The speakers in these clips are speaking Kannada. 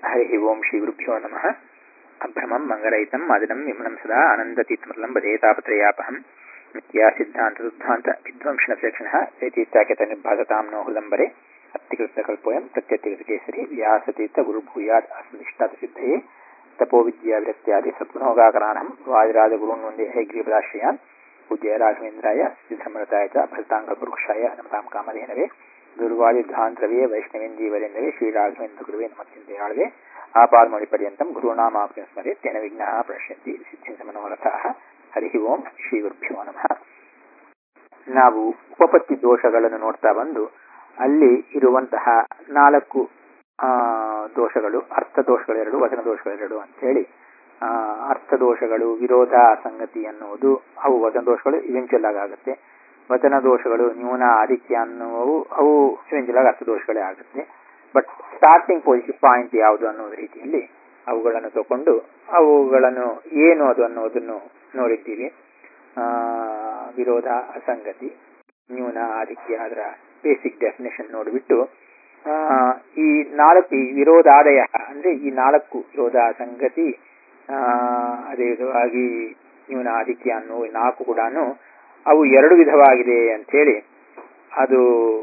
हरिः ओं श्रीगुरुभ्यो नमः अभ्रमं मङ्गरहितं मदिनं विमलं सदा आनन्दतीर्थमलं भजेतापत्रयापहं नित्या सिद्धान्तदुद्धान्त विध्वंसनसेक्षणः चैतीत्याख्यतनिर्भासतां नो हृदम्बरे अत्तिकृतकल्पोऽयं प्रत्यत्यकृतकेसरी व्यासतीर्थगुरुभूयात् अस्मदिष्टातसिद्धये तपोविद्याविरक्त्यादि सद्गुणोगाकराणं वादिराजगुरून् वन्दे हैग्रीपदाश्रयान् पूज्य राघवेन्द्राय सिद्धमृताय च भरताङ्गपुरुषाय नमतां कामधेनवे ದುರ್ವಾದಿಧ್ವಾಂತರವೇ ವೈಷ್ಣವೇಂದೀವರೆಂದವೇ ಶ್ರೀರಾಘವೇಂದ್ರ ನಮಚಿಂತೆಯಾಳವೆ ಆಪಾದಮೌಳಿ ಪರ್ಯಂತಂ ಗುರುನಾಮಾಪ್ಯ ಸ್ಮರೆ ತೇನ ವಿಘ್ನಃ ಪ್ರಣಶ್ಯಂತಿ ಸಿದ್ಧಿಂತ ಮನೋರಥಃ ಹರಿ ಓಂ ಶ್ರೀ ಗುರುಭ್ಯೋ ನಮಃ ನಾವು ಉಪಪತ್ತಿ ದೋಷಗಳನ್ನು ನೋಡ್ತಾ ಬಂದು ಅಲ್ಲಿ ಇರುವಂತಹ ನಾಲ್ಕು ಆ ದೋಷಗಳು ಅರ್ಥ ದೋಷಗಳೆರಡು ವಚನ ದೋಷಗಳೆರಡು ಅಂತೇಳಿ ಆ ಅರ್ಥ ದೋಷಗಳು ವಿರೋಧ ಸಂಗತಿ ಅನ್ನುವುದು ಅವು ವಚನ ದೋಷಗಳು ಇವೆಂಚುಯಲ್ ಆಗುತ್ತೆ ವಚನ ದೋಷಗಳು ನ್ಯೂನ ಆಧಿಕ್ಯ ಅನ್ನುವು ಅವು ಇವೆಂಚುಲಾಗಿ ಅರ್ಥ ದೋಷಗಳೇ ಆಗುತ್ತೆ ಬಟ್ ಸ್ಟಾರ್ಟಿಂಗ್ ಪೊಸಿಷನ್ ಪಾಯಿಂಟ್ ಯಾವುದು ಅನ್ನೋ ರೀತಿಯಲ್ಲಿ ಅವುಗಳನ್ನು ತಗೊಂಡು ಅವುಗಳನ್ನು ಏನು ಅದು ಅನ್ನೋದನ್ನು ನೋಡಿದ್ದೀವಿ ವಿರೋಧ ಅಸಂಗತಿ ನ್ಯೂನ ಆಧಿಕ್ಯ ಅದರ ಬೇಸಿಕ್ ಡೆಫಿನೇಷನ್ ನೋಡಿಬಿಟ್ಟು ಈ ನಾಲ್ಕು ಈ ವಿರೋಧಾದಯ ಅಂದ್ರೆ ಈ ನಾಲ್ಕು ವಿರೋಧ ಸಂಗತಿ ಅದೇ ವಿಧವಾಗಿ ನ್ಯೂನ ಆಧಿಕ್ಯ ಅನ್ನೋ ನಾಲ್ಕು ಕೂಡ ಅವು ಎರಡು ವಿಧವಾಗಿದೆ ಅಂಥೇಳಿ ಅದು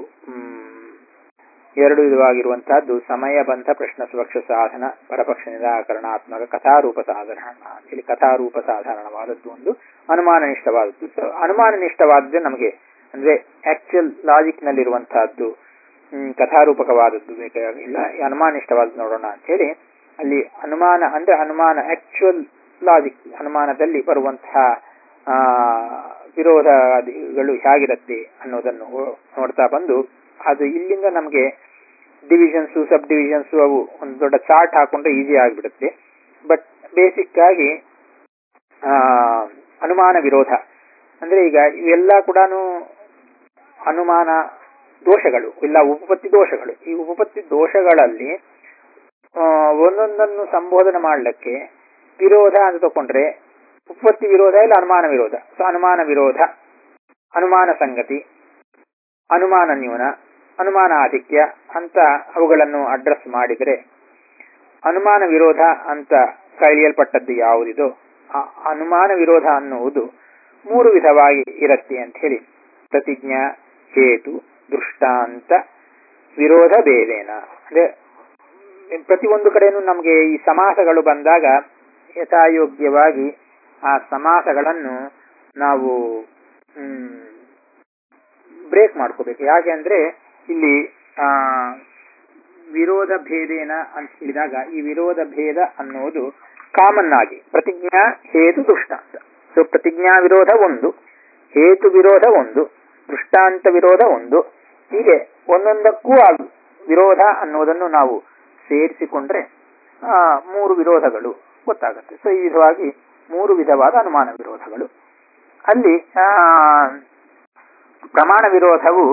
ಎರಡು ವಿಧವಾಗಿರುವಂತಹದ್ದು ಸಮಯಬಂಧ ಪ್ರಶ್ನ ಸುರಕ್ಷ ಸಾಧನ ಪರಪಕ್ಷ ನಿರಾಕರಣಾತ್ಮಕ ಕಥಾರೂಪ ಸಾಧಾರಣ ಅಂತೇಳಿ ಕಥಾರೂಪ ಸಾಧಾರಣವಾದದ್ದು ಒಂದು ಅನುಮಾನನಿಷ್ಠವಾದದ್ದು ಸೊ ಅನುಮಾನನಿಷ್ಠವಾದದ್ದೇ ನಮಗೆ ಅಂದ್ರೆ ಆಕ್ಚುಯಲ್ ಲಾಜಿಕ್ ನಲ್ಲಿರುವಂತಹದ್ದು ಕಥಾರೂಪಕವಾದದ್ದು ಬೇಕಾಗಿಲ್ಲ ಅನುಮಾನಿಷ್ಠವಾದದ್ದು ನೋಡೋಣ ಅಂತ ಹೇಳಿ ಅಲ್ಲಿ ಅನುಮಾನ ಅಂದ್ರೆ ಅನುಮಾನ ಆಕ್ಚುಯಲ್ ಲಾಜಿಕ್ ಅನುಮಾನದಲ್ಲಿ ಬರುವಂತಹ ಆ ವಿರೋಧಗಳು ಹೇಗಿರುತ್ತೆ ಅನ್ನೋದನ್ನು ನೋಡ್ತಾ ಬಂದು ಅದು ಇಲ್ಲಿಂದ ನಮಗೆ ಡಿವಿಷನ್ಸು ಸಬ್ ಡಿವಿಷನ್ಸು ಅವು ಒಂದು ದೊಡ್ಡ ಚಾರ್ಟ್ ಹಾಕೊಂಡ್ರೆ ಈಸಿ ಆಗಿಬಿಡುತ್ತೆ ಬಟ್ ಬೇಸಿಕ್ ಆಗಿ ಆ ಅನುಮಾನ ವಿರೋಧ ಅಂದ್ರೆ ಈಗ ಇವೆಲ್ಲ ಕೂಡ ಅನುಮಾನ ದೋಷಗಳು ಇಲ್ಲ ಉಪಪತ್ತಿ ದೋಷಗಳು ಈ ಉಪಪತ್ತಿ ದೋಷಗಳಲ್ಲಿ ಒಂದೊಂದನ್ನು ಸಂಬೋಧನೆ ಮಾಡಲಿಕ್ಕೆ ವಿರೋಧ ಅಂತ ತಕೊಂಡ್ರೆ ಉಪಪತ್ತಿ ವಿರೋಧ ಇಲ್ಲ ಅನುಮಾನ ವಿರೋಧ ಸೊ ಅನುಮಾನ ವಿರೋಧ ಅನುಮಾನ ಸಂಗತಿ ಅನುಮಾನ ನ್ಯೂನ ಅನುಮಾನ ಆಧಿಕ್ಯ ಅಂತ ಅವುಗಳನ್ನು ಅಡ್ರೆಸ್ ಮಾಡಿದರೆ ಅನುಮಾನ ವಿರೋಧ ಅಂತ ಕಳೆಯಲ್ಪಟ್ಟದ್ದು ಯಾವುದಿದೋ ಆ ಅನುಮಾನ ವಿರೋಧ ಅನ್ನುವುದು ಮೂರು ವಿಧವಾಗಿ ಇರುತ್ತೆ ಅಂತ ಹೇಳಿ ಪ್ರತಿಜ್ಞಾ ಹೇತು ದೃಷ್ಟಾಂತ ವಿರೋಧ ಭೇದೇನ ಅಂದ್ರೆ ಪ್ರತಿಯೊಂದು ಕಡೆನೂ ನಮಗೆ ಈ ಸಮಾಸಗಳು ಬಂದಾಗ ಯಥಾಯೋಗ್ಯವಾಗಿ ಆ ಸಮಾಸಗಳನ್ನು ನಾವು ಬ್ರೇಕ್ ಮಾಡ್ಕೋಬೇಕು ಯಾಕೆ ಅಂದ್ರೆ ಇಲ್ಲಿ ಆ ವಿರೋಧ ಭೇದೇನ ಅಂತ ಹೇಳಿದಾಗ ಈ ವಿರೋಧ ಭೇದ ಅನ್ನೋದು ಕಾಮನ್ ಆಗಿ ಪ್ರತಿಜ್ಞಾ ಹೇತು ದೃಷ್ಟಾಂತ ಸೊ ಪ್ರತಿಜ್ಞಾ ವಿರೋಧ ಒಂದು ಹೇತು ವಿರೋಧ ಒಂದು ದೃಷ್ಟಾಂತ ವಿರೋಧ ಒಂದು ಹೀಗೆ ಒಂದೊಂದಕ್ಕೂ ಆ ವಿರೋಧ ಅನ್ನೋದನ್ನು ನಾವು ಸೇರಿಸಿಕೊಂಡ್ರೆ ಆ ಮೂರು ವಿರೋಧಗಳು ಗೊತ್ತಾಗುತ್ತೆ ಸೊ ಈ ವಿಧವಾಗಿ ಮೂರು ವಿಧವಾದ ಅನುಮಾನ ವಿರೋಧಗಳು ಅಲ್ಲಿ ಪ್ರಮಾಣ ವಿರೋಧವು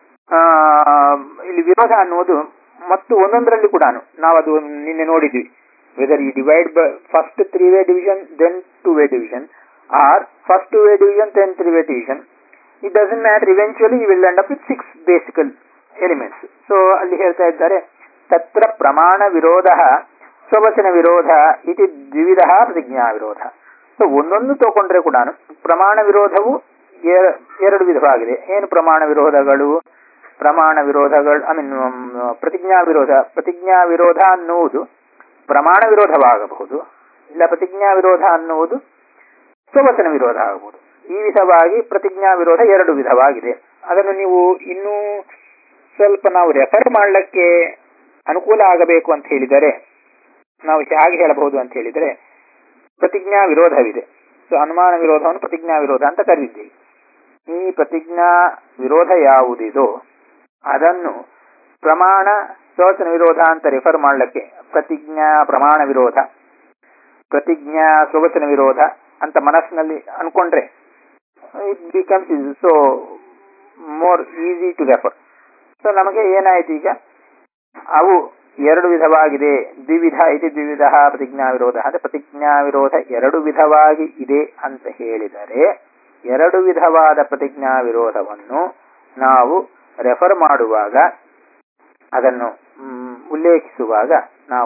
ಇಲ್ಲಿ ವಿರೋಧ ಅನ್ನುವುದು ಮತ್ತು ಒಂದೊಂದರಲ್ಲಿ ಕೂಡ ನಾವು ಅದು ನಿನ್ನೆ ನೋಡಿದ್ವಿ ವೆದರ್ ಈ divide by first three way division then two way division or first two way division then three way division it doesn't matter eventually you will end up with six basical elements so ಅಲ್ಲಿ ಹೇಳ್ತಾ ಇದ್ದಾರೆ ತತ್ರ ಪ್ರಮಾಣ ವಿರೋಧ ಸ್ವವಚನ ವಿರೋಧ ಇತಿ ದ್ವಿವಿಧ ಪ್ರತಿಜ್ಞಾ ವಿರೋಧ ಸೊ ಒಂದೊಂದು ತಗೊಂಡ್ರೆ ಕೂಡ ಪ್ರಮಾಣ ವಿರೋಧವು ಎರಡು ವಿಧವಾಗಿದೆ ಏನು ಪ್ರಮಾಣ ವಿರೋಧಗಳು ಪ್ರಮಾಣ ವಿರೋಧಗಳು ಐ ಮೀನ್ ಪ್ರತಿಜ್ಞಾ ವಿರೋಧ ಪ್ರತಿಜ್ಞಾ ವಿರೋಧ ಅನ್ನುವುದು ಪ್ರಮಾಣ ವಿರೋಧವಾಗಬಹುದು ಇಲ್ಲ ಪ್ರತಿಜ್ಞಾ ವಿರೋಧ ಅನ್ನುವುದು ಸ್ವವಚನ ವಿರೋಧ ಆಗಬಹುದು ಈ ವಿಧವಾಗಿ ಪ್ರತಿಜ್ಞಾ ವಿರೋಧ ಎರಡು ವಿಧವಾಗಿದೆ ಅದನ್ನು ನೀವು ಇನ್ನೂ ಸ್ವಲ್ಪ ನಾವು ರೆಫರ್ ಮಾಡಲಿಕ್ಕೆ ಅನುಕೂಲ ಆಗಬೇಕು ಅಂತ ಹೇಳಿದರೆ ನಾವು ಹೇಗೆ ಹೇಳಬಹುದು ಅಂತ ಹೇಳಿದರೆ ಪ್ರತಿಜ್ಞಾ ವಿರೋಧವಿದೆ ಸೊ ಅನುಮಾನ ವಿರೋಧವನ್ನು ಪ್ರತಿಜ್ಞಾ ವಿರೋಧ ಅಂತ ಕರೆದಿದ್ದೀವಿ ಈ ಪ್ರತಿಜ್ಞಾ ವಿರೋಧ ಯಾವುದಿದೋ ಅದನ್ನು ಪ್ರಮಾಣ ಸ್ವಚನ ವಿರೋಧ ಅಂತ ರೆಫರ್ ಮಾಡಲಿಕ್ಕೆ ಪ್ರತಿಜ್ಞಾ ಪ್ರಮಾಣ ವಿರೋಧ ಪ್ರತಿಜ್ಞಾ ಸ್ವವಚನ ವಿರೋಧ ಅಂತ ಮನಸ್ಸಿನಲ್ಲಿ ಅನ್ಕೊಂಡ್ರೆ it becomes is so more easy to refer so ನಮಗೆ ಏನಾಯ್ತು ಈಗ ಅವು ಎರಡು ವಿಧವಾಗಿದೆ ದ್ವಿವಿಧ ಇದು ದ್ವಿವಿಧ ಪ್ರತಿಜ್ಞಾ ವಿರೋಧ ಅಂದ್ರೆ ಪ್ರತಿಜ್ಞಾ ವಿರೋಧ ಎರಡು ವಿಧವಾಗಿ ಇದೆ ಅಂತ ಹೇಳಿದರೆ ಎರಡು ವಿಧವಾದ ಪ್ರತಿಜ್ಞಾ ವಿರೋಧವನ್ನು ನಾವು ರೆಫರ್ ಮಾಡುವಾಗ ಅದನ್ನು ಮ್, ಉಲ್ಲೇಖಿಸುವಾಗ ನಾವು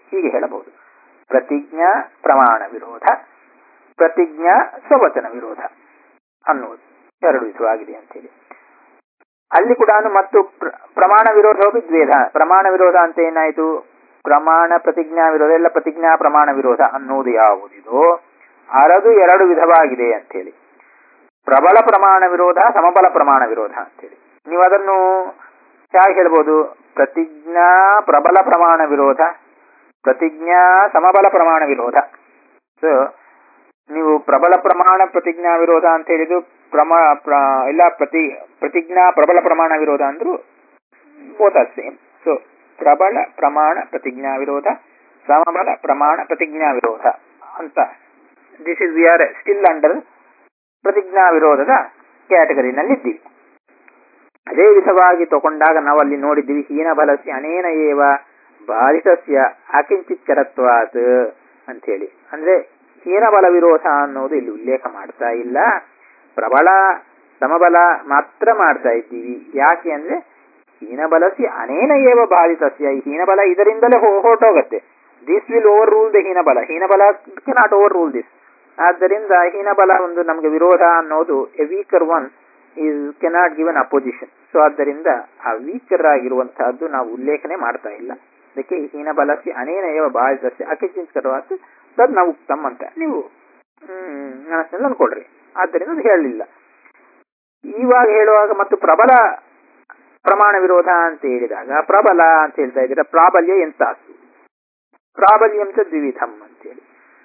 ಹೀಗೆ ಹೇಳಬಹುದು ಪ್ರತಿಜ್ಞಾ ಪ್ರಮಾಣ ವಿರೋಧ ಪ್ರತಿಜ್ಞಾ ಸ್ವವಚನ ವಿರೋಧ ಅನ್ನುವುದು ಎರಡು ವಿಧವಾಗಿದೆ ಅಂತೇಳಿ ಅಲ್ಲಿ ಕೂಡ ಮತ್ತು ಪ್ರ- ಪ್ರಮಾಣ ವಿರೋಧವಾಗಿ ದ್ವೇಧ ಪ್ರಮಾಣ ವಿರೋಧ ಅಂತ ಏನಾಯಿತು ಪ್ರಮಾಣ ಪ್ರತಿಜ್ಞಾ ವಿರೋಧ ಎಲ್ಲ ಪ್ರತಿಜ್ಞಾ ಪ್ರಮಾಣ ವಿರೋಧ ಅನ್ನುವುದು ಯಾವುದಿದೋ ಅರದು ಎರಡು ವಿಧವಾಗಿದೆ ಅಂತೇಳಿ ಪ್ರಬಲ ಪ್ರಮಾಣ ವಿರೋಧ ಸಮಬಲ ಪ್ರಮಾಣ ವಿರೋಧ ಅಂತೇಳಿ ನೀವು ಅದನ್ನು ಹೇಗೆ ಹೇಳ್ಬೋದು ಪ್ರತಿಜ್ಞಾ ಪ್ರಬಲ ಪ್ರಮಾಣ ವಿರೋಧ ಪ್ರತಿಜ್ಞಾ ಸಮಬಲ ಪ್ರಮಾಣ ವಿರೋಧ ಸೊ ನೀವು ಪ್ರಬಲ ಪ್ರಮಾಣ ಪ್ರತಿಜ್ಞಾ ವಿರೋಧ ಅಂತ ಹೇಳಿದ್ದು ಪ್ರಮಾ ಪ್ರ ಇಲ್ಲ ಪ್ರತಿ ಪ್ರತಿಜ್ಞಾ ಪ್ರಬಲ ಪ್ರಮಾಣ ವಿರೋಧ ಅಂದ್ರು ಬೋತ್ ಆರ್ ಸೇಮ್ ಸೊ ಪ್ರಬಲ ಪ್ರಮಾಣ ಪ್ರತಿಜ್ಞಾ ವಿರೋಧ ಸಮಬಲ ಪ್ರಮಾಣ ಪ್ರತಿಜ್ಞಾ ವಿರೋಧ ಅಂತ this is we are still under ಪ್ರತಿಜ್ಞಾ ವಿರೋಧದ ಕ್ಯಾಟಗರಿನಲ್ಲಿದ್ದೀವಿ ಅದೇ ವಿಧವಾಗಿ ತಗೊಂಡಾಗ ನಾವು ಅಲ್ಲಿ ನೋಡಿದ್ದೀವಿ ಹೀನ ಬಲಸ್ಯ ಅನೇನ ಏವ ಬಾಧಿತಸ್ಯ ಅಕಿಂಚಿತ್ ಚರತ್ವಾತ್ ಅಂತೇಳಿ ಅಂದ್ರೆ ಹೀನಬಲ ವಿರೋಧ ಅನ್ನೋದು ಇಲ್ಲಿ ಉಲ್ಲೇಖ ಮಾಡ್ತಾ ಇಲ್ಲ ಪ್ರಬಲ ಸಮಬಲ ಮಾತ್ರ ಮಾಡ್ತಾ ಇದ್ದೀವಿ ಯಾಕೆ ಅಂದ್ರೆ ಹೀನಬಲಸಿ ಅನೇನ ಏವ ಬಾಧಿತಸ್ಯ ಈ ಹೀನಬಲ ಇದರಿಂದಲೇ ಹೊ- ಹೊರಟೋಗತ್ತೆ this will overrule the ಹೀನಬಲ ಹೀನಬಲ ನಾಟ್ ಓವರ್ ರೂಲ್ ದಿಸ್ ಆದ್ದರಿಂದ ಹೀನಬಲ ಒಂದು ನಮಗೆ ವಿರೋಧ ಅನ್ನೋದು a weaker one is cannot given opposition so ಆದ್ದರಿಂದ ಆ ವೀಕರ್ ಆಗಿರುವಂತಹದ್ದು ನಾವು ಉಲ್ಲೇಖನೆ ಮಾಡ್ತಾ ಇಲ್ಲ ಅದಕ್ಕೆ ಹೀನಬಲಸಿ ಅನೇನ ಏವ ಬಾಧಿತಸ್ಯ ಅಕಿಚಿಂತರವಾದ ತದ್ ನಾವು ಉಕ್ತಮ್ ಅಂತ ನೀವು ಹ್ಮ್ ಮನಸ್ಸಿನಲ್ಲಿ ಅನ್ಕೊಳ್ರಿ ಆದ್ದರಿಂದ ಅದು ಹೇಳಲಿಲ್ಲ ಇವಾಗ ಹೇಳುವಾಗ ಮತ್ತು ಪ್ರಬಲ ಪ್ರಮಾಣ ವಿರೋಧ ಅಂತ ಹೇಳಿದಾಗ ಪ್ರಬಲ ಅಂತ ಹೇಳ್ತಾ ಇದ್ದೀರಾ ಪ್ರಾಬಲ್ಯ ಎಂತಾತು ಪ್ರಾಬಲ್ಯಂ ಚ ದ್ವಿವಿಧಂ ಅಂತೇಳಿ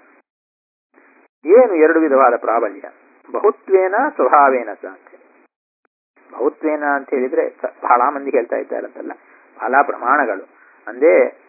ಏನು ಎರಡು ವಿಧವಾದ ಪ್ರಾಬಲ್ಯ ಬಹುತ್ವೇನ ಸ್ವಭಾವೇನ ಸ ಅಂತ ಹೇಳಿ ಬಹುತ್ವೇನ ಅಂತ ಹೇಳಿದ್ರೆ ಸ- ಬಹಳ ಮಂದಿ ಹೇಳ್ತಾ ಇದ್ದಾರಂತಲ್ಲ ಬಹಳ ಪ್ರಮಾಣಗಳು ಅಂದ್ರೆ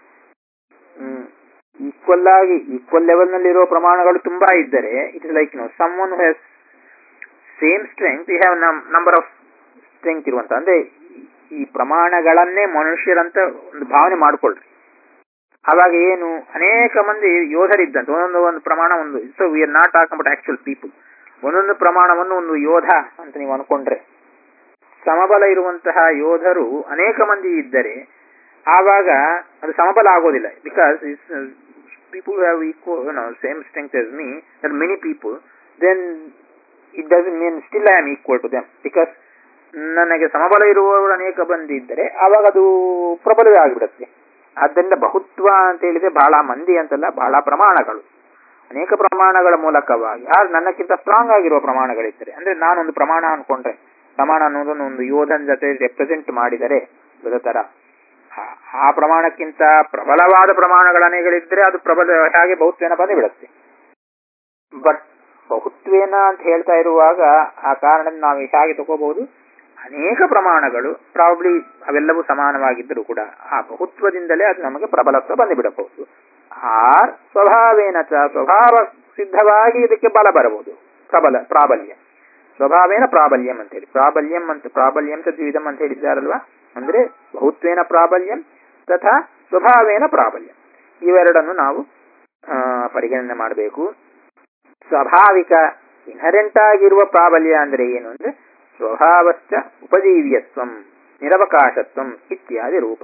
ಈಕ್ವಲ್ ಆಗಿ ಈಕ್ವಲ್ ಲೆವೆಲ್ ನಲ್ಲಿರೋ ಪ್ರಮಾಣಗಳು ತುಂಬಾ ಇದ್ದರೆ it is like no someone has same strength you have number of strength ಇರುವಂತ ಅಂದ್ರೆ ಈ- ಈ ಪ್ರಮಾಣಗಳನ್ನೇ ಮನುಷ್ಯರಂತ ಒಂದು ಭಾವನೆ ಮಾಡ್ಕೊಳ್ರಿ ಅವಾಗ ಏನು ಅನೇಕ ಮಂದಿ ಯೋಧರಿದ್ದಂತೆ ಒಂದೊಂದು ಒಂದು ಪ್ರಮಾಣ ಒಂದು so we are not talk about actual people ಒಂದೊಂದು ಪ್ರಮಾಣವನ್ನು ಒಂದು ಯೋಧ ಅಂತ ನೀವು ಅನ್ಕೊಂಡ್ರೆ ಸಮಬಲ ಇರುವಂತಹ ಯೋಧರು ಅನೇಕ ಮಂದಿ ಇದ್ದರೆ ಆವಾಗ ಅದು ಸಮಬಲ ಆಗೋದಿಲ್ಲ because people have equal same strength as me there many people then it doesn't mean still I am equal to them because ನನಗೆ ಸಮಬಲ ಇರುವವರು ಅನೇಕ ಮಂದಿ ಇದ್ದರೆ ಆವಾಗ ಅದು ಪ್ರಬಲವೇ ಆಗಿಬಿಡುತ್ತೆ ಆದ್ದರಿಂದ ಬಹುತ್ವ ಅಂತ ಹೇಳಿದ್ರೆ ಬಹಳ ಮಂದಿ ಅಂತಲ್ಲ ಬಹಳ ಪ್ರಮಾಣಗಳು ಅನೇಕ ಪ್ರಮಾಣಗಳ ಮೂಲಕವಾಗಿ ಆದ್ರೆ ನನ್ನಕ್ಕಿಂತ ಸ್ಟ್ರಾಂಗ್ ಆಗಿರುವ ಪ್ರಮಾಣಗಳಿದ್ದರೆ ಅಂದ್ರೆ ನಾನೊಂದು ಪ್ರಮಾಣ ಅನ್ಕೊಂಡ್ರೆ ಪ್ರಮಾಣ ಅನ್ನೋದನ್ನು ಒಂದು ಯೋಧನ ಜೊತೆ ರೆಪ್ರೆಸೆಂಟ್ ಮಾಡಿದರೆ ಬರೋ ತರ ಆ- ಆ ಪ್ರಮಾಣಕ್ಕಿಂತ ಪ್ರಬಲವಾದ ಪ್ರಮಾಣಗಳ ಅನೇಗಳಿದ್ರೆ ಅದು ಪ್ರಬಲ ಹಾಗೆ ಬಹುತ್ವೇನ ಬಂದು ಬಿಡುತ್ತೆ ಬಟ್ ಬಹುತ್ವೇನ ಅಂತ ಹೇಳ್ತಾ ಇರುವಾಗ ಆ ಕಾರಣದಿಂದ ನಾವು ಹೇಗೆ ತಗೋಬಹುದು ಅನೇಕ ಪ್ರಮಾಣಗಳು ಪ್ರಾಬ್ಲಿ ಅವೆಲ್ಲವೂ ಸಮಾನವಾಗಿದ್ದರೂ ಕೂಡ ಆ ಬಹುತ್ವದಿಂದಲೇ ಅದು ನಮಗೆ ಪ್ರಬಲತ್ವ ಬಂದುಬಿಡಬಹುದು ಆರ್ ಸ್ವಭಾವೇನ ಚ ಸ್ವಭಾವ ಸಿದ್ಧವಾಗಿ ಇದಕ್ಕೆ ಬಲ ಬರಬಹುದು ಪ್ರಬಲ ಪ್ರಾಬಲ್ಯ ಸ್ವಭಾವೇನ ಪ್ರಾಬಲ್ಯಂ ಅಂತ ಹೇಳಿ ಪ್ರಾಬಲ್ಯಂ ಅಂತ ಪ್ರಾಬಲ್ಯಂ ಚ ದ್ವಿಧಂ ಅಂತ ಹೇಳಿದ್ದಾರಲ್ವಾ ಅಂದ್ರೆ ಬಹುತ್ವೇನ ಪ್ರಾಬಲ್ಯಂ ತಥಾ ಸ್ವಭಾವೇನ ಪ್ರಾಬಲ್ಯಂ ಇವೆರಡನ್ನು ನಾವು ಆ, ಪರಿಗಣನೆ ಮಾಡಬೇಕು ಸ್ವಾಭಾವಿಕ ಇನ್ಹರೆಂಟ್ ಆಗಿರುವ ಪ್ರಾಬಲ್ಯ ಅಂದ್ರೆ ಏನು ಅಂದ್ರೆ ಸ್ವಭಾವಶ್ಚ ಉಪಜೀವ್ಯತ್ವಂ ನಿರವಕಾಶತ್ವಂ ಇತ್ಯಾದಿ ರೂಪ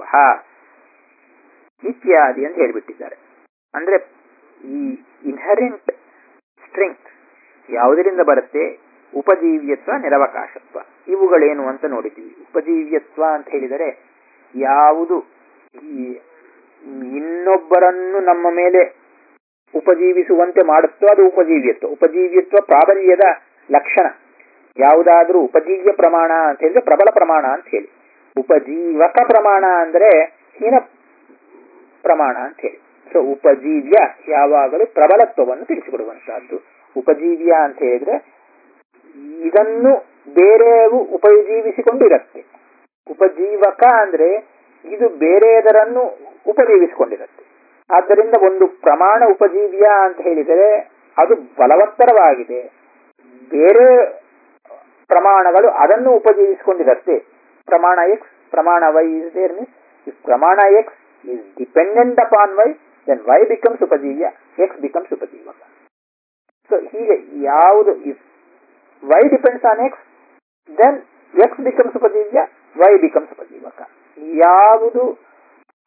ಇತ್ಯಾದಿ ಅಂತ ಹೇಳಿಬಿಟ್ಟಿದ್ದಾರೆ ಅಂದ್ರೆ ಈ ಇನ್ಹರೆಂಟ್ ಸ್ಟ್ರೆಂತ್ ಯಾವುದರಿಂದ ಬರುತ್ತೆ ಉಪಜೀವ್ಯತ್ವ ನಿರವಕಾಶತ್ವ ಇವುಗಳೇನು ಅಂತ ನೋಡಿದ್ದೀವಿ ಉಪಜೀವ್ಯತ್ವ ಅಂತ ಹೇಳಿದರೆ ಯಾವುದು ಈ ಇನ್ನೊಬ್ಬರನ್ನು ನಮ್ಮ ಮೇಲೆ ಉಪಜೀವಿಸುವಂತೆ ಮಾಡುತ್ತೋ ಅದು ಉಪಜೀವ್ಯತ್ವ ಉಪಜೀವ್ಯತ್ವ ಪ್ರಾಬಲ್ಯದ ಲಕ್ಷಣ ಯಾವುದಾದ್ರೂ ಉಪಜೀವ್ಯ ಪ್ರಮಾಣ ಅಂತ ಹೇಳಿದ್ರೆ ಪ್ರಬಲ ಪ್ರಮಾಣ ಅಂತ ಹೇಳಿ ಉಪಜೀವಕ ಪ್ರಮಾಣ ಅಂದ್ರೆ ಹೀನ ಪ್ರಮಾಣ ಅಂತ ಹೇಳಿ ಸೊ ಉಪಜೀವ್ಯ ಯಾವಾಗಲೂ ಪ್ರಬಲತ್ವವನ್ನು ತಿಳಿಸಿಕೊಡುವಂತಹದ್ದು ಉಪಜೀವ್ಯ ಅಂತ ಹೇಳಿದ್ರೆ ಇದನ್ನು ಬೇರೆಯವು ಉಪಜೀವಿಸಿಕೊಂಡು ಇರುತ್ತೆ ಉಪಜೀವಕ ಅಂದ್ರೆ ಇದು ಬೇರೆಯದರನ್ನು ಉಪಜೀವಿಸಿಕೊಂಡಿರುತ್ತೆ ಆದ್ದರಿಂದ ಒಂದು ಪ್ರಮಾಣ ಉಪಜೀವ್ಯ ಅಂತ ಹೇಳಿದರೆ ಅದು ಬಲವತ್ತರವಾಗಿದೆ ಬೇರೆ ಪ್ರಮಾಣಗಳು ಅದನ್ನು ಉಪಜೀವಿಸಿಕೊಂಡಿರುತ್ತೆ ಪ್ರಮಾಣ ಎಕ್ಸ್ ಪ್ರಮಾಣ Y is there means if ಪ್ರಮಾಣ X is dependent upon y, then y becomes ಉಪಜೀವ್ಯ x becomes ಉಪಜೀವಕ ಸೊ ಹೀಗೆ ಯಾವುದು if y depends on x then x becomes ಉಪಜೀವ್ಯ y becomes ಉಪಜೀವಕ ಯಾವುದು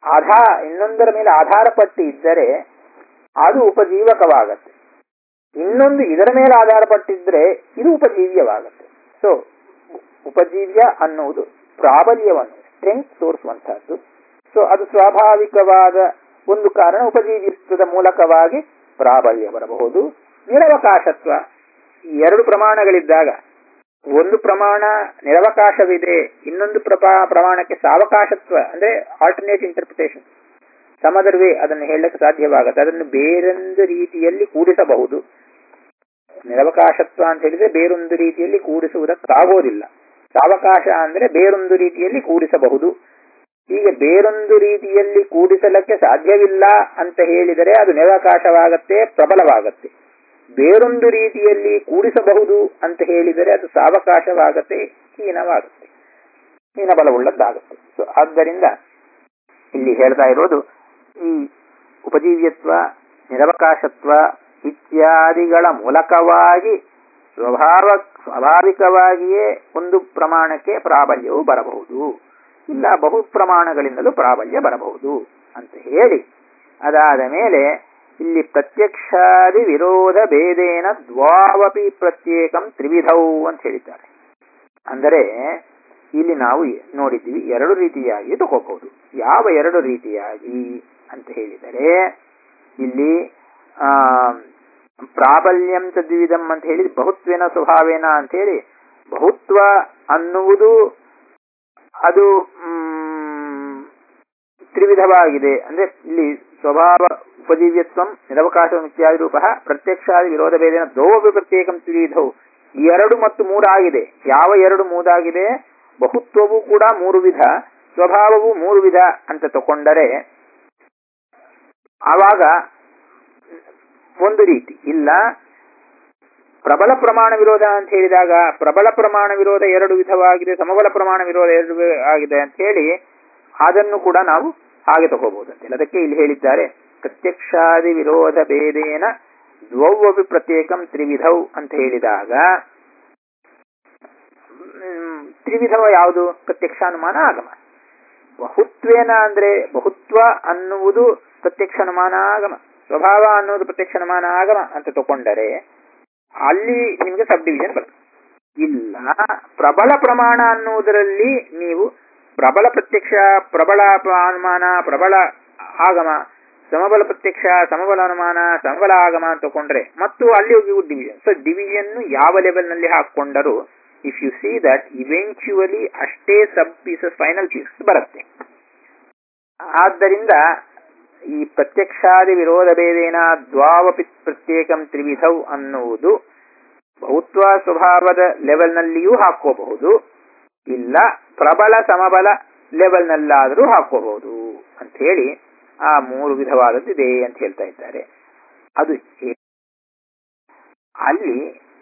ಆಧಾ ಇನ್ನೊಂದರ ಮೇಲೆ ಆಧಾರ ಪಟ್ಟು ಇದ್ದರೆ ಅದು ಉಪಜೀವಕವಾಗತ್ತೆ ಇನ್ನೊಂದು ಇದರ ಮೇಲೆ ಆಧಾರ ಪಟ್ಟಿದ್ರೆ ಇದು ಉಪಜೀವ್ಯವಾಗುತ್ತೆ ಸೊ ಉಪಜೀವ್ಯ ಅನ್ನುವುದು ಪ್ರಾಬಲ್ಯವನ್ನು ಸ್ಟ್ರೆಂತ್ ತೋರಿಸುವಂತಹದ್ದು ಸೊ ಅದು ಸ್ವಾಭಾವಿಕವಾದ ಒಂದು ಕಾರಣ ಉಪಜೀವಿತ್ವದ ಮೂಲಕವಾಗಿ ಪ್ರಾಬಲ್ಯ ಬರಬಹುದು ನಿರವಕಾಶತ್ವ ಈ ಎರಡು ಪ್ರಮಾಣಗಳಿದ್ದಾಗ ಒಂದು ಪ್ರಮಾಣ ನಿರವಕಾಶವಿದೆ ಇನ್ನೊಂದು ಪ್ರಪಾ ಪ್ರಮಾಣಕ್ಕೆ ಸಾವಕಾಶತ್ವ ಅಂದ್ರೆ ಆಲ್ಟರ್ನೇಟ್ ಇಂಟರ್ಪ್ರಿಟೇಷನ್ ಸಮದರ್ವೇ ಅದನ್ನು ಹೇಳಕ್ಕೆ ಸಾಧ್ಯವಾಗತ್ತೆ ಅದನ್ನು ಬೇರೊಂದು ರೀತಿಯಲ್ಲಿ ಕೂಡಿಸಬಹುದು ನಿರವಕಾಶತ್ವ ಅಂತ ಹೇಳಿದ್ರೆ ಬೇರೊಂದು ರೀತಿಯಲ್ಲಿ ಕೂಡಿಸುವುದಕ್ಕಾಗೋದಿಲ್ಲ ಸಾವಕಾಶ ಅಂದ್ರೆ ಬೇರೊಂದು ರೀತಿಯಲ್ಲಿ ಕೂಡಿಸಬಹುದು ಹೀಗೆ ಬೇರೊಂದು ರೀತಿಯಲ್ಲಿ ಕೂಡಿಸಲಕ್ಕೆ ಸಾಧ್ಯವಿಲ್ಲ ಅಂತ ಹೇಳಿದರೆ ಅದು ನಿರವಕಾಶವಾಗತ್ತೆ ಪ್ರಬಲವಾಗತ್ತೆ ಬೇರೊಂದು ರೀತಿಯಲ್ಲಿ ಕೂಡಿಸಬಹುದು ಅಂತ ಹೇಳಿದರೆ ಅದು ಸಾವಕಾಶವಾಗತ್ತೆ ಹೀನವಾಗುತ್ತೆ ಹೀನಬಲವುಳ್ಳದ್ದಾಗುತ್ತೆ ಸೊ ಆದ್ದರಿಂದ ಇಲ್ಲಿ ಹೇಳ್ತಾ ಇರೋದು ಈ ಉಪಜೀವ್ಯತ್ವ ನಿರವಕಾಶತ್ವ ಇತ್ಯಾದಿಗಳ ಮೂಲಕವಾಗಿ ಸ್ವಭಾವ ಸ್ವಾಭಾವಿಕವಾಗಿಯೇ ಒಂದು ಪ್ರಮಾಣಕ್ಕೆ ಪ್ರಾಬಲ್ಯವು ಬರಬಹುದು ಇಲ್ಲ ಬಹು ಪ್ರಮಾಣಗಳಿಂದಲೂ ಪ್ರಾಬಲ್ಯ ಬರಬಹುದು ಅಂತ ಹೇಳಿ ಅದಾದ ಮೇಲೆ ಇಲ್ಲಿ ಪ್ರತ್ಯಕ್ಷಾದಿ ವಿರೋಧ ಭೇದೇನ ದ್ವಾವಪಿ ಪ್ರತ್ಯೇಕಂ ತ್ರಿವಿಧೌ ಅಂತ ಹೇಳಿದ್ದಾರೆ ಅಂದರೆ ಇಲ್ಲಿ ನಾವು ನೋಡಿದ್ವಿ ಎರಡು ರೀತಿಯಾಗಿ ತಗೋಬಹುದು ಯಾವ ಎರಡು ರೀತಿಯಾಗಿ ಅಂತ ಹೇಳಿದರೆ ಇಲ್ಲಿ ಆ ಪ್ರಾಬಲ್ಯಂ ಚ ದ್ವಿಧಂ ಅಂತ ಹೇಳಿ ಬಹುತ್ವೇನ ಸ್ವಭಾವೇನ ಅಂತ ಹೇಳಿ ಬಹುತ್ವ ಅನ್ನುವುದು ಅದು ತ್ರಿವಿಧವಾಗಿದೆ ಅಂದ್ರೆ ಇಲ್ಲಿ ಸ್ವಭಾವ ಉಪಜೀವ್ಯತ್ವಂ ನಿರವಕಾಶ ಇತ್ಯಾದಿ ರೂಪ ಪ್ರತ್ಯಕ್ಷಾದಿ ವಿರೋಧ ಭೇದೇನ ದ್ವೌಪಿ ಪ್ರತ್ಯೇಕಂ ತ್ರಿವಿಧವು ಎರಡು ಮತ್ತು ಮೂರಾಗಿದೆ ಯಾವ ಎರಡು ಮೂರಾಗಿದೆ ಬಹುತ್ವವು ಕೂಡ ಮೂರು ವಿಧ ಸ್ವಭಾವವು ಮೂರು ವಿಧ ಅಂತ ತಕೊಂಡರೆ ಆವಾಗ ಒಂದು ರೀತಿ ಇಲ್ಲ ಪ್ರಬಲ ಪ್ರಮಾಣ ವಿರೋಧ ಅಂತ ಹೇಳಿದಾಗ ಪ್ರಬಲ ಪ್ರಮಾಣ ವಿರೋಧ ಎರಡು ವಿಧವಾಗಿದೆ ಸಮಬಲ ಪ್ರಮಾಣ ವಿರೋಧ ಎರಡು ಆಗಿದೆ ಅಂತ ಹೇಳಿ ಅದನ್ನು ಕೂಡ ನಾವು ಹಾಗೆ ತಗೋಬಹುದಂತೆ ಅದಕ್ಕೆ ಇಲ್ಲಿ ಹೇಳಿದ್ದಾರೆ ಪ್ರತ್ಯಕ್ಷಾದಿ ವಿರೋಧ ಭೇದೇನ ದ್ವೌವಪಿ ಪ್ರತ್ಯೇಕಂ ತ್ರಿವಿಧೌ ಅಂತ ಹೇಳಿದಾಗ ತ್ರಿವಿಧವ ಯಾವುದು ಪ್ರತ್ಯಕ್ಷಾನುಮಾನ ಆಗಮ ಬಹುತ್ವೇನ ಅಂದ್ರೆ ಬಹುತ್ವ ಅನ್ನುವುದು ಪ್ರತ್ಯಕ್ಷಾನುಮಾನ ಆಗಮ ಸ್ವಭಾವ ಅನ್ನೋದು ಪ್ರತ್ಯಕ್ಷಾನುಮಾನ ಆಗಮ ಅಂತ ತಕೊಂಡರೆ ಅಲ್ಲಿ ನಿಮಗೆ ಸಬ್ ಡಿವಿಷನ್ ಬರುತ್ತೆ ಇಲ್ಲ ಪ್ರಬಲ ಪ್ರಮಾಣ ಅನ್ನುವುದರಲ್ಲಿ ನೀವು ಪ್ರಬಲ ಪ್ರತ್ಯಕ್ಷ ಪ್ರಬಲ ಅನುಮಾನ ಪ್ರಬಲ ಆಗಮ ಸಮಬಲ ಪ್ರತ್ಯಕ್ಷ ಸಮಬಲ ಅನುಮಾನ ಸಮಬಲ ಆಗಮ ಅಂತ ತಕೊಂಡ್ರೆ ಮತ್ತು ಅಲ್ಲಿ ಹೋಗಿ ಡಿವಿಷನ್ ಸೊ ಡಿವಿಷನ್ ಯಾವ ಲೆವೆಲ್ ನಲ್ಲಿ ಹಾಕೊಂಡರು if you see that eventually ಅಷ್ಟೇ ಸಬ್ ಪೀಸಸ್ ಫೈನಲ್ ಪೀಸಸ್ ಬರುತ್ತೆ ಆದ್ದರಿಂದ ಈ ಪ್ರತ್ಯಕ್ಷಾದಿ ವಿರೋಧ ಭೇದೇನ ದ್ವಾವಪಿ ಪ್ರತ್ಯೇಕಂ ತ್ರಿವಿಧೌ ಅನ್ನುವುದು ಬಹುತ್ವ ಸ್ವಭಾವದ ಲೆವೆಲ್ನಲ್ಲಿಯೂ ಹಾಕೋಬಹುದು ಇಲ್ಲ ಪ್ರಬಲ ಸಮಬಲ ಲೆವೆಲ್ನಲ್ಲಾದರೂ ಹಾಕೋಬಹುದು ಅಂತ ಹೇಳಿ ಆ ಮೂರು ವಿಧವಾದದ್ದಿದೆ ಅಂತ ಹೇಳ್ತಾ ಇದ್ದಾರೆ ಅದು ಅಲ್ಲಿ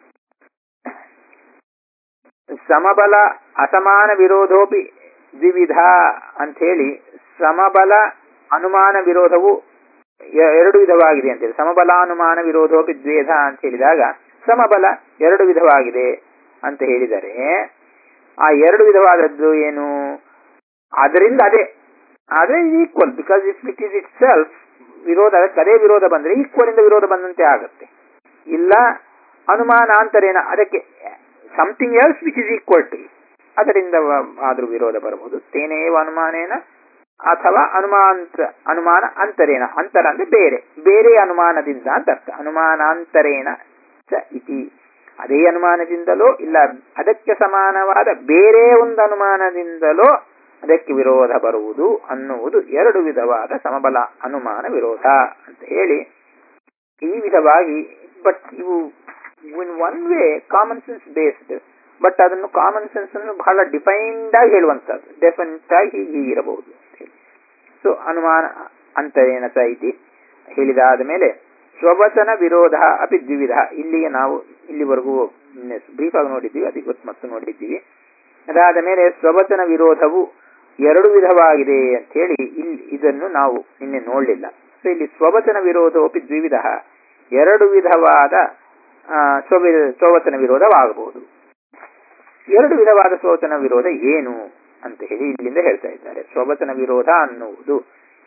ಸಮಬಲ ಅಸಮಾನ ವಿರೋಧೋಪಿ ದ್ವಿವಿಧ ಅಂತ ಹೇಳಿ ಸಮಬಲ ಅನುಮಾನ ವಿರೋಧವು ಎರಡು ವಿಧವಾಗಿದೆ ಅಂತೇಳಿ ಸಮಬಲಾನುಮಾನ ವಿರೋಧೋಪಿ ದ್ವೇಧ ಅಂತ ಹೇಳಿದಾಗ ಸಮಬಲ ಎರಡು ವಿಧವಾಗಿದೆ ಅಂತ ಹೇಳಿದರೆ ಆ ಎರಡು ವಿಧವಾದದ್ದು ಏನು ಅದರಿಂದ ಅದೇ ಆದ್ರೆ equal because if it is itself ವಿರೋಧ ಅದೇ ವಿರೋಧ ಬಂದ್ರೆ ಈಕ್ವಲ್ ಇಂದ ವಿರೋಧ ಬಂದಂತೆ ಆಗುತ್ತೆ ಇಲ್ಲ ಅನುಮಾನಾಂತರೇನ ಅದಕ್ಕೆ something else which is equal to ಅದರಿಂದ ಆದ್ರೂ ವಿರೋಧ ಬರಬಹುದು ತೇನೇವ ಅನುಮಾನೇನ ಅಥವಾ ಅನುಮಾಂತ ಅನುಮಾನ ಅಂತರೇನ ಅಂತರ ಅಂದ್ರೆ ಬೇರೆ ಬೇರೆ ಅನುಮಾನದಿಂದ ಅಂತ ಅರ್ಥ ಅನುಮಾನಾಂತರೇನ ಚ ಇತಿ ಅದೇ ಅನುಮಾನದಿಂದಲೋ ಇಲ್ಲ ಅದಕ್ಕೆ ಸಮಾನವಾದ ಬೇರೆ ಒಂದು ಅನುಮಾನದಿಂದಲೋ ಅದಕ್ಕೆ ವಿರೋಧ ಬರುವುದು ಅನ್ನುವುದು ಎರಡು ವಿಧವಾದ ಸಮಬಲ ಅನುಮಾನ ವಿರೋಧ ಅಂತ ಹೇಳಿ ಈ ವಿಧವಾಗಿ ಬಟ್ ಇವು in one way common sense based but ಅದನ್ನು ಕಾಮನ್ ಸೆನ್ಸ್ ಅನ್ನು ಬಹಳ ಡಿಫೈನ್ಡ್ ಆಗಿ ಹೇಳುವಂತದ್ದು ಡೆಫಿನೆಟ್ ಆಗಿ ಹೀಗೆ ಹೀಗಿರಬಹುದು ಸೊ ಅನುಮಾನ ಅಂತರೇನ ಸ ಇತಿ ಹೇಳಿದಾದ ಮೇಲೆ ಸ್ವವಚನ ವಿರೋಧ ಅಪಿ ದ್ವಿವಿಧ ಇಲ್ಲಿಗೆ ನಾವು ಇಲ್ಲಿವರೆಗೂ ಬ್ರೀಫ್ ಆಗಿ ನೋಡಿದ್ದೀವಿ ಅದಕ್ಕೆ ಗೊತ್ತು ಮತ್ತು ನೋಡಿದ್ದೀವಿ ಅದಾದ ಮೇಲೆ ಸ್ವವಚನ ವಿರೋಧವು ಎರಡು ವಿಧವಾಗಿದೆ ಅಂತ ಹೇಳಿ ಇಲ್ಲಿ ಇದನ್ನು ನಾವು ನಿನ್ನೆ ನೋಡಲಿಲ್ಲ ಸೊ ಇಲ್ಲಿ ಸ್ವವಚನ ವಿರೋಧೋಪಿ ದ್ವಿವಿಧ ಎರಡು ವಿಧವಾದ ಸ್ವವಿ ಸ್ವವಚನ ವಿರೋಧವಾಗಬಹುದು ಎರಡು ವಿಧವಾದ ಸ್ವವಚನ ವಿರೋಧ ಏನು ಅಂತ ಹೇಳಿ ಇಲ್ಲಿಂದ ಹೇಳ್ತಾ ಇದ್ದಾರೆ ಸ್ವವಚನ ವಿರೋಧ ಅನ್ನುವುದು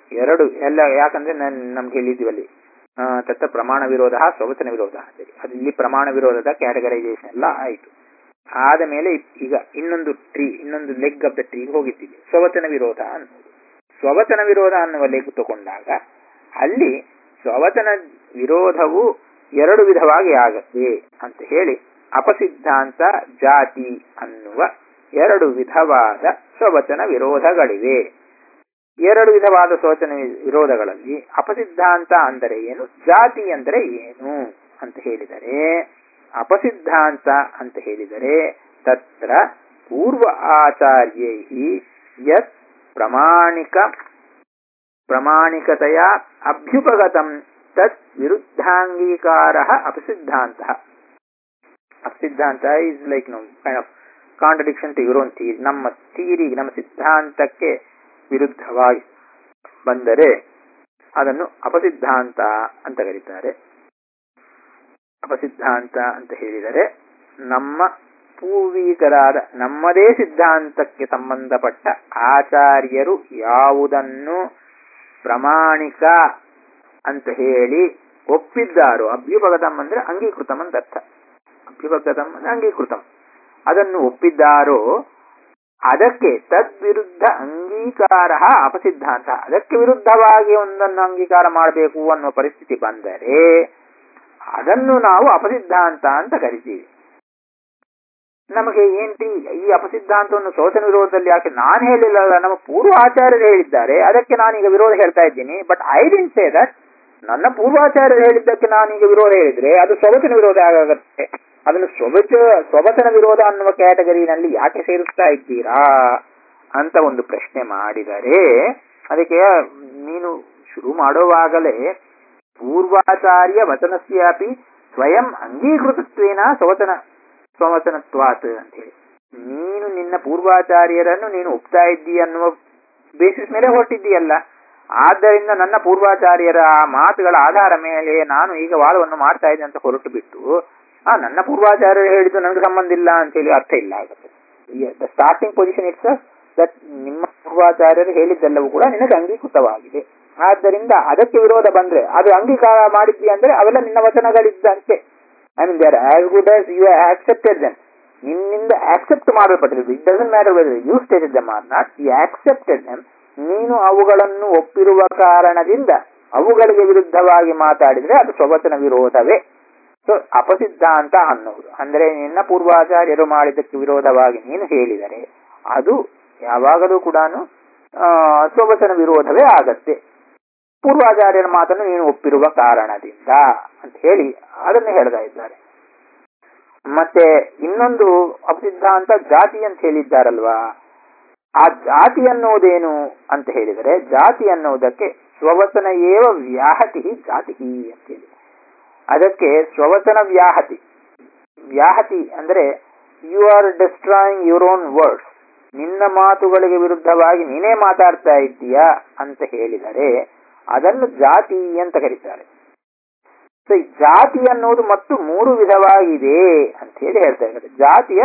ಎರಡು ಎಲ್ಲ ಯಾಕಂದ್ರೆ ನಾನು ನಮ್ಗೆ ಹೇಳಿದ್ವಲ್ಲಿ ಆ, ತತ್ತ ಪ್ರಮಾಣ ವಿರೋಧ ಸ್ವವಚನ ವಿರೋಧ ಅಂತೇಳಿ ಅದು ಇಲ್ಲಿ ಪ್ರಮಾಣ ವಿರೋಧದ ಕ್ಯಾಟಗರೈಸೇಷನ್ ಎಲ್ಲ ಆಯಿತು ಆದ ಮೇಲೆ ಈಗ ಇನ್ನೊಂದು ಟ್ರೀ ಇನ್ನೊಂದು ಲೆಗ್ ಆಫ್ ದ ಟ್ರೀಗೆ ಹೋಗಿದ್ದೀವಿ ಸ್ವವಚನ ವಿರೋಧ ಅನ್ನೋದು ಸ್ವವಚನ ವಿರೋಧ ಅನ್ನುವ ಲೆಗ್ ತಗೊಂಡಾಗ ಅಲ್ಲಿ ಸ್ವವಚನ ವಿರೋಧವು ಎರಡು ವಿಧವಾಗಿ ಆಗತ್ತೆ ಅಂತ ಹೇಳಿ ಅಪಸಿದ್ಧಾಂತ ಜಾತಿ ಅನ್ನುವ ಎರಡು ವಿಧವಾದ ಸ್ವವಚನ ವಿರೋಧಗಳಿವೆ ಎರಡು ವಿಧವಾದ ಸ್ವವಚನ ವಿ- ವಿರೋಧಗಳಲ್ಲಿ ಅಪಸಿದ್ಧಾಂತ ಅಂದರೆ ಏನು ಜಾತಿ ಅಂದರೆ ಏನು ಅಂತ ಹೇಳಿದರೆ ಅಪಸಿದ್ಧಾಂತ ಅಂತ ಹೇಳಿದರೆ ತತ್ರ ಪೂರ್ವ ಆಚಾರ್ಯೈ ಯತ್ ಪ್ರಮಾಣಿಕ ಪ್ರಾಮಾಣಿಕತೆಯ ಅಭ್ಯುಪಗತಂ ತತ್ ವಿರುದ್ಧಾಂಗೀಕಾರ ಅಪಸಿದ್ಧಾಂತ ಅಪಸಿದ್ಧಾಂತ is like no kind of contradiction to your own theory ನಮ್ಮ ಥೀರಿ ನಮ್ಮ ಸಿದ್ಧಾಂತಕ್ಕೆ ವಿರುದ್ಧವಾಗಿ ಬಂದರೆ ಅದನ್ನು ಅಪಸಿದ್ಧಾಂತ ಅಂತ ಕರೀತಾರೆ ಅಪಸಿದ್ಧಾಂತ ಅಂತ ಹೇಳಿದರೆ ನಮ್ಮ ಪೂರ್ವಿಕರಾದ ನಮ್ಮದೇ ಸಿದ್ಧಾಂತಕ್ಕೆ ಸಂಬಂಧಪಟ್ಟ ಆಚಾರ್ಯರು ಯಾವುದನ್ನು ಪ್ರಾಮಾಣಿಕ ಅಂತ ಹೇಳಿ ಒಪ್ಪಿದ್ದಾರೋ ಅಭ್ಯುಪಗತಂ ಅಂದ್ರೆ ಅಂಗೀಕೃತಂ ಅಂತ ಅರ್ಥ ಅಭ್ಯುಪಗತಂ ಅಂದ್ರೆ ಅಂಗೀಕೃತಂ ಅದನ್ನು ಒಪ್ಪಿದ್ದಾರೋ ಅದಕ್ಕೆ ತದ್ವಿರುದ್ಧ ಅಂಗೀಕಾರ ಅಪಸಿದ್ಧಾಂತ ಅದಕ್ಕೆ ವಿರುದ್ಧವಾಗಿ ಒಂದನ್ನು ಅಂಗೀಕಾರ ಮಾಡಬೇಕು ಅನ್ನುವ ಪರಿಸ್ಥಿತಿ ಬಂದರೆ ಅದನ್ನು ನಾವು ಅಪಸಿದ್ಧಾಂತ ಅಂತ ಕರಿತೀವಿ ನಮಗೆ ಏನ್ಟಿ ಈ ಅಪಸಿದ್ಧಾಂತವನ್ನು ಶೋಷಣ ವಿರೋಧದಲ್ಲಿ ಯಾಕೆ ನಾನು ಹೇಳಿಲ್ಲ ನಮ್ಮ ಪೂರ್ವ ಆಚಾರ್ಯರು ಹೇಳಿದ್ದಾರೆ ಅದಕ್ಕೆ ನಾನೀಗ ವಿರೋಧ ಹೇಳ್ತಾ ಇದ್ದೀನಿ but I didn't say that ನನ್ನ ಪೂರ್ವಾಚಾರ್ಯರು ಹೇಳಿದ್ದಕ್ಕೆ ನಾನೀಗ ವಿರೋಧ ಹೇಳಿದ್ರೆ ಅದು ಸ್ವವಚನ ವಿರೋಧ ಆಗುತ್ತೆ ಅದನ್ನು ಸ್ವವಚ ಸ್ವವಚನ ವಿರೋಧ ಅನ್ನುವ ಕ್ಯಾಟಗರಿನಲ್ಲಿ ಯಾಕೆ ಸೇರಿಸ್ತಾ ಇದ್ದೀರಾ ಅಂತ ಒಂದು ಪ್ರಶ್ನೆ ಮಾಡಿದರೆ ಅದಕ್ಕೆ ನೀನು ಶುರು ಮಾಡುವಾಗಲೇ ಪೂರ್ವಾಚಾರ್ಯ ವಚನಸ್ಯಾಪಿ ಸ್ವಯಂ ಅಂಗೀಕೃತತ್ವೇನ ಸ್ವವಚನ ಸ್ವವಚನತ್ವಾತ್ ಅಂತ ಹೇಳಿ ನೀನು ನಿನ್ನ ಪೂರ್ವಾಚಾರ್ಯರನ್ನು ನೀನು ಒಪ್ತಾ ಇದ್ದೀ ಅನ್ನುವ ಬೇಸಿಸ್ ಮೇಲೆ ಹೊರಟಿದ್ದೀಯಲ್ಲ ಆದ್ದರಿಂದ ನನ್ನ ಪೂರ್ವಾಚಾರ್ಯರ ಆ ಮಾತುಗಳ ಆಧಾರ ಮೇಲೆ ನಾನು ಈಗ ವಾದವನ್ನು ಮಾಡ್ತಾ ಇದ್ದೆ ಅಂತ ಹೊರಟು ಬಿಟ್ಟು ಆ ನನ್ನ ಪೂರ್ವಾಚಾರ್ಯರು ಹೇಳಿದ್ದು ನನಗೆ ಸಂಬಂಧ ಇಲ್ಲ ಅಂತ ಹೇಳಿ ಅರ್ಥ ಇಲ್ಲ ಆಗುತ್ತೆ the starting position it's that ನಿಮ್ಮ ಪೂರ್ವಾಚಾರ್ಯರು ಹೇಳಿದ್ದೆಲ್ಲವೂ ಕೂಡ ನಿನಗೆ ಅಂಗೀಕೃತವಾಗಿದೆ ಆದ್ದರಿಂದ ಅದಕ್ಕೆ ವಿರೋಧ ಬಂದ್ರೆ ಅದು ಅಂಗೀಕಾರ ಮಾಡಿದ್ದಿ ಅಂದ್ರೆ ಅವೆಲ್ಲ ನಿನ್ನ ವಚನಗಳಿದ್ದಂತೆ I mean they're as good as you accepted then ನಿನ್ನಿಂದ ಆಕ್ಸೆಪ್ಟ್ ಮಾಡಲ್ಪಟ್ಟಿರೋದು it doesn't matter whether you stated them or not you accepted them ನೀನು ಅವುಗಳನ್ನು ಒಪ್ಪಿರುವ ಕಾರಣದಿಂದ ಅವುಗಳಿಗೆ ವಿರುದ್ಧವಾಗಿ ಮಾತಾಡಿದ್ರೆ ಅದು ಸ್ವವಚನ ವಿರೋಧವೇ ಸೊ ಅಪಸಿದ್ಧಾಂತ ಅನ್ನುವುದು ಅಂದ್ರೆ ನಿನ್ನ ಪೂರ್ವಾಚಾರ್ಯರು ಮಾಡಿದ್ದಕ್ಕೆ ವಿರೋಧವಾಗಿ ನೀನು ಹೇಳಿದರೆ ಅದು ಯಾವಾಗಲೂ ಕೂಡ ಸ್ವವಚನ ವಿರೋಧವೇ ಆಗತ್ತೆ ಪೂರ್ವಾಚಾರ್ಯರ ಮಾತನ್ನು ನೀನು ಒಪ್ಪಿರುವ ಕಾರಣದಿಂದ ಅಂತ ಹೇಳಿ ಅದನ್ನು ಹೇಳ್ತಾ ಇದ್ದಾರೆ ಮತ್ತೆ ಇನ್ನೊಂದು ಅಪಸಿದ್ಧಾಂತ ಜಾತಿ ಅಂತ ಹೇಳಿದ್ದಾರಲ್ವಾ ಆ ಜಾತಿ ಅನ್ನುವುದೇನು ಅಂತ ಹೇಳಿದರೆ ಜಾತಿ ಅನ್ನುವುದಕ್ಕೆ ಸ್ವವಚನ ಏವ ವ್ಯಾಹತಿ ಜಾತಿ ಅಂತೇಳಿ ಅದಕ್ಕೆ ಸ್ವವಚನ ವ್ಯಾಹತಿ ವ್ಯಾಹತಿ ಅಂದ್ರೆ you are destroying your own words ನಿನ್ನ ಮಾತುಗಳಿಗೆ ವಿರುದ್ಧವಾಗಿ ನೀನೇ ಮಾತಾಡ್ತಾ ಇದ್ದೀಯಾ ಅಂತ ಹೇಳಿದರೆ ಅದನ್ನು ಜಾತಿ ಅಂತ ಕರೀತಾರೆ ಸೊ ಈ ಜಾತಿ ಅನ್ನುವುದು ಮತ್ತು ಮೂರು ವಿಧವಾಗಿದೆ ಅಂತ ಹೇಳಿ ಹೇಳ್ತಾ ಇದ್ದಾರೆ ಜಾತಿಯ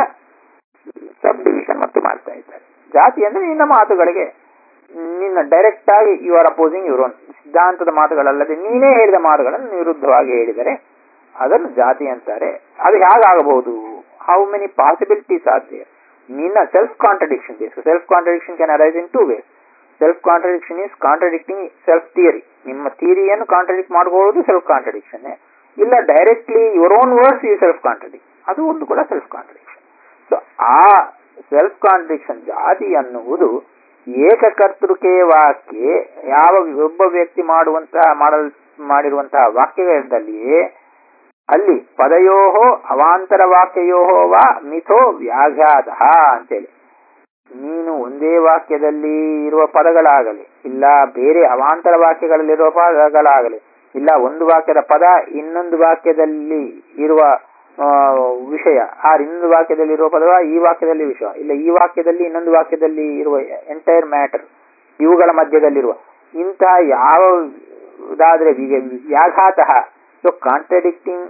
ಸಬ್ ಡಿವಿಷನ್ ಮತ್ತು ಮಾಡ್ತಾ ಇದ್ದಾರೆ ಜಾತಿ ಅಂದ್ರೆ ನಿನ್ನ ಮಾತುಗಳಿಗೆ ನಿನ್ನ ಡೈರೆಕ್ಟ್ ಆಗಿ you are opposing your own ಸಿದ್ಧಾಂತದ ಮಾತುಗಳಲ್ಲದೆ ನೀನೇ ಹೇಳಿದ ಮಾತುಗಳನ್ನು ವಿರುದ್ಧವಾಗಿ ಹೇಳಿದರೆ ಅದನ್ನು ಜಾತಿ ಅಂತಾರೆ ಅದು ಹೇಗಾಗಬಹುದು ಹೌ ಮೆನಿ ಪಾಸಿಬಿಲಿಟೀಸ್ ಆರ್ ನಿನ್ನ self contradiction self contradiction can arise in two ways self contradiction is contradicting self theory ನಿಮ್ಮ ಥಿಯರಿಯನ್ನು ಕಾಂಟ್ರಡಿಕ್ಟ್ ಮಾಡಬಹುದು ಸೆಲ್ಫ್ ಕಾಂಟ್ರಡಿಕ್ಷನ್ ಇಲ್ಲ ಡೈರೆಕ್ಟ್ಲಿ ಯುವರ್ ಓನ್ ವರ್ಡ್ಸ್ ಈ ಸೆಲ್ಫ್ ಕಾಂಟ್ರಡಿಕ್ಟ್ ಅದು ಒಂದು ಕೂಡ ಸೆಲ್ಫ್ ಕಾಂಟ್ರಡಿಕ್ಷನ್ ಸೊ ಆ ಸೆಲ್ಫ್ ಕಾಂಟ್ರಡಿಕ್ಷನ್ ಜಾತಿ ಅನ್ನುವುದು ಏಕಕರ್ತೃಕೆ ವಾಕ್ಯ ಯಾವ ಒಬ್ಬ ವ್ಯಕ್ತಿ ಮಾಡುವಂತಹ ಮಾಡಲ್ ಮಾಡಿರುವಂತಹ ವಾಕ್ಯಗಳಲ್ಲಿಯೇ ಅಲ್ಲಿ ಪದಯೋಹೋ ಅವಾಂತರ ವಾಕ್ಯಯೋಹೋ ವಾ ಮಿಥೋ ವ್ಯಾಘಾತ ಅಂತೇಳಿ ನೀನು ಒಂದೇ ವಾಕ್ಯದಲ್ಲಿ ಇರುವ ಪದಗಳಾಗಲಿ ಇಲ್ಲ ಬೇರೆ ಅವಾಂತರ ವಾಕ್ಯಗಳಲ್ಲಿರುವ ಪದಗಳಾಗಲಿ ಇಲ್ಲ ಒಂದು ವಾಕ್ಯದ ಪದ ಇನ್ನೊಂದು ವಾಕ್ಯದಲ್ಲಿ ಇರುವ ವಿಷಯ ಆ ಇನ್ನೊಂದು ವಾಕ್ಯದಲ್ಲಿ ಇರುವ ಪದವ ಈ ವಾಕ್ಯದಲ್ಲಿ ವಿಷಯ ಇಲ್ಲ ಈ ವಾಕ್ಯದಲ್ಲಿ ಇನ್ನೊಂದು ವಾಕ್ಯದಲ್ಲಿ ಇರುವ ಎಂಟೈರ್ ಮ್ಯಾಟರ್ ಇವುಗಳ ಮಧ್ಯದಲ್ಲಿರುವ ಇಂತಹ ಯಾವುದಾದ್ರೆ ವ್ಯಾಘಾತ so contradicting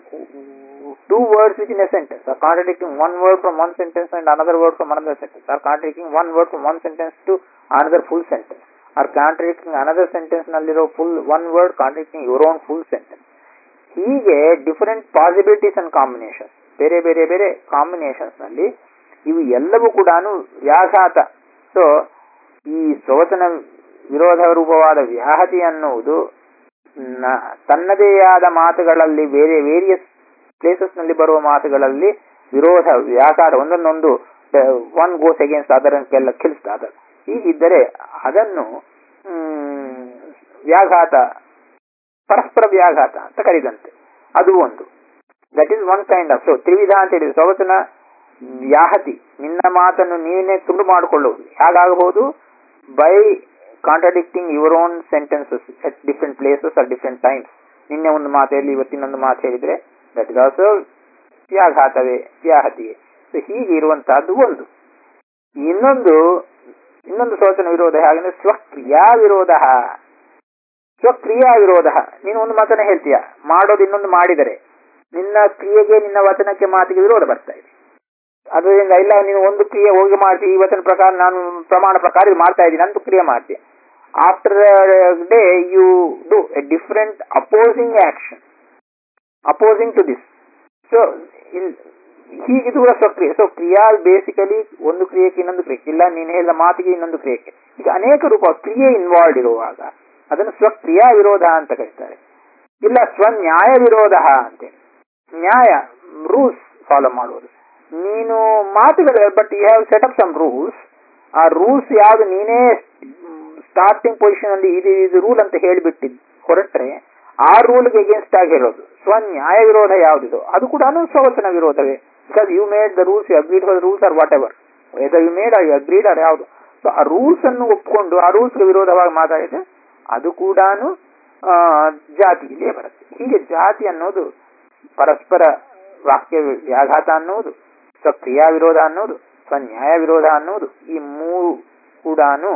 two words within a sentence or contradicting one word from one sentence and another word from another sentence or contradicting one word from one sentence to another full sentence or contradicting another sentence ನಲ್ಲಿರೋ full one word contradicting your own full sentence ಹೀಗೆ ಡಿಫರೆಂಟ್ ಪಾಸಿಬಿಲಿಟೀಸ್ ಅಂಡ್ ಕಾಂಬಿನೇಷನ್ಸ್ ಬೇರೆ ಬೇರೆ ಬೇರೆ ಕಾಂಬಿನೇಷನ್ಸ್ ನಲ್ಲಿ ಇವು ಎಲ್ಲವೂ ಕೂಡ ವ್ಯಾಘಾತ ಸೊ ಈ ಸ್ವವಚನ ವಿರೋಧ ರೂಪವಾದ ವ್ಯಾಹತಿ ಅನ್ನುವುದು ನ- ತನ್ನದೇ ಆದ ಮಾತುಗಳಲ್ಲಿ ಬೇರೆ ವೇರಿಯಸ್ ಪ್ಲೇಸಸ್ ನಲ್ಲಿ ಬರುವ ಮಾತುಗಳಲ್ಲಿ ವಿರೋಧ ವ್ಯಾಘಾತ ಒಂದನ್ನೊಂದು ಒನ್ ಗೋಸ್ ಅಗೇನ್ಸ್ಟ್ ಅದರ್ ಕೆಲ್ಲ ಕಿಲ್ಸ್ ಅದರ್ ಹೀಗಿದ್ದರೆ ಅದನ್ನು ಮ್, ವ್ಯಾಘಾತ ಪರಸ್ಪರ ವ್ಯಾಘಾತ ಅಂತ ಕರೆದಂತೆ ಅದು ಒಂದು that is one kind of so ತ್ರಿವಿಧ ಅಂತ ಹೇಳಿದ್ರೆ ಸ್ವವಚನ ವ್ಯಾಹತಿ ನಿನ್ನ ಮಾತನ್ನು ನೀನೇ ತುಂಡು ಮಾಡಿಕೊಳ್ಳುವುದು ಹೇಗಾಗಬಹುದು by contradicting your own sentences at different places at different times ನಿನ್ನೆ ಒಂದು ಮಾತು ಹೇಳಿ ಇವತ್ತಿನೊಂದು ಮಾತು ಹೇಳಿದ್ರೆ ದಟ್ ಇಸ್ ಆಲ್ಸೋ ವ್ಯಾಘಾತವೇ ವ್ಯಾಹತಿಯೇ ಸೊ ಹೀಗೆ ಇರುವಂತಹದ್ದು ಒಂದು ಇನ್ನೊಂದು ಇನ್ನೊಂದು ಸ್ವಚನ ವಿರೋಧ ಹೇಗೆಂದ್ರೆ ಸ್ವಕ್ರಿಯಾ ವಿರೋಧ ಸ್ವಕ್ರಿಯಾ ವಿರೋಧ ನೀನು ಒಂದು ಮಾತನ್ನ ಹೇಳ್ತೀಯ ಮಾಡೋದು ಇನ್ನೊಂದು ಮಾಡಿದರೆ ನಿನ್ನ ಕ್ರಿಯೆಗೆ ನಿನ್ನ ವಚನಕ್ಕೆ ಮಾತಿಗೆ ವಿರೋಧ ಬರ್ತಾ ಇದೆ ಅದರಿಂದ ಇಲ್ಲ ನೀನು ಒಂದು ಕ್ರಿಯೆ ಹೋಗಿ ಮಾಡ್ತೀವಿ ಈ ವಚನ ಪ್ರಕಾರ ನಾನು ಪ್ರಮಾಣ ಪ್ರಕಾರ ಇದು ಮಾಡ್ತಾ ಇದ್ದೀನಿ ಅಂತ ಕ್ರಿಯೆ ಮಾಡ್ತೀಯ after day you do a different opposing action opposing to this so ಹೀಗಿದು ಕೂಡ ಸ್ವಕ್ರಿಯೆ ಸೊ ಕ್ರಿಯಾ ಬೇಸಿಕಲಿ ಒಂದು ಕ್ರಿಯೆಗೆ ಇನ್ನೊಂದು ಕ್ರಿಯೆ ಇಲ್ಲ ನೀನು ಹೇಳಿದ ಮಾತಿಗೆ ಇನ್ನೊಂದು ಕ್ರಿಯೆಗೆ ಈಗ ಅನೇಕ ರೂಪ ಕ್ರಿಯೆ ಇನ್ವಾಲ್ವ್ ಇರುವಾಗ ಅದನ್ನು ಸ್ವಕ್ರಿಯಾ ವಿರೋಧ ಅಂತ ಕರೀತಾರೆ ಇಲ್ಲ ಸ್ವನ್ಯಾಯ ವಿರೋಧ ಅಂತೇಳಿ ನ್ಯಾಯ ರೂಲ್ಸ್ ಫಾಲೋ ಮಾಡುವುದು ನೀನು ಮಾತುಗಳು but you have set up some rules ಆ ರೂಲ್ಸ್ ಯಾವ್ದು ನೀನೇ ಸ್ಟಾರ್ಟಿಂಗ್ ಪೊಸಿಷನ್ ಅಲ್ಲಿ ಇದು ಇದು ರೂಲ್ ಅಂತ ಹೇಳಿಬಿಟ್ಟಿದ್ ಹೊರಟ್ರೆ ಆ ರೂಲ್ಗೆ ಎಗೇನ್ಸ್ಟ್ ಆಗಿ ಹೇಳೋದು ಸ್ವನ್ಯಾಯ ವಿರೋಧ ಯಾವುದಿದು ಅದು ಕೂಡ ಸ್ವವಚನ ವಿರೋಧವೇ because you made the rules you agreed for rules are whatever whether you made you agreed are ಯಾವುದು ಸೊ ಆ ರೂಲ್ಸ್ ಅನ್ನು ಒಪ್ಕೊಂಡು ಆ ರೂಲ್ಸ್ಗೆ ವಿರೋಧವಾಗಿ ಮಾತಾಡಿದ್ರೆ ಅದು ಕೂಡ ಜಾತಿಯಲ್ಲೇ ಬರುತ್ತೆ ಹೀಗೆ ಜಾತಿ ಅನ್ನೋದು ಪರಸ್ಪರ ವಾಕ್ಯ ವ್ಯಾಘಾತ ಅನ್ನೋದು ಸ್ವಕ್ರಿಯಾ ವಿರೋಧ ಅನ್ನೋದು ಸ್ವನ್ಯಾಯ ವಿರೋಧ ಅನ್ನೋದು ಈ ಮೂರು ಕೂಡ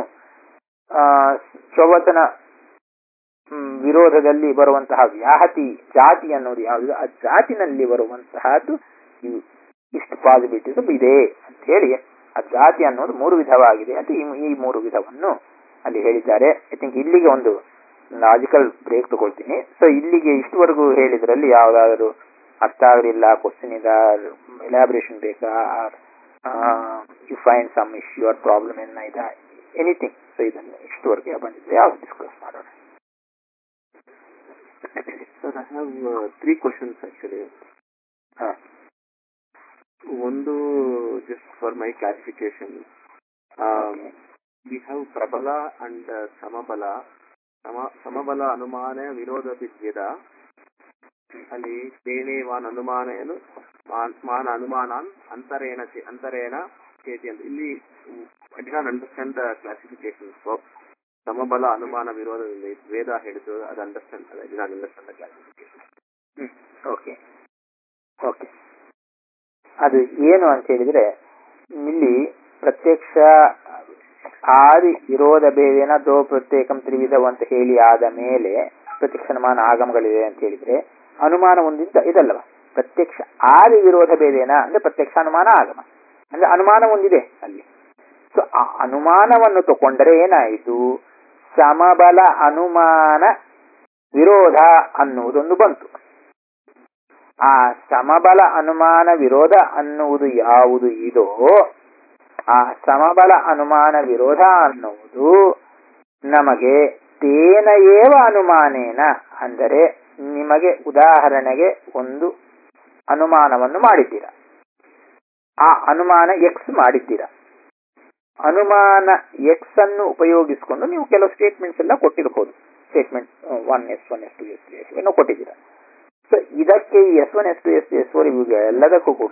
ಸ್ವವಚನ ಮ್, ವಿರೋಧದಲ್ಲಿ ಬರುವಂತಹ ವ್ಯಾಹತಿ ಜಾತಿ ಅನ್ನೋದು ಯಾವುದು ಆ ಜಾತಿನಲ್ಲಿ ಬರುವಂತಹದ್ದು ಇವು ಇಷ್ಟು ಪಾಸಿಬಿಲಿಟೀಸ್ ಇದೆ ಅಂತ ಹೇಳಿ ಆ ಜಾತಿ ಅನ್ನೋದು ಮೂರು ವಿಧವಾಗಿದೆ ಅಂತ ಈ ಈ ಮೂರು ವಿಧವನ್ನು ಅಲ್ಲಿ ಹೇಳಿದ್ದಾರೆ ಐ ಥಿಂಕ್ ಇಲ್ಲಿಗೆ ಒಂದು ಲಾಜಿಕಲ್ ಬ್ರೇಕ್ ತಗೊಳ್ತೀನಿ ಸೊ ಇಲ್ಲಿಗೆ ಇಷ್ಟುವರೆಗೂ ಹೇಳಿದ್ರಲ್ಲಿ ಯಾವ್ದಾದ್ರು ಅರ್ಥ ಆಗಲಿಲ್ಲ ಕ್ವಶನ್ ಇದೆ ಎಲಾಬ್ರೇಷನ್ ಬೇಕಾ you find some issue or problem ಏನ ಇದೆ ಎನಿಥಿಂಗ್ ಸೊ ಇದನ್ನು ಇಷ್ಟುವರೆಗೆ ಬಂದಿದ್ರೆ ಯಾವ್ದು ಡಿಸ್ಕಸ್ ಮಾಡೋಣ Sir, I have uh, three questions actually. ಹಾ ಒಂದು just for my clarification. Um, we have Prabala and uh, Samabala. ಸಮ ಸಮಬಲ ಅನುಮಾನ ವಿರೋಧ ವಿದ್ಯದ ಅಲ್ಲಿ ತೇನೇವಾನ್ ಅನುಮಾನೇನು ಮಾನ್- ಮಾನ ಅನುಮಾನಾನ್ ಅಂತರೇಣ ಚೇ- ಅಂತರೇಣ ಚೇತಿ ಅಂತ ಇಲ್ಲಿ I did not understand the classification of ಸಮಬಲ ಅನುಮಾನ ವಿರೋಧ ವೇದ ಹೇಳಿದ್ದು ಅದು understand I did not understand the classification okay okay ಅದು ಏನು ಅಂತ ಹೇಳಿದ್ರೆ ಇಲ್ಲಿ ಪ್ರತ್ಯಕ್ಷ ಆದಿ ವಿರೋಧ ಭೇದೇನ ದೋ ಪ್ರತ್ಯೇಕಂ ತ್ರಿವಿಧವು ಅಂತ ಹೇಳಿ ಆದ ಮೇಲೆ ಪ್ರತ್ಯಕ್ಷ ಅನುಮಾನ ಆಗಮಗಳಿವೆ ಅಂತ ಹೇಳಿದ್ರೆ ಅನುಮಾನ ಒಂದಿದ್ದ ಇದಲ್ಲವ ಪ್ರತ್ಯಕ್ಷ ಆದಿ ವಿರೋಧ ಭೇದೇನ ಅಂದ್ರೆ ಪ್ರತ್ಯಕ್ಷ ಅನುಮಾನ ಆಗಮ ಅಂದ್ರೆ ಅನುಮಾನ ಒಂದಿದೆ ಅಲ್ಲಿ ಸೊ ಆ ಅನುಮಾನವನ್ನು ತಗೊಂಡರೆ ಏನಾಯಿತು ಸಮಬಲ ಅನುಮಾನ ವಿರೋಧ ಅನ್ನುವುದೊಂದು ಬಂತು ಆ ಸಮಬಲ ಅನುಮಾನ ವಿರೋಧ ಅನ್ನುವುದು ಯಾವುದು ಇದೋ ಆ ಸಮಬಲ ಅನುಮಾನ ವಿರೋಧ ಅನ್ನುವುದು ನಮಗೆ ತೇನ ಏವ ಅನುಮಾನೇನ ಅಂದರೆ ನಿಮಗೆ ಉದಾಹರಣೆಗೆ ಒಂದು ಅನುಮಾನವನ್ನು ಮಾಡಿದ್ದೀರಾ ಆ ಅನುಮಾನ ಎಕ್ಸ್ ಮಾಡಿದ್ದೀರಾ ಅನುಮಾನ ಎಕ್ಸ್ ಅನ್ನು ಉಪಯೋಗಿಸಿಕೊಂಡು ನೀವು ಕೆಲವು ಸ್ಟೇಟ್ಮೆಂಟ್ಸ್ ಎಲ್ಲ ಕೊಟ್ಟಿರಬಹುದು statement one S one S two S two S ಏನೋ ಕೊಟ್ಟಿದ್ದೀರಾ ಸೊ ಇದಕ್ಕೆ S one S two S S four ಇವುಗಳೆಲ್ಲದಕ್ಕೂ ಕೂಡ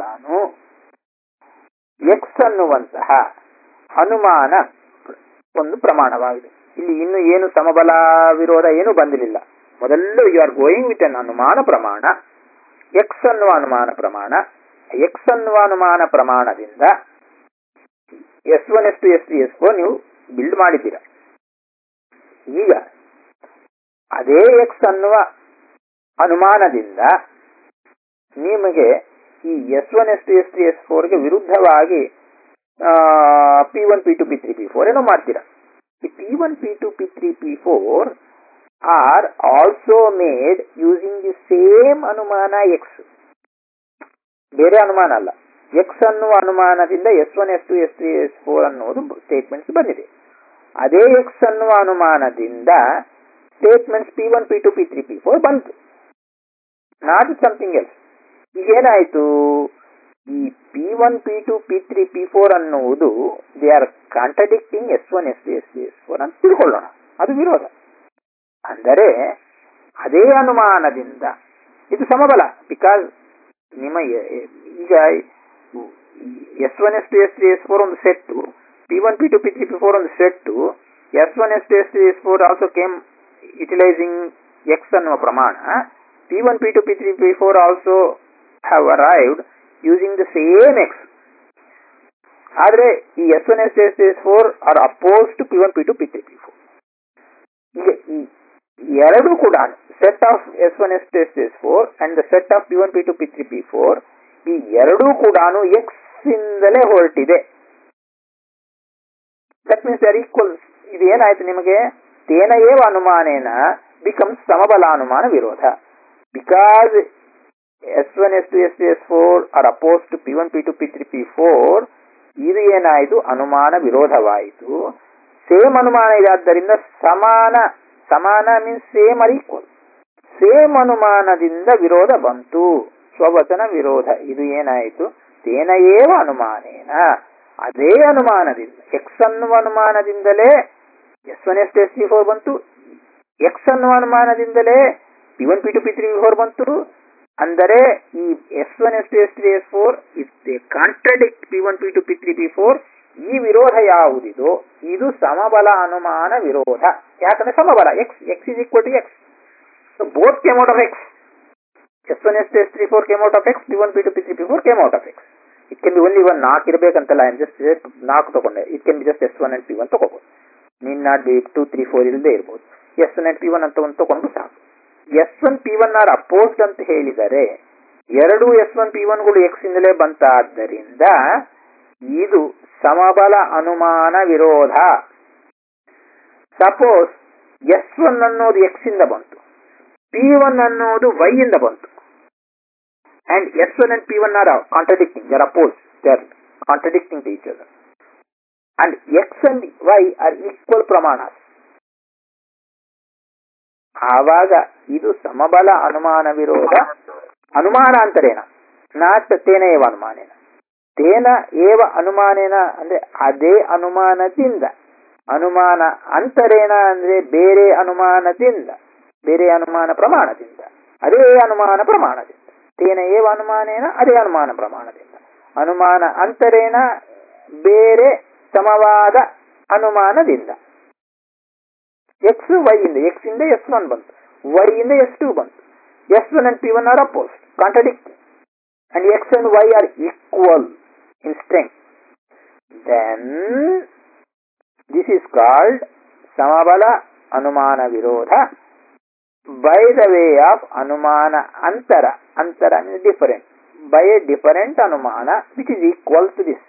ಎಕ್ಸ್ ಅನ್ನುವಂತಹ ಅನುಮಾನ ಒಂದು ಪ್ರಮಾಣವಾಗಿದೆ ಇಲ್ಲಿ ಇನ್ನು ಏನು ಸಮಬಲ ವಿರೋಧ ಏನು ಬಂದಿರಲಿಲ್ಲ ಮೊದಲು you are going with an ಅನುಮಾನ ಪ್ರಮಾಣ ಎಕ್ಸ್ ಅನ್ನುವ ಅನುಮಾನ ಪ್ರಮಾಣ ಎಕ್ಸ್ ಅನ್ನುವ ಅನುಮಾನ ಪ್ರಮಾಣದಿಂದ S one S two S three S four ನೀವು ಬಿಲ್ಡ್ ಮಾಡಿದ್ದೀರ ಈಗ ಅದೇ ಎಕ್ಸ್ ಅನ್ನುವ ಅನುಮಾನದಿಂದ ನಿಮಗೆ ಈ S one S two S three S ಫೋರ್ಗೆ ವಿರುದ್ಧವಾಗಿ P one P two P three P four ಏನೋ ಮಾಡ್ತೀರಾ P1, P2, P3, P4 are also made using the same ಅನುಮಾನ X. ಬೇರೆ ಅನುಮಾನ ಅಲ್ಲ ಎಕ್ಸ್ ಅನ್ನುವ ಅನುಮಾನದಿಂದ S one S two S three S four ಅನ್ನುವುದು ಸ್ಟೇಟ್ಮೆಂಟ್ಸ್ ಬಂದಿದೆ ಅದೇ ಎಕ್ಸ್ ಅನ್ನುವ ಅನುಮಾನದಿಂದ statements P one P two P three P four ಬಂತು ನಾಟ್ ಸಮಥಿಂಗ್ ಎಲ್ಸ್ ಈಗ ಏನಾಯ್ತು ಈ P one P two P three P four ಅನ್ನುವುದು they are contradicting S one S two S three S four ಅಂತ ತಿಳ್ಕೊಳ್ಳೋಣ ಅದು ವಿರೋಧ ಅಂದರೆ ಅದೇ ಅನುಮಾನದಿಂದ ಇದು ಸಮಬಲ ಬಿಕಾಸ್ ನಿಮ್ಮ ಎ- ಎ- ಈಗ S one S two S three S four ಒಂದು set P one P two P three P four ಒಂದು set S one S two S three S four also came utilizing X ಅನ್ನುವ ಪ್ರಮಾಣ P one P two P three P four also have arrived using the same X ಆದ್ರೆ ಈ S one S S S four are opposed to P one P two P three P four ಈಗ ಈ ಎರಡು ಕೂಡ set of S one S S S four and the set of P one P two P three P four ಈ ಎರಡೂ ಕೂಡ ಎಕ್ಸ್ ಇಂದಲೇ ಹೊರಟಿದೆ ದಟ್ ಮೀನ್ಸ್ ದರ್ ಈಕ್ವಲ್ ಇದು ಏನಾಯ್ತು ನಿಮಗೆ ತೇನ ಏವ ಅನುಮಾನೇನ ಬಿಕಮ್ಸ್ ಸಮಬಲ ಅನುಮಾನ ವಿರೋಧ because S one S two S two S four are opposed to P one P two P three P four ಇದು ಏನಾಯಿತು ಅನುಮಾನ ವಿರೋಧವಾಯಿತು ಸೇಮ್ ಅನುಮಾನ ಇದಾದ್ದರಿಂದ ಸಮಾನ ಸಮಾನ means same or equal same ಅನುಮಾನದಿಂದ ವಿರೋಧ ಬಂತು ಸ್ವವಚನ ವಿರೋಧ ಇದು ಏನಾಯಿತು ತೇನ ಏವ ಅನುಮಾನೇನ ಅದೇ ಅನುಮಾನದಿಂದ ಎಕ್ಸ್ ಅನ್ನುವ ಅನುಮಾನದಿಂದಲೇ S one S S three four ಬಂತು ಎಕ್ಸ್ ಅನ್ನುವ ಅನುಮಾನದಿಂದಲೇ P one P two P three four ಬಂತು ಅಂದರೆ ಈ S one S two S three S four contradict P one P two P three P four ಈ ವಿರೋಧ ಯಾವುದಿದೋ ಇದು ಸಮಬಲ ಅನುಮಾನ ವಿರೋಧ ಯಾಕಂದ್ರೆ ಸಮಬಲ X X is equal to X both came out of X S one S two S three four came out of X P one P two P three P four came out of X it can be only one ನಾಲ್ಕು ಇರಬೇಕಂತಲ್ಲ ಐ ಜಸ್ಟ್ ನಾಲ್ಕು ತಗೊಂಡೆ it can be just S one and P one ತಗೋಬಹುದು need not be two three four ಇಲ್ಲದೆ ಇರ್ಬೋದು S one and P one ಅಂತ ಒಂದು ತಗೊಂಡು ಸಾಕು S one P one are opposed ಅಂತ ಹೇಳಿದರೆ ಎರಡು ಎಸ್ ಒನ್ ಪಿ ಒನ್ಗಳು ಎಕ್ಸ್ ಇಂದಲೇ ಬಂತಾದ್ದರಿಂದ ಇದು ಸಮಬಲ ಅನುಮಾನ ವಿರೋಧ ಸಪೋಸ್ ಎಸ್ ಒನ್ ಅನ್ನೋದು ಎಕ್ಸ್ ಇಂದ ಬಂತು ಪಿ ಒನ್ ಅನ್ನೋದು ವೈ ಇಂದ ಬಂತು and S one and P one are contradicting they're opposed they're contradicting to each other and X and Y are equal ಪ್ರಮಾಣ ಆವಾಗ ಇದು ಸಮಬಲ ಅನುಮಾನ ವಿರೋಧ ಅನುಮಾನ ಅಂತರೇನ ನಾಟ್ ತೇನ ಏವ ಅನುಮಾನೇನ ತೇನ ಏವ ಅನುಮಾನೇನ ಅಂದ್ರೆ ಅದೇ ಅನುಮಾನದಿಂದ ಅನುಮಾನ ಅಂತರೇನ ಅಂದ್ರೆ ಬೇರೆ ಅನುಮಾನದಿಂದ ಬೇರೆ ಅನುಮಾನ ಪ್ರಮಾಣದಿಂದ ಅದೇ ಅನುಮಾನ ಪ್ರಮಾಣದಿಂದ ತೇನ ಏವ ಅನುಮಾನೇನ ಅದೇ ಅನುಮಾನ ಪ್ರಮಾಣದಿಂದ ಅನುಮಾನ ಅಂತರೇನ ಬೇರೆ ಸಮವಾದ ಅನುಮಾನದಿಂದ ಎಕ್ಸ್ ವೈ ಇಂದ ಎಕ್ಸ್ ಇಂದ ಎಸ್ ಒನ್ ಬಂತು ವೈ ಇಂದ ಎಸ್ ಟು ಬಂತು S one and P one are opposed contradict and X and Y are equal in strength then this is called ಸಮಬಲ ಅನುಮಾನ ವಿರೋಧ ಬೈ ದ ವೇ ಆಫ್ ಅನುಮಾನ ಅಂತರ ಅಂತರ means different by a different ಅನುಮಾನ which is equal to this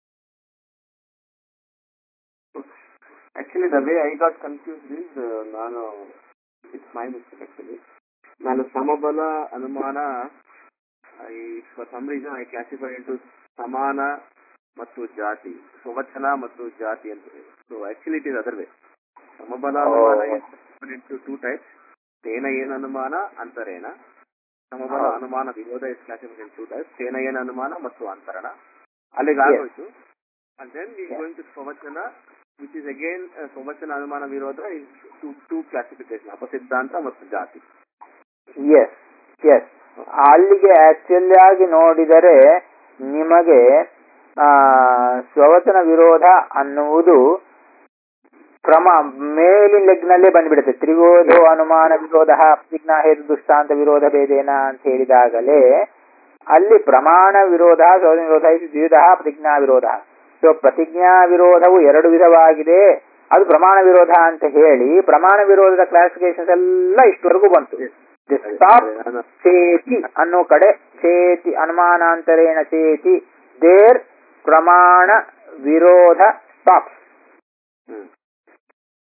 actually the way I got confuse is ನಾನು ಇಟ್ಸ್ ಮೈ ಮಿಸ್ಟೇಕ್ ಆಕ್ಚುಲಿ ನಾನು ಸಮಬಲ ಅನುಮಾನ I for some reason I classify into ಸಮಾನ ಮತ್ತು ಜಾತಿ ಸ್ವವಚನ ಮತ್ತು ಜಾತಿ ಅಂತ so actually it is other way ಸಮಬಲ ಅನುಮಾನ ಇಂಟು ಟೂ ಟೈಪ್ಸ್ ತೇನ ಏನ ಅನುಮಾನ ಅಂತರೇನ ಸಮಬಲ ಹೌದು. ಅನುಮಾನ ವಿರೋಧ is classified in two types ತೇನ ಏನ ಅನುಮಾನ ಮತ್ತು ಅಂತರಣ ಅಲ್ಲಿಗೆ ಆಗೋಯ್ತು and then we Yeah. going to ಸ್ವವಚನ which is again uh, ಸ್ವವಚನ ಅನುಮಾನ ವಿರೋಧ is two two classification ಅಪಸಿದ್ಧಾಂತ ಮತ್ತು ಜಾತಿ ಎಸ್ ಎಸ್ ಅಲ್ಲಿಗೆ ಆಕ್ಚುಲಿ ಆಗಿ ನೋಡಿದರೆ ನಿಮಗೆ ಆ ಸ್ವವಚನ ವಿರೋಧ ಅನ್ನುವುದು ಕ್ರಮ ಮೇಲಿನ ಲೆಗ್ನಲ್ಲೇ ಬಂದ್ಬಿಡುತ್ತೆ ತ್ರಿಗೋಧೋ ಅನುಮಾನ ವಿರೋಧ ಪ್ರತಿಜ್ಞಾ ಹೇತು ದುಷ್ಟಾಂತ ವಿರೋಧ ಭೇದೇನ ಅಂತ ಹೇಳಿದಾಗಲೇ ಅಲ್ಲಿ ಪ್ರಮಾಣ ವಿರೋಧ ಸ್ವವಚನ ವಿರೋಧ ಇದು ದ್ವಿಧ ಪ್ರತಿಜ್ಞಾ ವಿರೋಧ ಸೊ ಪ್ರತಿಜ್ಞಾ ವಿರೋಧವು ಎರಡು ವಿಧವಾಗಿದೆ ಅದು ಪ್ರಮಾಣ ವಿರೋಧ ಅಂತ ಹೇಳಿ ಪ್ರಮಾಣ ವಿರೋಧದ ಕ್ಲಾಸಿಫಿಕೇಶನ್ಸ್ ಎಲ್ಲ ಇಷ್ಟವರೆಗೂ ಬಂತು This stop ಚೇತಿ ಅನ್ನೋ ಕಡೆ ಚೇತಿ ಅನುಮಾನಾಂತರೇಣ ಚೇತಿ ದೇರ್ ಪ್ರಮಾಣ ವಿರೋಧ ಸ್ಟಾಪ್ಸ್ ಹ್ಮ್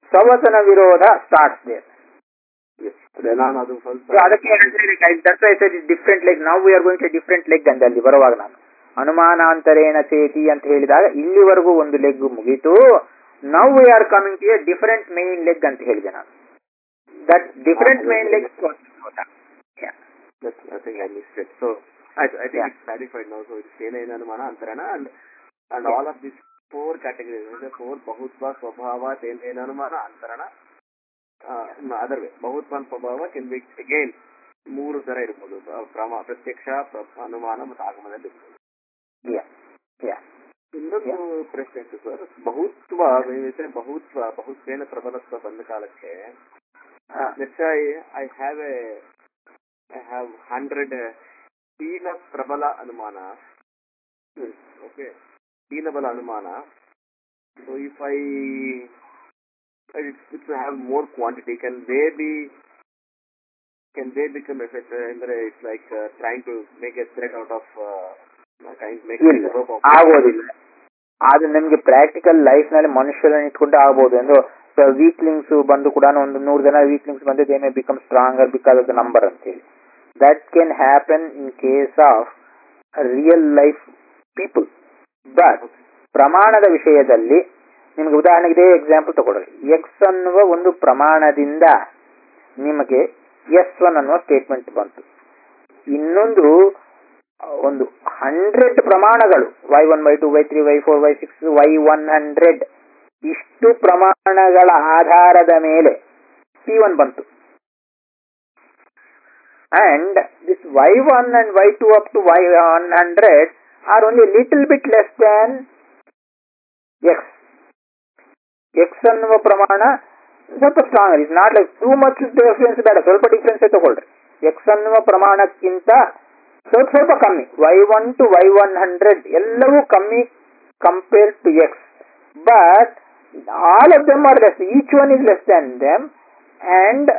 ಸವಸನ ವಿರೋಧ ಸ್ಟಾರ್ಟ್ಸ್ ದೇರ್ ಎಸ್ ಅದೇ ನಾನು ಅದು ಸ್ವಲ್ಪ ಅದಕ್ಕೆ ಡಿಫ್ರೆಂಟ್ ಲೆಗ್ ನಾವು we are going to different leg ಅಂದೆ ಅಲ್ಲಿ ಬರುವಾಗ ನಾನು ಅನುಮಾನಾಂತರೇಣ ಚೇತಿ ಅಂತ ಹೇಳಿದಾಗ ಇಲ್ಲಿವರೆಗೂ ಒಂದು ಲೆಗ್ ಮುಗೀತು now we are coming to a different main leg ಅಂತ ಹೇಳಿದೆ ನಾನು that different main leg Yes, I think I missed it. So I, I think Yeah. it's clarified now. So it's ಏನೇನು ಅನುಮಾನ ಅಂತರಣ and and Yeah. all of these four categories, ಅಂದ್ರೆ four ಬಹುತ್ವ ಸ್ವಭಾವ ಏನೇನು ಅನುಮಾನ ಅಂತರಣ ಅದರ್ ವೇ ಬಹುತ್ವ and ಸ್ವಭಾವ ಕೆನ್ ಬಿ ಅಗೇನ್ ಮೂರು ತರ ಇರ್ಬೋದು ಪ್ರ- ಪ್ರಮ ಪ್ರತ್ಯಕ್ಷ ಪ್ರ- ಅನುಮಾನ ಮತ್ತು ಆಗಮನದಲ್ಲಿ ಇರ್ಬೋದು. ಇನ್ನೊಂದು ಪ್ರಶ್ನೆ ಇತ್ತು ಸರ್ ಬಹುತ್ವ ವೇವಿಸೆ ಬಹುತ್ವ ಬಹುತ್ವೇನ ಪ್ರಬಲತ್ವ ಬಂದ ಕಾಲಕ್ಕೆ let's say I have a I have hundred ದೀನ ಪ್ರಬಲ ಅನುಮಾನ ಓಕೆ ದೀನ ಬಲ ಅನುಮಾನ so if I it's have more quantity can they be can they become effect ಅಂದ್ರೆ it's like trying to make a thread out of make ಇಲ್ಲ ಆಗೋದಿಲ್ಲ ಅದು ನಿಮ್ಗೆ ಪ್ರಾಕ್ಟಿಕಲ್ ಲೈಫ್ ನಲ್ಲಿ ಮನುಷ್ಯರನ್ನ ಇಟ್ಕೊಂಡು ಆಗ್ಬೋದು ಎಂದು ವೀಕ್ಲಿಂಗ್ಸ್ ಬಂದು ಕೂಡ ಒಂದು ನೂರು ಜನ ವೀಕ್ಲಿಂಗ್ಸ್ ಬಂದು they may become stronger because of the number ಅಂತ ಹೇಳಿ that can happen in case of real life people but ಪ್ರಮಾಣದ ವಿಷಯದಲ್ಲಿ ನಿಮಗೆ ಉದಾಹರಣೆಗೆ ಇದೇ ಎಕ್ಸಾಂಪಲ್ ತಗೊಳ್ಳಿ ಎಕ್ಸ್ ಅನ್ನುವ ಒಂದು ಪ್ರಮಾಣದಿಂದ ನಿಮಗೆ ಎಸ್ ಒನ್ ಅನ್ನುವ ಸ್ಟೇಟ್ಮೆಂಟ್ ಬಂತು ಇನ್ನೊಂದು ಒಂದು ಹಂಡ್ರೆಡ್ ಪ್ರಮಾಣಗಳು Y one Y two Y three Y four Y six Y one hundred ಇಷ್ಟು ಪ್ರಮಾಣಗಳ ಆಧಾರದ ಮೇಲೆ ಪಿ ಒನ್ ಬಂತು and this Y one and Y two up to Y one hundred are only little bit less than X X ಅನ್ನುವ ಪ್ರಮಾಣ ಸ್ವಲ್ಪ strong is not like too much difference ಬೇಡ ಸ್ವಲ್ಪ ಡಿಫ್ರೆನ್ಸ್ ತಗೊಳ್ರಿ ಎಕ್ಸ್ ಅನ್ನುವ ಪ್ರಮಾಣಕ್ಕಿಂತ ಸ್ವಲ್ಪ ಸ್ವಲ್ಪ ಕಮ್ಮಿ Y one to Y one hundred ಎಲ್ಲವೂ ಕಮ್ಮಿ compare to X but all of them are less each one is less than them and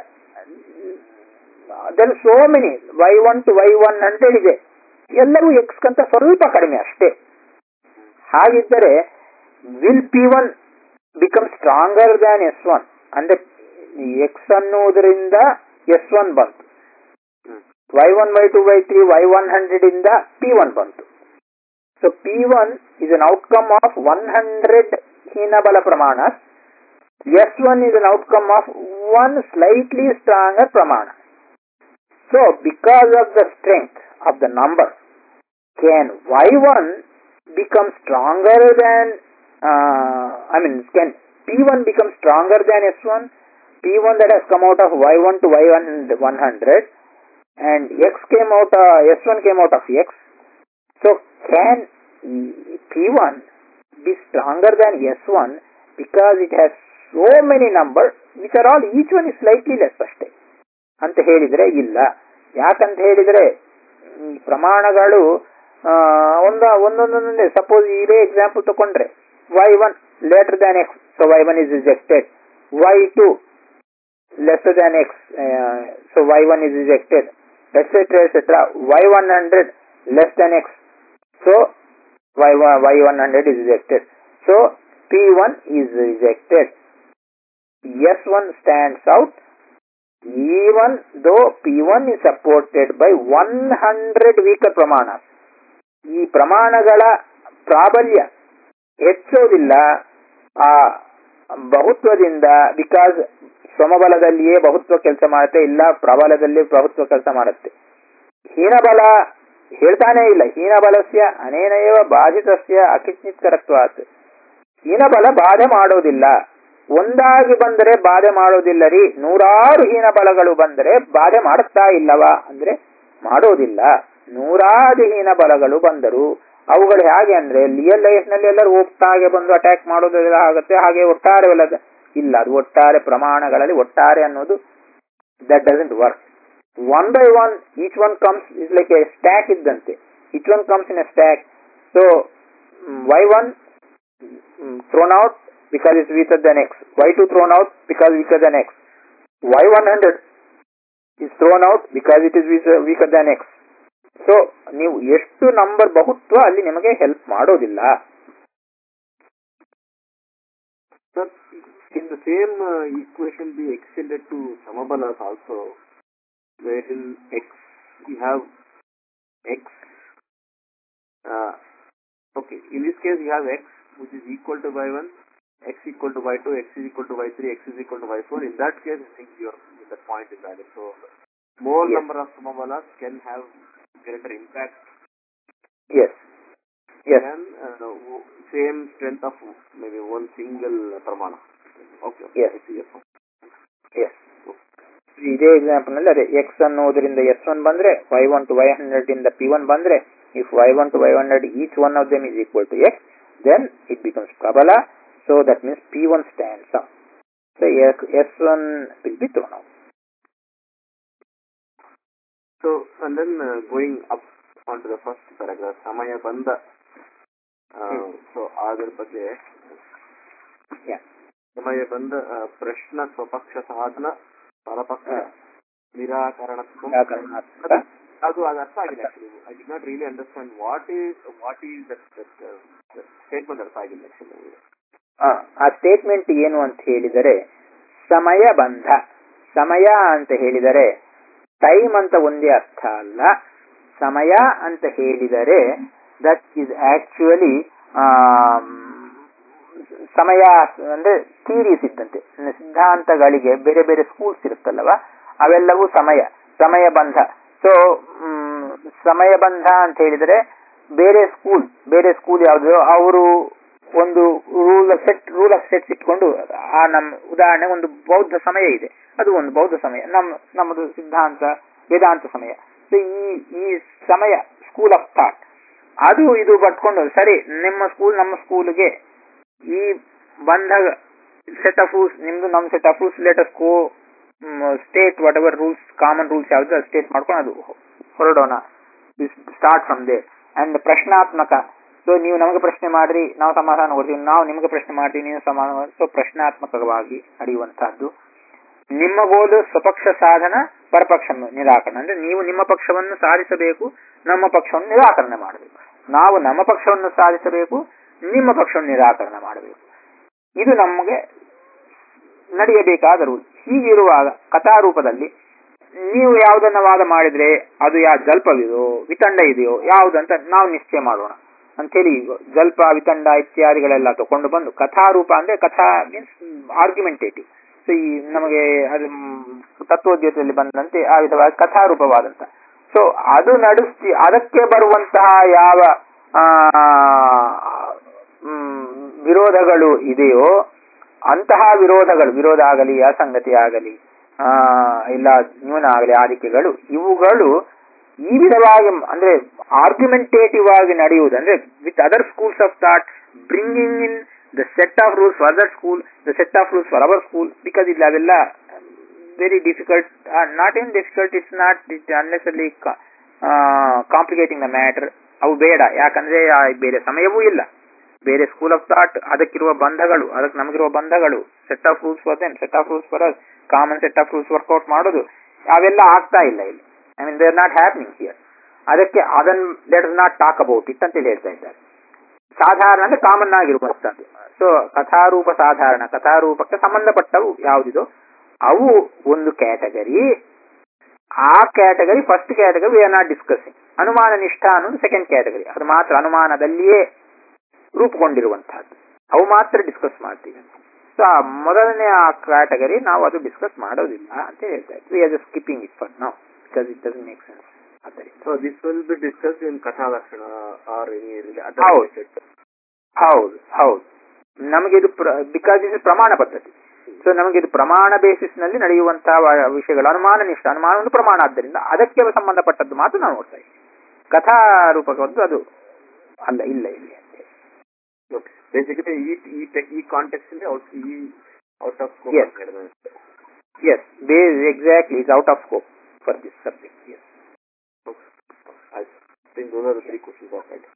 then so many Y one to Y one hundred ಇದೆ ಎಲ್ಲವೂ ಎಕ್ಸ್ ಕಂತ ಸ್ವಲ್ಪ ಕಡಿಮೆ ಅಷ್ಟೇ ಹಾಗಿದ್ದರೆ will P one become stronger than S one ಅಂದ್ರೆ ಎಕ್ಸ್ ಅನ್ನುವುದರಿಂದ ಎಸ್ ಒನ್ ಬಂತು Y one Y two Y three Y one hundred ಇಂದ ಪಿ ಒನ್ ಬಂತು so P one is an outcome of one hundred ಹೀನಬಲ ಪ್ರಮಾಣ S one is an outcome of one slightly stronger ಪ್ರಮಾಣ so because of the strength of the number can Y one become stronger than uh, I mean can P1 become stronger than S1 P1 that has come out of Y1 to Y1 100 and X came out uh, S1 came out of X so can P1 be stronger than S1 because it has so many numbers which are all each one is slightly less ಅಷ್ಟೇ ಅಂತ ಹೇಳಿದ್ರೆ ಇಲ್ಲ ಯಾಕಂತ ಹೇಳಿದ್ರೆ ಈ ಪ್ರಮಾಣಗಳು ಒಂದ ಒಂದೊಂದೊಂದೇ ಸಪೋಸ್ ಇದೇ ಎಕ್ಸಾಂಪಲ್ ತಗೊಂಡ್ರೆ Y one later than X so Y one is rejected Y two lesser than X so Y one is rejected etcetera etcetera Y one hundred less than X so Y Y one hundred is rejected so P one is rejected S one stands out even though P1 is supported by 100 weaker ಪ್ರಮಾಣ ಈ ಪ್ರಮಾಣಗಳ ಪ್ರಾಬಲ್ಯ ಹೆಚ್ಚೋದಿಲ್ಲ ಆ ಬಹುತ್ವದಿಂದ ಬಿಕಾಸ್ ಸಮಬಲದಲ್ಲಿಯೇ ಬಹುತ್ವ ಕೆಲಸ ಮಾಡುತ್ತೆ ಇಲ್ಲ ಪ್ರಬಲದಲ್ಲಿ ಪ್ರಭುತ್ವ ಕೆಲಸ ಮಾಡುತ್ತೆ ಹೀನಬಲ ಹೇಳ್ತಾನೇ ಇಲ್ಲ ಹೀನಬಲಸ್ಯ ಅನೇನೈವ ಬಾಧಿತಸ್ಯ ಅಕಿಚ್ನಿತ್ಕರತ್ವಾತ್ ಹೀನಬಲ ಬಾಧೆ ಮಾಡೋದಿಲ್ಲ ಒಂದಾಗಿ ಬಂದರೆ ಬಾಧೆ ಮಾಡೋದಿಲ್ಲ ರೀ ನೂರಾರು ಹೀನ ಬಲಗಳು ಬಂದರೆ ಬಾಧೆ ಮಾಡುತ್ತಾ ಇಲ್ಲವಾ ಅಂದ್ರೆ ಮಾಡೋದಿಲ್ಲ ನೂರಾರು ಹೀನ ಬಲಗಳು ಬಂದರು ಅವುಗಳು ಹೇಗೆ ಅಂದ್ರೆ ರಿಯಲ್ ಲೈಫ್ ನಲ್ಲಿ ಎಲ್ಲರೂ ಒಟ್ಟಾಗೆ ಬಂದು ಅಟ್ಯಾಕ್ ಮಾಡೋದೆಲ್ಲ ಆಗುತ್ತೆ ಹಾಗೆ ಒಟ್ಟಾರೆ ಎಲ್ಲ ಇಲ್ಲ ಅದು ಒಟ್ಟಾರೆ ಪ್ರಮಾಣಗಳಲ್ಲಿ ಒಟ್ಟಾರೆ ಅನ್ನೋದು that doesn't work one by one each one comes is like a stack ಇದ್ದಂತೆ each one comes in a stack so Y one thrown out because it's weaker than x. y2 thrown out because weaker than x. y100 is thrown out because it is weaker than x. So ನೀವು ಎಷ್ಟು ನಂಬರ್ ಬಹುತ್ವ ಅಲ್ಲಿ ನಿಮಗೆ ಹೆಲ್ಪ್ ಮಾಡೋದಿಲ್ಲ can the same uh, equation be extended to samabalas also wherein x you have x uh, okay in this case you have x which is equal to y1 x equal to y2 x is equal to y3 x is equal to y4 in that case I think your that point is valid so more Yes. number of samabalas can have greater impact Yes. Yes. than uh, w- same strength of maybe one single pramana okay, okay. Yes. I see your point. Yes ಇದೇ ಎಕ್ಸಾಂಪಲ್ ನಲ್ಲಿ ಅದೇ ಎಕ್ಸ್ ಅನ್ನೋದ್ರಿಂದ ಎಸ್ ಒನ್ ಬಂದ್ರೆ Y one to Y hundred ಇಂದ ಪಿ ಒನ್ ಬಂದ್ರೆ if Y one to Y hundred each one of them is equal to X then it becomes ಪ್ರಬಲ so that means P one stands so S one will be thrown out So, and then uh, going up onto the first paragraph, ಸಮಯ ಬಂದ ಆ, ಹ್ಮ್. so ಅದರ ಬಗ್ಗೆ Yeah. ಸಮಯ ಬಂದ ಆ, ಪ್ರಶ್ನ ಸ್ವಪಕ್ಷ ಸಾಧನ ಪರಪಕ್ಷ ನಿರಾಕರಣತ್ವ ನಿರಾಕರಣಾತ್ಮಕ. ಅದು ಅದು ಅರ್ಥ ಆಗಿಲ್ಲ actually I did not really understand what is what is that statement ಅರ್ಥ ಆಗಿಲ್ಲ ಆಕ್ಚುಲಿ ಆ, ಆ ಸ್ಟೇಟ್ಮೆಂಟ್ ಏನು ಅಂತ ಹೇಳಿದರೆ ಸಮಯ ಬಂಧ ಸಮಯ ಅಂತ ಹೇಳಿದರೆ ಟೈಮ್ ಅಂತ ಒಂದೇ ಅರ್ಥ ಅಲ್ಲ ಸಮಯ ಅಂತ ಹೇಳಿದರೆ ದಟ್ ಈಸ್ ಆಕ್ಚುಯಲಿ ಸಮಯ ಅಂದ್ರೆ ಥೀರೀಸ್ ಇದ್ದಂತೆ ಸಿದ್ಧಾಂತಗಳಿಗೆ ಬೇರೆ ಬೇರೆ ಸ್ಕೂಲ್ಸ್ ಇರುತ್ತಲ್ಲವ ಅವೆಲ್ಲವೂ ಸಮಯ ಸಮಯ ಬಂಧ ಸೊ ಸಮಯ ಬಂಧ ಅಂತ ಹೇಳಿದರೆ ಬೇರೆ ಸ್ಕೂಲ್ ಬೇರೆ ಸ್ಕೂಲ್ ಯಾವುದು ಅವರು ಒಂದು rule set rule of sets ಇಟ್ಕೊಂಡು ಆ ನಮ್ಮ ಉದಾಹರಣೆ ಒಂದು ಬೌದ್ಧ ಸಮಯ ಇದೆ ಅದು ಒಂದು ಬೌದ್ಧ ಸಮಯ ನಮ್ಮ ನಮ್ಮದು ಸಿದ್ಧಾಂತ ವೇದಾಂತ ಸಮಯ ಸೊ ಈ ಈ ಸಮಯ ಸ್ಕೂಲ್ ಆಫ್ ಥಾಟ್ ಅದು ಇದು ಬಟ್ಕೊಂಡು ಸರಿ ನಿಮ್ಮ ಸ್ಕೂಲ್ ನಮ್ಮ ಸ್ಕೂಲ್ಗೆ ಈ ಬಂಧ ಸೆಟ್ ಆಫ್ ರೂಲ್ಸ್ ನಿಮ್ದು ನಮ್ಮ ಸೆಟ್ ಆಫ್ ರೂಲ್ಸ್ ಲೇಟಸ್ ಕೋ state whatever rules common rules ಯಾವ್ದು ಅದು ಸ್ಟೇಟ್ ಮಾಡ್ಕೊಂಡು ಅದು ಹೊರಡೋಣ ಸ್ಟಾರ್ಟ್ ಫ್ರಮ್ ದೇ ಅಂಡ್ ಪ್ರಶ್ನಾತ್ಮಕ ಸೊ ನೀವು ನಮಗೆ ಪ್ರಶ್ನೆ ಮಾಡ್ರಿ ನಾವು ಸಮಾಧಾನ ಕೊಡ್ತೀವಿ ನಾವು ನಿಮಗೆ ಪ್ರಶ್ನೆ ಮಾಡ್ತೀವಿ ನೀವು ಸಮಾಧಾನ ಸೊ ಪ್ರಶ್ನಾತ್ಮಕವಾಗಿ ನಡೆಯುವಂತಹದ್ದು ನಿಮ್ಮ ಗೋಲು ಸ್ವಪಕ್ಷ ಸಾಧನ ಪರಪಕ್ಷ ನಿರಾಕರಣೆ ಅಂದ್ರೆ ನೀವು ನಿಮ್ಮ ಪಕ್ಷವನ್ನು ಸಾಧಿಸಬೇಕು ನಮ್ಮ ಪಕ್ಷವನ್ನು ನಿರಾಕರಣೆ ಮಾಡಬೇಕು ನಾವು ನಮ್ಮ ಪಕ್ಷವನ್ನು ಸಾಧಿಸಬೇಕು ನಿಮ್ಮ ಪಕ್ಷವನ್ನು ನಿರಾಕರಣೆ ಮಾಡಬೇಕು ಇದು ನಮಗೆ ನಡೆಯಬೇಕಾದ ರೂಲ್ ಹೀಗಿರುವಾಗ ಕಥಾರೂಪದಲ್ಲಿ ನೀವು ಯಾವುದನ್ನ ವಾದ ಮಾಡಿದ್ರೆ ಅದು ಯಾವ ಜಲ್ಪವಿದೋ ವಿತಂಡ ಇದೆಯೋ ಯಾವುದಂತ ನಾವು ನಿಶ್ಚಯ ಮಾಡೋಣ ಅಂತೇಳಿ ಜಲ್ಪ ವಿತಂಡ ಇತ್ಯಾದಿಗಳೆಲ್ಲ ತಕೊಂಡು ಬಂದು ಕಥಾರೂಪ ಅಂದ್ರೆ ಕಥಾ ಮೀನ್ಸ್ ಆರ್ಗ್ಯುಮೆಂಟೇಟಿವ್ ಸೊ ಈ ನಮಗೆ ಅದು ತತ್ವೋದ್ಯತದಲ್ಲಿ ಬಂದಂತೆ ಆ ವಿಧವಾಗಿ ಕಥಾರೂಪವಾದಂತ ಸೊ ಅದು ನಡೆಸಿ ಅದಕ್ಕೆ ಬರುವಂತಹ ಯಾವ ಆ ವಿರೋಧಗಳು ಇದೆಯೋ ಅಂತಹ ವಿರೋಧಗಳು ವಿರೋಧ ಆಗಲಿ ಅಸಂಗತಿ ಆಗಲಿ ಆ ಇಲ್ಲ ನ್ಯೂನ ಆಗಲಿ ಆದಿಕೆಗಳು ಇವುಗಳು ಈ ವಿಧವಾಗಿ ಅಂದ್ರೆ ಆರ್ಗ್ಯುಮೆಂಟೇಟಿವ್ ಆಗಿ ನಡೆಯುವುದು ಅಂದ್ರೆ with other schools of thought bringing in the set of rules for other school the set of rules for our school because ಇಲ್ಲ ಅವೆಲ್ಲ very difficult not in difficult it's not it unnecessarily complicating the matter ಅವು ಬೇಡ ಯಾಕಂದ್ರೆ ಆ ಬೇರೆ ಸಮಯವೂ ಇಲ್ಲ ಬೇರೆ ಸ್ಕೂಲ್ ಆಫ್ ಥಾಟ್ ಅದಕ್ಕಿರುವ ಬಂಧಗಳು ಅದಕ್ಕೆ ನಮಗಿರುವ ಬಂಧಗಳು set of rules for then set of rules for us common set of rules workout ಮಾಡೋದು ಅವೆಲ್ಲ ಆಗ್ತಾ ಇಲ್ಲ ಇಲ್ಲಿ I mean they are not happening here ಅದಕ್ಕೆ ಅದನ್ನ let not talk about it ಅಂತ ಹೇಳ್ತಾ ಇದ್ದಾರೆ ಸಾಧಾರಣ ಅಂದ್ರೆ ಕಾಮನ್ ಆಗಿರುವಂತದ್ದು ಸೊ ಕಥಾರೂಪ ಸಾಧಾರಣ ಕಥಾರೂಪಕ್ಕೆ ಸಂಬಂಧಪಟ್ಟವು ಯಾವುದಿದೋ ಅವು ಒಂದು ಕ್ಯಾಟಗರಿ ಆ category first category we are not discussing ಅನುಮಾನ ನಿಷ್ಠ ಅನ್ನೋದು ಸೆಕೆಂಡ್ ಕ್ಯಾಟಗರಿ ಅದು ಮಾತ್ರ ಅನುಮಾನದಲ್ಲಿಯೇ ರೂಪುಗೊಂಡಿರುವಂತಹದ್ದು ಅವು ಮಾತ್ರ ಡಿಸ್ಕಸ್ ಮಾಡ್ತೀವಿ ಸೊ ಆ ಮೊದಲನೇ ಆ ಕ್ಯಾಟಗರಿ ನಾವು ಅದು ಡಿಸ್ಕಸ್ ಮಾಡೋದಿಲ್ಲ ಅಂತ ಹೇಳ್ತಾ ಇದ್ವಿ we are skipping it for ನಾವು because it does make sense ಆದ್ದರಿಂದ So this will be discussed in Katha Lakshana or any rela- other ಹೌದು. related. ಹೌದು ಹೌದು ನಮಗೆ ಇದು ಬಿಕಾಸ್ ಇದು ಪ್ರಮಾಣ ಪದ್ಧತಿ ಸೊ ನಮಗೆ ಇದು ಪ್ರಮಾಣ ಬೇಸಿಸ್ ನಲ್ಲಿ ನಡೆಯುವಂತಹ ವ- ವಿಷಯಗಳು ಅನುಮಾನ ನಿಷ್ಠ ಅನುಮಾನ ಒಂದು ಪ್ರಮಾಣ ಆದ್ದರಿಂದ ಅದಕ್ಕೆ ಸಂಬಂಧಪಟ್ಟದ್ದು ಮಾತ್ರ ನಾವು ನೋಡ್ತಾ ಇದ್ದೀವಿ ಕಥಾ ರೂಪಕದ್ದು ಅದು ಅಲ್ಲ ಇಲ್ಲ ಇಲ್ಲಿ ಅಂತ ಹೇಳಿ. Okay. Basically, ಈ ಈ tech- ಈ ಕಾಂಟೆಕ್ಸ್ಟ್ ಅಲ್ಲಿ ಔಟ್ ಈ out of scope Yes. Yes base exactly is out of scope for this subject yes I think those are the three questions of it.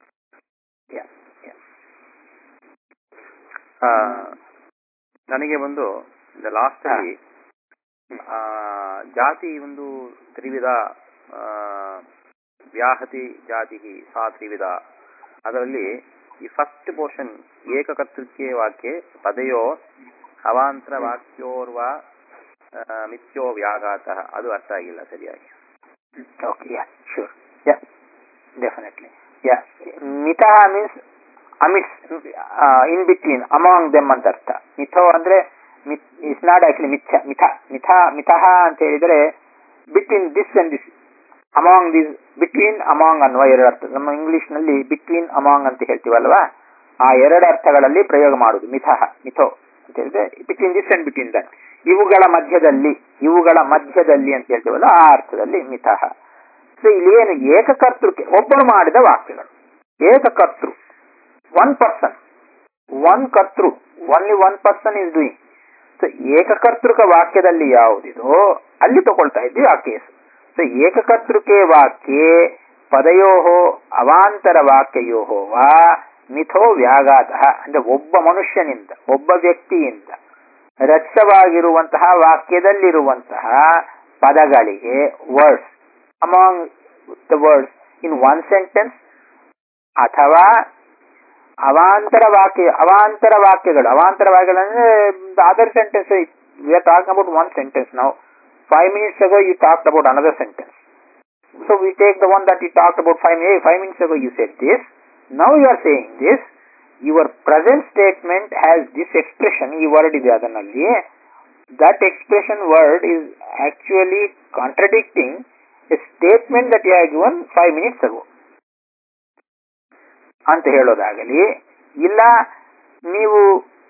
ಆ, ನನಗೆ ಒಂದು ಲಾಸ್ಟ್ ಅಲ್ಲಿ ಆ, ಜಾತಿ ಒಂದು ತ್ರಿವಿಧ ಆ, ವ್ಯಾಹತಿ ಜಾತಿ ಸಾ ತ್ರಿವಿಧ ಅದರಲ್ಲಿ ಈ ಫಸ್ಟ್ ಪೋರ್ಷನ್ ಏಕಕರ್ತೃತ್ಯ ವಾಕ್ಯ ಪದಯೋ ಅವಾಂತರ ವಾಕ್ಯೋರ್ವ ಆ, ಮಿಥ್ಯೋ ವ್ಯಾಘಾತ ಅದು ಅರ್ಥ ಆಗಿಲ್ಲ ಸರಿಯಾಗಿ Okay, yeah, sure. Yeah, definitely. Yeah. Mitaha means amidst, uh, in between, among them ಅಂತ ಅರ್ಥ ಮಿಥೋ ಅಂದ್ರೆ ಇಟ್ಸ್ ನಾಟ್ ಆಕ್ಚುಲಿ ಮಿಥ್ಯ ಮಿಥ ಮಿಥ ಮಿಥಃ ಅಂತ ಹೇಳಿದ್ರೆ between this and this among this between among ಅನ್ನುವ ಎರಡು ಅರ್ಥ ನಮ್ಮ ಇಂಗ್ಲಿಷ್ ನಲ್ಲಿ ಬಿಟ್ವೀನ್ ಅಮಾಂಗ್ ಅಂತ ಹೇಳ್ತೀವಲ್ವಾ ಆ ಎರಡು ಅರ್ಥಗಳಲ್ಲಿ ಪ್ರಯೋಗ ಮಾಡುದು ಮಿಥಃ ಮಿಥೋ ಅಂತ ಹೇಳಿದ್ರೆ between this and between that ಇವುಗಳ ಮಧ್ಯದಲ್ಲಿ ಇವುಗಳ ಮಧ್ಯದಲ್ಲಿ ಅಂತ ಹೇಳ್ತೀವಲ್ಲ ಆ ಅರ್ಥದಲ್ಲಿ ಮಿಥಃ ಸೊ ಇಲ್ಲಿ ಏನು ಏಕಕರ್ತೃಕ್ಕೆ ಒಬ್ಬರು ಮಾಡಿದ ವಾಕ್ಯಗಳು ಏಕಕರ್ತೃ ಒನ್ ಪರ್ಸನ್ ಒನ್ ಕರ್ತೃ only one person is doing so ಏಕಕರ್ತೃಕ ವಾಕ್ಯದಲ್ಲಿ ಯಾವುದಿದೋ ಅಲ್ಲಿ ತಗೊಳ್ತಾ ಇದ್ವಿ ಆ ಕೇಸ್ ಸೊ ಏಕಕರ್ತೃಕೆ ವಾಕ್ಯೆ ಪದಯೋ ಅವಾಂತರ ವಾಕ್ಯಯೋ ವಾ ಮಿಥೋ ವ್ಯಾಘಾತ ಅಂದ್ರೆ ಒಬ್ಬ ಮನುಷ್ಯನಿಂದ ಒಬ್ಬ ವ್ಯಕ್ತಿಯಿಂದ ರಚ್ಯವಾಗಿರುವಂತಹ ವಾಕ್ಯದಲ್ಲಿರುವಂತಹ ಪದಗಳಿಗೆ words among the words in one sentence ಅಥವಾ ಅವಾಂತರ ವಾಕ್ಯ ಅವಾಂತರ ವಾಕ್ಯಗಳು ಅವಾಂತರ ವಾಕ್ಯಗಳು ಅಂದ್ರೆ other sentence we are talking about one sentence ನಾವು five minutes ago you talked about another sentence so we take the one that you talked about five five minutes ago you set this now you are saying this your present statement has this expression ಈ ವರ್ಡ್ ಇದೆ ಅದರಲ್ಲಿ that expression word is actually contradicting a statement that you have given five minutes ago ಅಂತ ಹೇಳೋದಾಗಲಿ ಇಲ್ಲ ನೀವು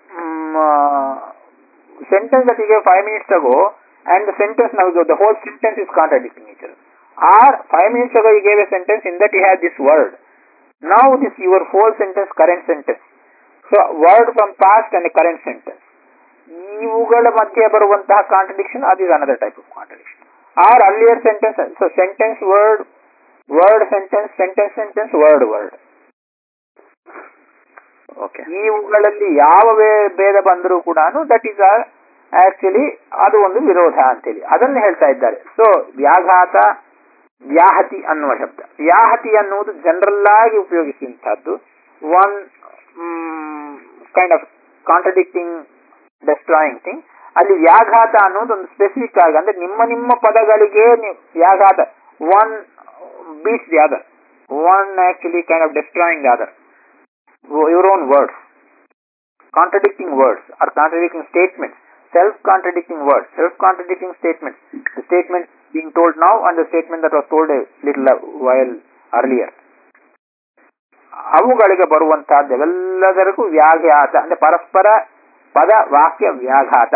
ಸೆಂಟೆನ್ಸ್ ದಟ್ ಈಗ five minutes ago and the sentence ನಾವು the whole sentence is contradicting either or five minutes ago you gave a sentence in that you have this word now this your whole sentence current sentence so word from past and current sentence ಇವುಗಳ ಮಧ್ಯೆ ಬರುವಂತಹ ಕಾಂಟ್ರಡಿಕ್ಷನ್ ಅದು is another type of contradiction or earlier sentence so sentence word word sentence sentence sentence word word okay ಇವುಗಳಲ್ಲಿ ಯಾವ ವೇ- ಭೇದ ಬಂದರೂ ಕೂಡ ದಟ್ ಈಸ್ ಆಕ್ಚುಲಿ ಅದು ಒಂದು ವಿರೋಧ ಅಂತೇಳಿ ಅದನ್ನು ಹೇಳ್ತಾ ಇದ್ದಾರೆ ಸೊ ವ್ಯಾಘಾತ ವ್ಯಾಹತಿ ಅನ್ನುವ ಶಬ್ದ ವ್ಯಾಹತಿ ಅನ್ನುವುದು ಜನರಲ್ ಆಗಿ ಉಪಯೋಗಿಸುವಂತಹದ್ದು one kind of contradicting destroying thing ಅಲ್ಲಿ ವ್ಯಾಘಾತ ಅನ್ನೋದು ಒಂದು ಸ್ಪೆಸಿಫಿಕ್ ಆಗಿ ಅಂದ್ರೆ ನಿಮ್ಮ ನಿಮ್ಮ ಪದಗಳಿಗೆ ನೀವು ವ್ಯಾಘಾತ one beats the other one actually kind of destroying the other your own words, contradicting words or contradicting statements, self-contradicting words, self-contradicting statements. The statement being told now and the statement that was told a little while earlier. ಅವುಗಳಿಗೆ ಬರುವಂತಹದ್ದೆಲ್ಲದರಿಗೂ ವ್ಯಾಘಾತ ಅಂದ್ರೆ ಪರಸ್ಪರ ಪದ ವಾಕ್ಯ ವ್ಯಾಘಾತ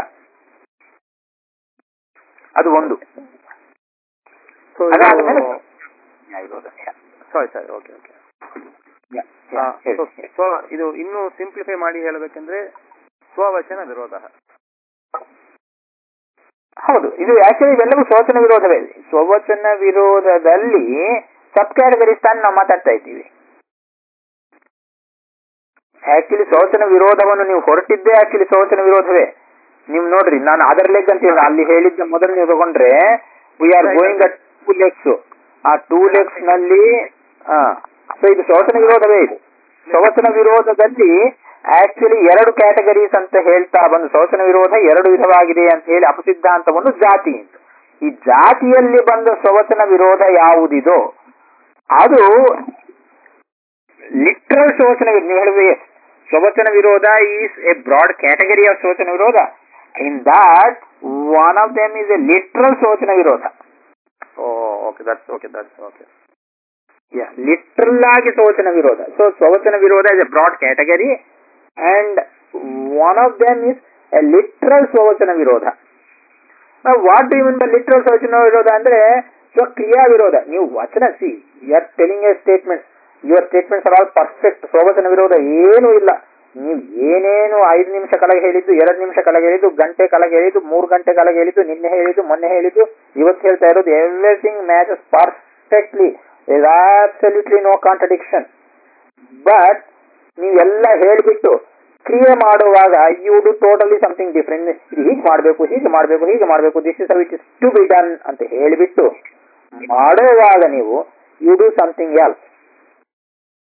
ಅದು ಒಂದು ಸೊ ಅದಾದ್ಮೇಲೆ ನ್ಯಾಯವಿರೋಧ. ಸಾರಿ ಸರಿ ಓಕೆ ಓಕೆ Yeah, yeah, ಹೇಳಿ. ಸ್ವ ಇದು ಇನ್ನು ಸಿಂಪ್ಲಿಫೈ ಮಾಡಿ ಹೇಳಬೇಕಂದ್ರೆ ಸ್ವವಚನ ವಿರೋಧ ಹೌದು ಇದು ಆಕ್ಚುಲಿ ಇವೆಲ್ಲವೂ ಸ್ವವಚನ ವಿರೋಧವೇ ಸ್ವವಚನ ವಿರೋಧದಲ್ಲಿ ಸಬ್ ಕ್ಯಾಟಗರೀಸ್ ತಾನು ನಾವು ಮಾತಾಡ್ತಾ ಇದ್ದೀವಿ ಆಕ್ಚುಲಿ ಸ್ವವಚನ ವಿರೋಧವನ್ನು ನೀವು ಹೊರಟಿದ್ದೇ ಆಕ್ಚುಲಿ ಸ್ವವಚನ ವಿರೋಧವೇ ನೀವು ನೋಡ್ರಿ ನಾನು ಅದರ್ ಲೆಗ್ ಅಂತ ಹೇಳಿದ್ರೆ ಅಲ್ಲಿ ಹೇಳಿದ್ದ ಮೊದಲು ನೀವು ತಗೊಂಡ್ರೆ we are going at two legs ಆ ಟೂ ಲೆಗ್ಸ್ ನಲ್ಲಿ ಸೊ ಇದು ಸ್ವವಚನ ವಿರೋಧವೇ ಇದು ಸ್ವವಚನ ವಿರೋಧದಲ್ಲಿ ಆಕ್ಚುಲಿ ಎರಡು ಕ್ಯಾಟಗರೀಸ್ ಅಂತ ಹೇಳ್ತಾ ಬಂದು ಸ್ವವಚನ ವಿರೋಧ ಎರಡು ವಿಧವಾಗಿದೆ ಅಂತ ಹೇಳಿ ಅಪಸಿದ್ಧಾಂತವನ್ನು ಜಾತಿ ಅಂತ ಈ ಜಾತಿಯಲ್ಲಿ ಬಂದ ಸ್ವವಚನ ವಿರೋಧ ಯಾವುದಿದೋ ಅದು ಲಿಟ್ರಲ್ ಸ್ವವಚನ ವಿರೋಧ ನೀವು ಹೇಳಿದ್ರೆ ಸ್ವವಚನ ವಿರೋಧ is a broad category of ಸ್ವವಚನ ವಿರೋಧ in that one of them is a literal ಸ್ವವಚನ ವಿರೋಧ oh okay that's okay that's okay literal ಆಗಿ ಸ್ವವಚನ ವಿರೋಧ ಸೊ ಸ್ವವಚನ ವಿರೋಧ is a broad category and one of them is a literal ಸ್ವವಚನ ವಿರೋಧ what do mean by literal ಸ್ವವಚನ ವಿರೋಧ ಅಂದ್ರೆ ಸ್ವಕ್ರಿಯಾ ವಿರೋಧ ನೀವು ವಚನ see you are telling a statement your statements are all perfect ಸ್ವವಚನ ವಿರೋಧ ಏನೂ ಇಲ್ಲ ನೀವು ಏನೇನು ಐದು ನಿಮಿಷ ಕೆಳಗೆ ಹೇಳಿದ್ದು ಎರಡು ನಿಮಿಷ ಕೆಳಗೆ ಹೇಳಿದ್ದು ಗಂಟೆ ಕೆಳಗೆ ಹೇಳಿದ್ದು ಮೂರು ಗಂಟೆ ಕೆಳಗೆ ಹೇಳಿದ್ದು ನಿನ್ನೆ ಹೇಳಿದ್ದು ಮೊನ್ನೆ ಹೇಳಿದ್ದು ಇವತ್ತು ಹೇಳ್ತಾ ಇರೋದು everything matches perfectly is absolutely no contradiction but ನೀವೆಲ್ಲ ಹೇಳಿಬಿಟ್ಟು ಕ್ರಿಯೆ ಮಾಡುವಾಗ you do totally something different ಇದು ಹೀಗೆ ಮಾಡಬೇಕು ಹೀಗೆ ಮಾಡಬೇಕು ಹೀಗೆ ಮಾಡಬೇಕು this is it is to be done ಅಂತ ಹೇಳಿಬಿಟ್ಟು ಮಾಡುವಾಗ ನೀವು ಯು ಡು ಸಮಥಿಂಗ್ ಎಲ್ಸ್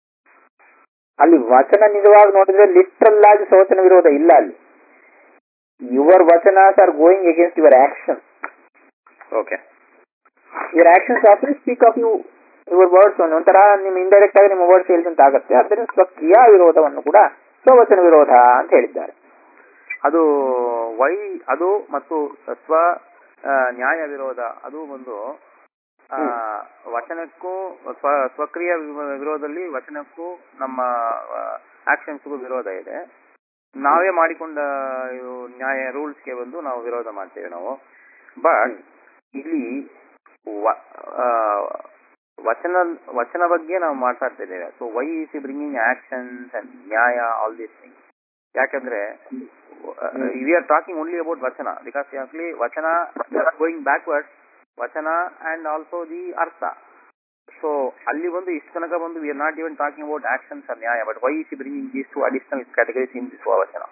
ಅಲ್ಲಿ ವಚನ ನಿಜವಾಗಿ ನೋಡಿದ್ರೆ ಲಿಟ್ರಲ್ ಆಗಿ ಸ್ವಚನ ವಿರೋಧ ಇಲ್ಲ ಅಲ್ಲಿ ಯುವರ್ ವಚನಾಸ್ are going against your action okay your actions after speak of you your words ಒಂಥರ ನಿಮ್ಮ ಇಂಡೈರೆಕ್ಟ್ ಆಗಿ ನಿಮ್ಮ ವರ್ಡ್ಸ್ ಹೇಳಿದಂತ ಆಗುತ್ತೆ ಆದ್ದರಿಂದ ಸ್ವಕ್ರಿಯಾ ವಿರೋಧವನ್ನು ಕೂಡ ಸ್ವವಚನ ವಿರೋಧ ಅಂತ ಹೇಳಿದ್ದಾರೆ ಅದು ವೈ ಅದು ಮತ್ತು ಸ್ವ ಆ, ನ್ಯಾಯ ವಿರೋಧ ಅದು ಒಂದು ಆ, ವಚನಕ್ಕೂ ಸ್ವ ಸ್ವಕ್ರಿಯ ವಿವ- ವಿರೋಧದಲ್ಲಿ ವಚನಕ್ಕೂ ನಮ್ಮ ಆಕ್ಷನ್ಸ್ಗೂ ವಿರೋಧ ಇದೆ ನಾವೇ ಮಾಡಿಕೊಂಡ ಇವು ನ್ಯಾಯ ರೂಲ್ಸ್ಗೆ ಬಂದು ನಾವು ವಿರೋಧ ಮಾಡ್ತೇವೆ ನಾವು ಬಟ್ ಇಲ್ಲಿ ವ- ಆ, ವಚನ ವಚನ ಬಗ್ಗೆ ನಾವು ಮಾತಾಡ್ತಾ ಇದ್ದೇವೆ so why is bringing actions and ನ್ಯಾಯ ಆಲ್ ದೀಸ್ ಥಿಂಗ್ ಯಾಕಂದ್ರೆ we are talking only about ವಚನ ಬಿಕಾಸ್ ಆಕ್ಚುಲಿ ವಚನ ಗೋಯಿಂಗ್ ಬ್ಯಾಕ್ವರ್ಡ್ ವಚನ ಅಂಡ್ ಆಲ್ಸೋ ದಿ ಅರ್ಥ ಸೊ ಅಲ್ಲಿ ಬಂದು ಇಷ್ಟು ತನಕ ಬಂದು we are not even talking about actions or ನ್ಯಾಯ but why is bringing these to additional categories in this ವಚನ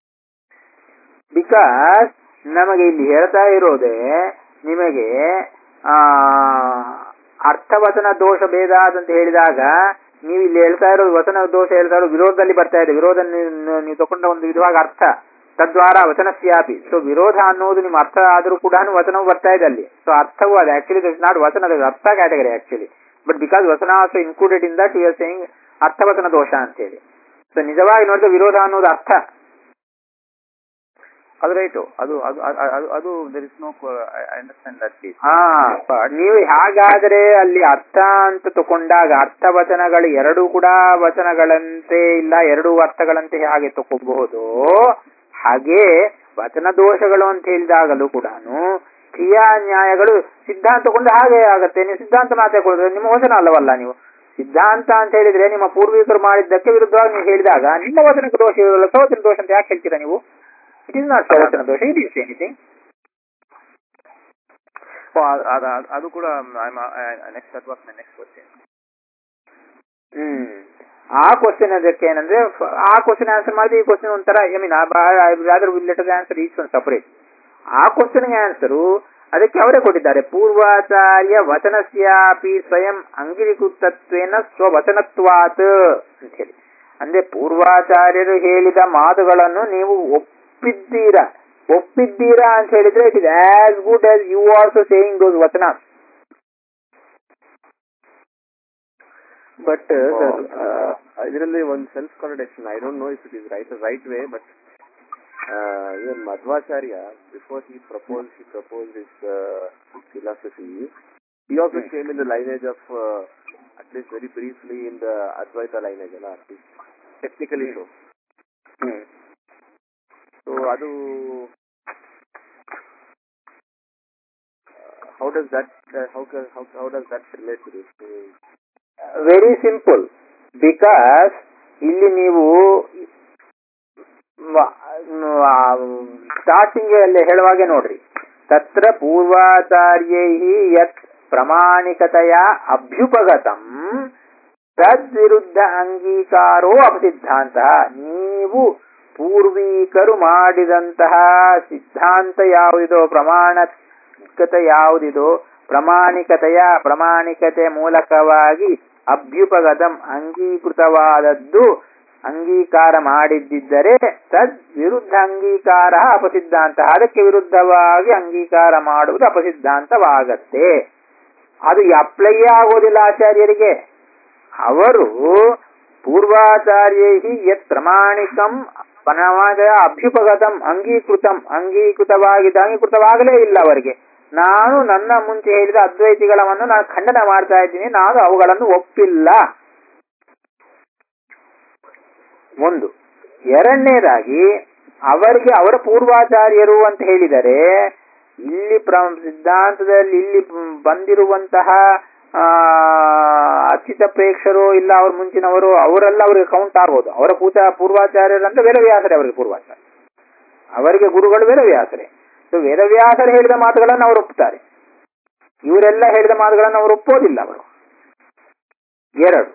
ಬಿಕಾಸ್ ನಮಗೆ ಇಲ್ಲಿ ಹೇಳ್ತಾ ಇರೋದೇ ನಿಮಗೆ ಆ ಅರ್ಥವಚನ ದೋಷ ಭೇದ ಅಂತ ಹೇಳಿದಾಗ ನೀವು ಇಲ್ಲಿ ಹೇಳ್ತಾ ಇರೋದು ವಚನ ದೋಷ ಹೇಳ್ತಾ ಇರೋದು ವಿರೋಧದಲ್ಲಿ ಬರ್ತಾ ಇದೆ ವಿರೋಧ ನೀವು ನೀವು ತಗೊಂಡ ಒಂದು ವಿಧವಾಗಿ ಅರ್ಥ ತದ್ವಾರ ವಚನಸ್ಯಾಪಿ ಸೊ ವಿರೋಧ ಅನ್ನೋದು ನಿಮ್ಮ ಅರ್ಥ ಆದ್ರೂ ಕೂಡ ವಚನವು ಬರ್ತಾ ಇದೆ ಅಲ್ಲಿ ಸೊ ಅರ್ಥವು ಅದು ಆಕ್ಚುಲಿ ದಟ್ ನಾಟ್ ವಚನ ಅರ್ಥ ಕ್ಯಾಟಗರಿ ಆಕ್ಚುಲಿ ಬಟ್ ಬಿಕಾಸ್ ವಚನ also included in that you are saying ಅರ್ಥವಚನ ದೋಷ ಅಂತ ಹೇಳಿ ಸೊ ನಿಜವಾಗಿ ನೋಡಿದ್ರೆ ವಿರೋಧ ಅನ್ನೋದು ಅರ್ಥ ಅದು ರೈಟು ಅದು ಅದು ಅದು- ಅದು ಅದು there is no I understand that please ಹಾ ನೀವು ಹಾಗಾದ್ರೆ ಅಲ್ಲಿ ಅರ್ಥ ಅಂತ ತಕೊಂಡಾಗ ಅರ್ಥ ವಚನಗಳು ಎರಡು ಕೂಡ ವಚನಗಳಂತೆ ಇಲ್ಲ ಎರಡು ಅರ್ಥಗಳಂತೆ ಹಾಗೆ ತಕೋಬಹುದು ಹಾಗೆ ವಚನ ದೋಷಗಳು ಅಂತ ಹೇಳಿದಾಗಲೂ ಕೂಡ ಕ್ರಿಯಾ ನ್ಯಾಯಗಳು ಸಿದ್ಧಾಂತ ತಗೊಂಡು ಹಾಗೆ ಆಗತ್ತೆ ನೀವು ಸಿದ್ಧಾಂತ ಮಾತಾಡ್ಕೊಳ್ಳೋದ್ರೆ ನಿಮ್ಮ ವಚನ ಅಲ್ಲವಲ್ಲ ನೀವು ಸಿದ್ಧಾಂತ ಅಂತ ಹೇಳಿದ್ರೆ ನಿಮ್ಮ ಪೂರ್ವಿಕರು ಮಾಡಿದ್ದಕ್ಕೆ ವಿರುದ್ಧವಾಗಿ ನೀವು ಹೇಳಿದಾಗ ನಿಮ್ಮ ವಚನಕ್ಕೆ ದೋಷ ಇರೋಲ್ಲ ಸವಚನ ದೋಷ ಅಂತ ಯಾಕೆ ಹೇಳ್ತೀರಾ ನೀವು ಇಟ್ ಇಸ್ ನಾಟ್ ಸವಚನ ದೋಷ ಇಟ್ ಇಸ್ ಎನಿಥಿಂಗ್ ಅದು ಕೂಡ next that was my next question hmm ಆ ಕ್ವಶನ್ ಅದಕ್ಕೆ ಏನಂದ್ರೆ ಫ- ಆ ಕ್ವಶನ್ ಆನ್ಸರ್ ಮಾಡಿದ್ರೆ ಈ ಕ್ವಶನ್ ಒಂಥರ I mean rather will let answer each one separate ಆ ಕ್ವಶನ್ಗೆ ಆನ್ಸರು ಅದಕ್ಕೆ ಅವರೇ ಕೊಟ್ಟಿದ್ದಾರೆ ಪೂರ್ವಾಚಾರ್ಯ ವಚನಸ್ಯಾಪಿ ಸ್ವಯಂ ಅಂಗೀಕೃತತ್ವೇನ ಸ್ವವಚನತ್ವಾತ್ ಅಂತ ಹೇಳಿ ಅಂದ್ರೆ ಪೂರ್ವಾಚಾರ್ಯರು ಹೇಳಿದ ಮಾತುಗಳನ್ನು ನೀವು ಒಪ್ಪಿದ್ದೀರಾ ಒಪ್ಪಿದ್ದೀರಾ ಅಂತ ಹೇಳಿದ್ರೆ it is as good as you also saying those ವಚನ ಬಟ್ ಇದರಲ್ಲಿ ಒಂದು self contradiction I don't know if it is right right way but even Madhvacharya before he propose he propose is philosophy he also came in the lineage of uh, at least very briefly in the Advaita lineage ಅಲ್ಲ at least technically so so ಅದು how does that uh, how, ca- how how does that relate to this Uh, very simple because ಇಲ್ಲಿ ನೀವು ಸ್ಟಾರ್ಟಿಂಗ್ ಅಲ್ಲಿ ಹೇಳುವಾಗೆ ನೋಡ್ರಿ ತತ್ರ ಪೂರ್ವಾಚಾರ್ಯೈ ಯತ್ ಪ್ರಾಮಾಣಿಕತೆಯ ಅಭ್ಯುಪಗತಂ ತದ್ವಿರುದ್ಧ ಅಂಗೀಕಾರೋ ಅಪಸಿದ್ಧಾಂತ ನೀವು ಪೂರ್ವೀಕರು ಮಾಡಿದಂತಹ ಸಿದ್ಧಾಂತ ಯಾವುದಿದೋ ಪ್ರಮಾಣಕತೆ ಯಾವುದಿದೋ ಪ್ರಾಮಾಣಿಕತೆಯ ಪ್ರಾಮಾಣಿಕತೆ ಮೂಲಕವಾಗಿ ಅಭ್ಯುಪಗತಂ ಅಂಗೀಕೃತವಾದದ್ದು ಅಂಗೀಕಾರ ಮಾಡಿದ್ದಿದ್ದರೆ ತದ್ ವಿರುದ್ಧ ಅಂಗೀಕಾರ ಅಪಸಿದ್ಧಾಂತ ಅದಕ್ಕೆ ವಿರುದ್ಧವಾಗಿ ಅಂಗೀಕಾರ ಮಾಡುವುದು ಅಪಸಿದ್ಧಾಂತವಾಗತ್ತೆ ಅದು ಅಪ್ಲೈ ಆಗೋದಿಲ್ಲ ಆಚಾರ್ಯರಿಗೆ ಅವರು ಪೂರ್ವಾಚಾರ್ಯೈ ಯತ್ ಪ್ರಾಮಾಣಿಕಂ ಪರಮಾದ ಅಭ್ಯುಪಗತಂ ಅಂಗೀಕೃತಂ ಅಂಗೀಕೃತವಾಗಿದ್ದ ಅಂಗೀಕೃತವಾಗಲೇ ಇಲ್ಲ ಅವರಿಗೆ ನಾನು ನನ್ನ ಮುಂಚೆ ಹೇಳಿದ ಅದ್ವೈತಿಗಳವನ್ನು ನಾನು ಖಂಡನ ಮಾಡ್ತಾ ಇದ್ದೀನಿ ನಾನು ಅವುಗಳನ್ನು ಒಪ್ಪಿಲ್ಲ ಒಂದು ಎರಡನೇದಾಗಿ ಅವರಿಗೆ ಅವರ ಪೂರ್ವಾಚಾರ್ಯರು ಅಂತ ಹೇಳಿದರೆ ಇಲ್ಲಿ ಪ್ರ ಸಿದ್ಧಾಂತದಲ್ಲಿ ಇಲ್ಲಿ ಬಂದಿರುವಂತಹ ಆ ಅಚ್ಯುತ ಪ್ರೇಕ್ಷರು ಇಲ್ಲ ಅವ್ರ ಮುಂಚಿನವರು ಅವರೆಲ್ಲ ಅವರಿಗೆ ಕೌಂಟ್ ಆಗ್ಬೋದು ಅವರ ಪೂಜಾ ಪೂರ್ವಾಚಾರ್ಯರು ಅಂತ ವೇದವ್ಯಾಸರೇ ಅವರಿಗೆ ಪೂರ್ವಾಚಾರ್ಯ ಅವರಿಗೆ ಗುರುಗಳು ವೇದವ್ಯಾಸರೇ ಸೊ ವೇದವ್ಯಾಸರು ಹೇಳಿದ ಮಾತುಗಳನ್ನು ಅವರು ಒಪ್ಪುತ್ತಾರೆ ಇವರೆಲ್ಲ ಹೇಳಿದ ಮಾತುಗಳನ್ನು ಅವರು ಒಪ್ಪೋದಿಲ್ಲ ಅವರು ಎರಡು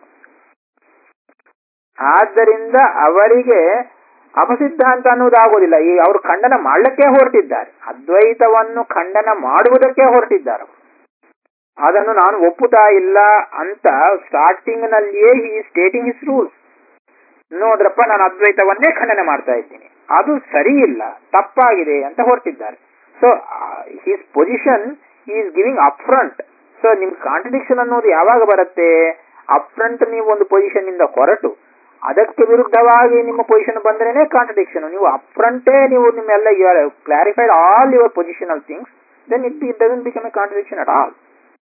ಆದ್ದರಿಂದ ಅವರಿಗೆ ಅಪಸಿದ್ಧಾಂತ ಅನ್ನುವುದಾಗೋದಿಲ್ಲ ಈ ಅವರು ಖಂಡನ ಮಾಡಲಿಕ್ಕೆ ಹೊರಟಿದ್ದಾರೆ ಅದ್ವೈತವನ್ನು ಖಂಡನ ಮಾಡುವುದಕ್ಕೆ ಹೊರಟಿದ್ದಾರೆ ಅವರು ಅದನ್ನು ನಾನು ಒಪ್ಪುತ್ತಾ ಇಲ್ಲ ಅಂತ ಸ್ಟಾರ್ಟಿಂಗ್ ನಲ್ಲಿಯೇ ಈ ಸ್ಟೇಟಿಂಗ್ ಹಿಸ್ ರೂಲ್ಸ್ ನೋಡ್ರಪ್ಪ ನಾನು ಅದ್ವೈತವನ್ನೇ ಖಂಡನೆ ಮಾಡ್ತಾ ಇದ್ದೀನಿ ಅದು ಸರಿ ಇಲ್ಲ ತಪ್ಪಾಗಿದೆ ಅಂತ ಹೊರಟಿದ್ದಾರೆ so his position is giving up front so ನಿಮ್ ಕಾಂಟ್ರಡಿಕ್ಷನ್ ಅನ್ನೋದು ಯಾವಾಗ ಬರುತ್ತೆ ಅಪ್ ಫ್ರಂಟ್ ನೀವು ಒಂದು ಪೊಸಿಷನ್ ಇಂದ ಹೊರಟು ಅದಕ್ಕೆ ವಿರುದ್ಧವಾಗಿ ನಿಮ್ಮ ಪೊಸಿಷನ್ ಬಂದ್ರೇನೆ ಕಾಂಟ್ರಡಿಕ್ಷನ್ ನೀವು ಅಪ್ ಫ್ರಂಟೇ ನೀವು ನಿಮ್ಮೆಲ್ಲ you are clarified all your positional things then it it doesn't become a contradiction at all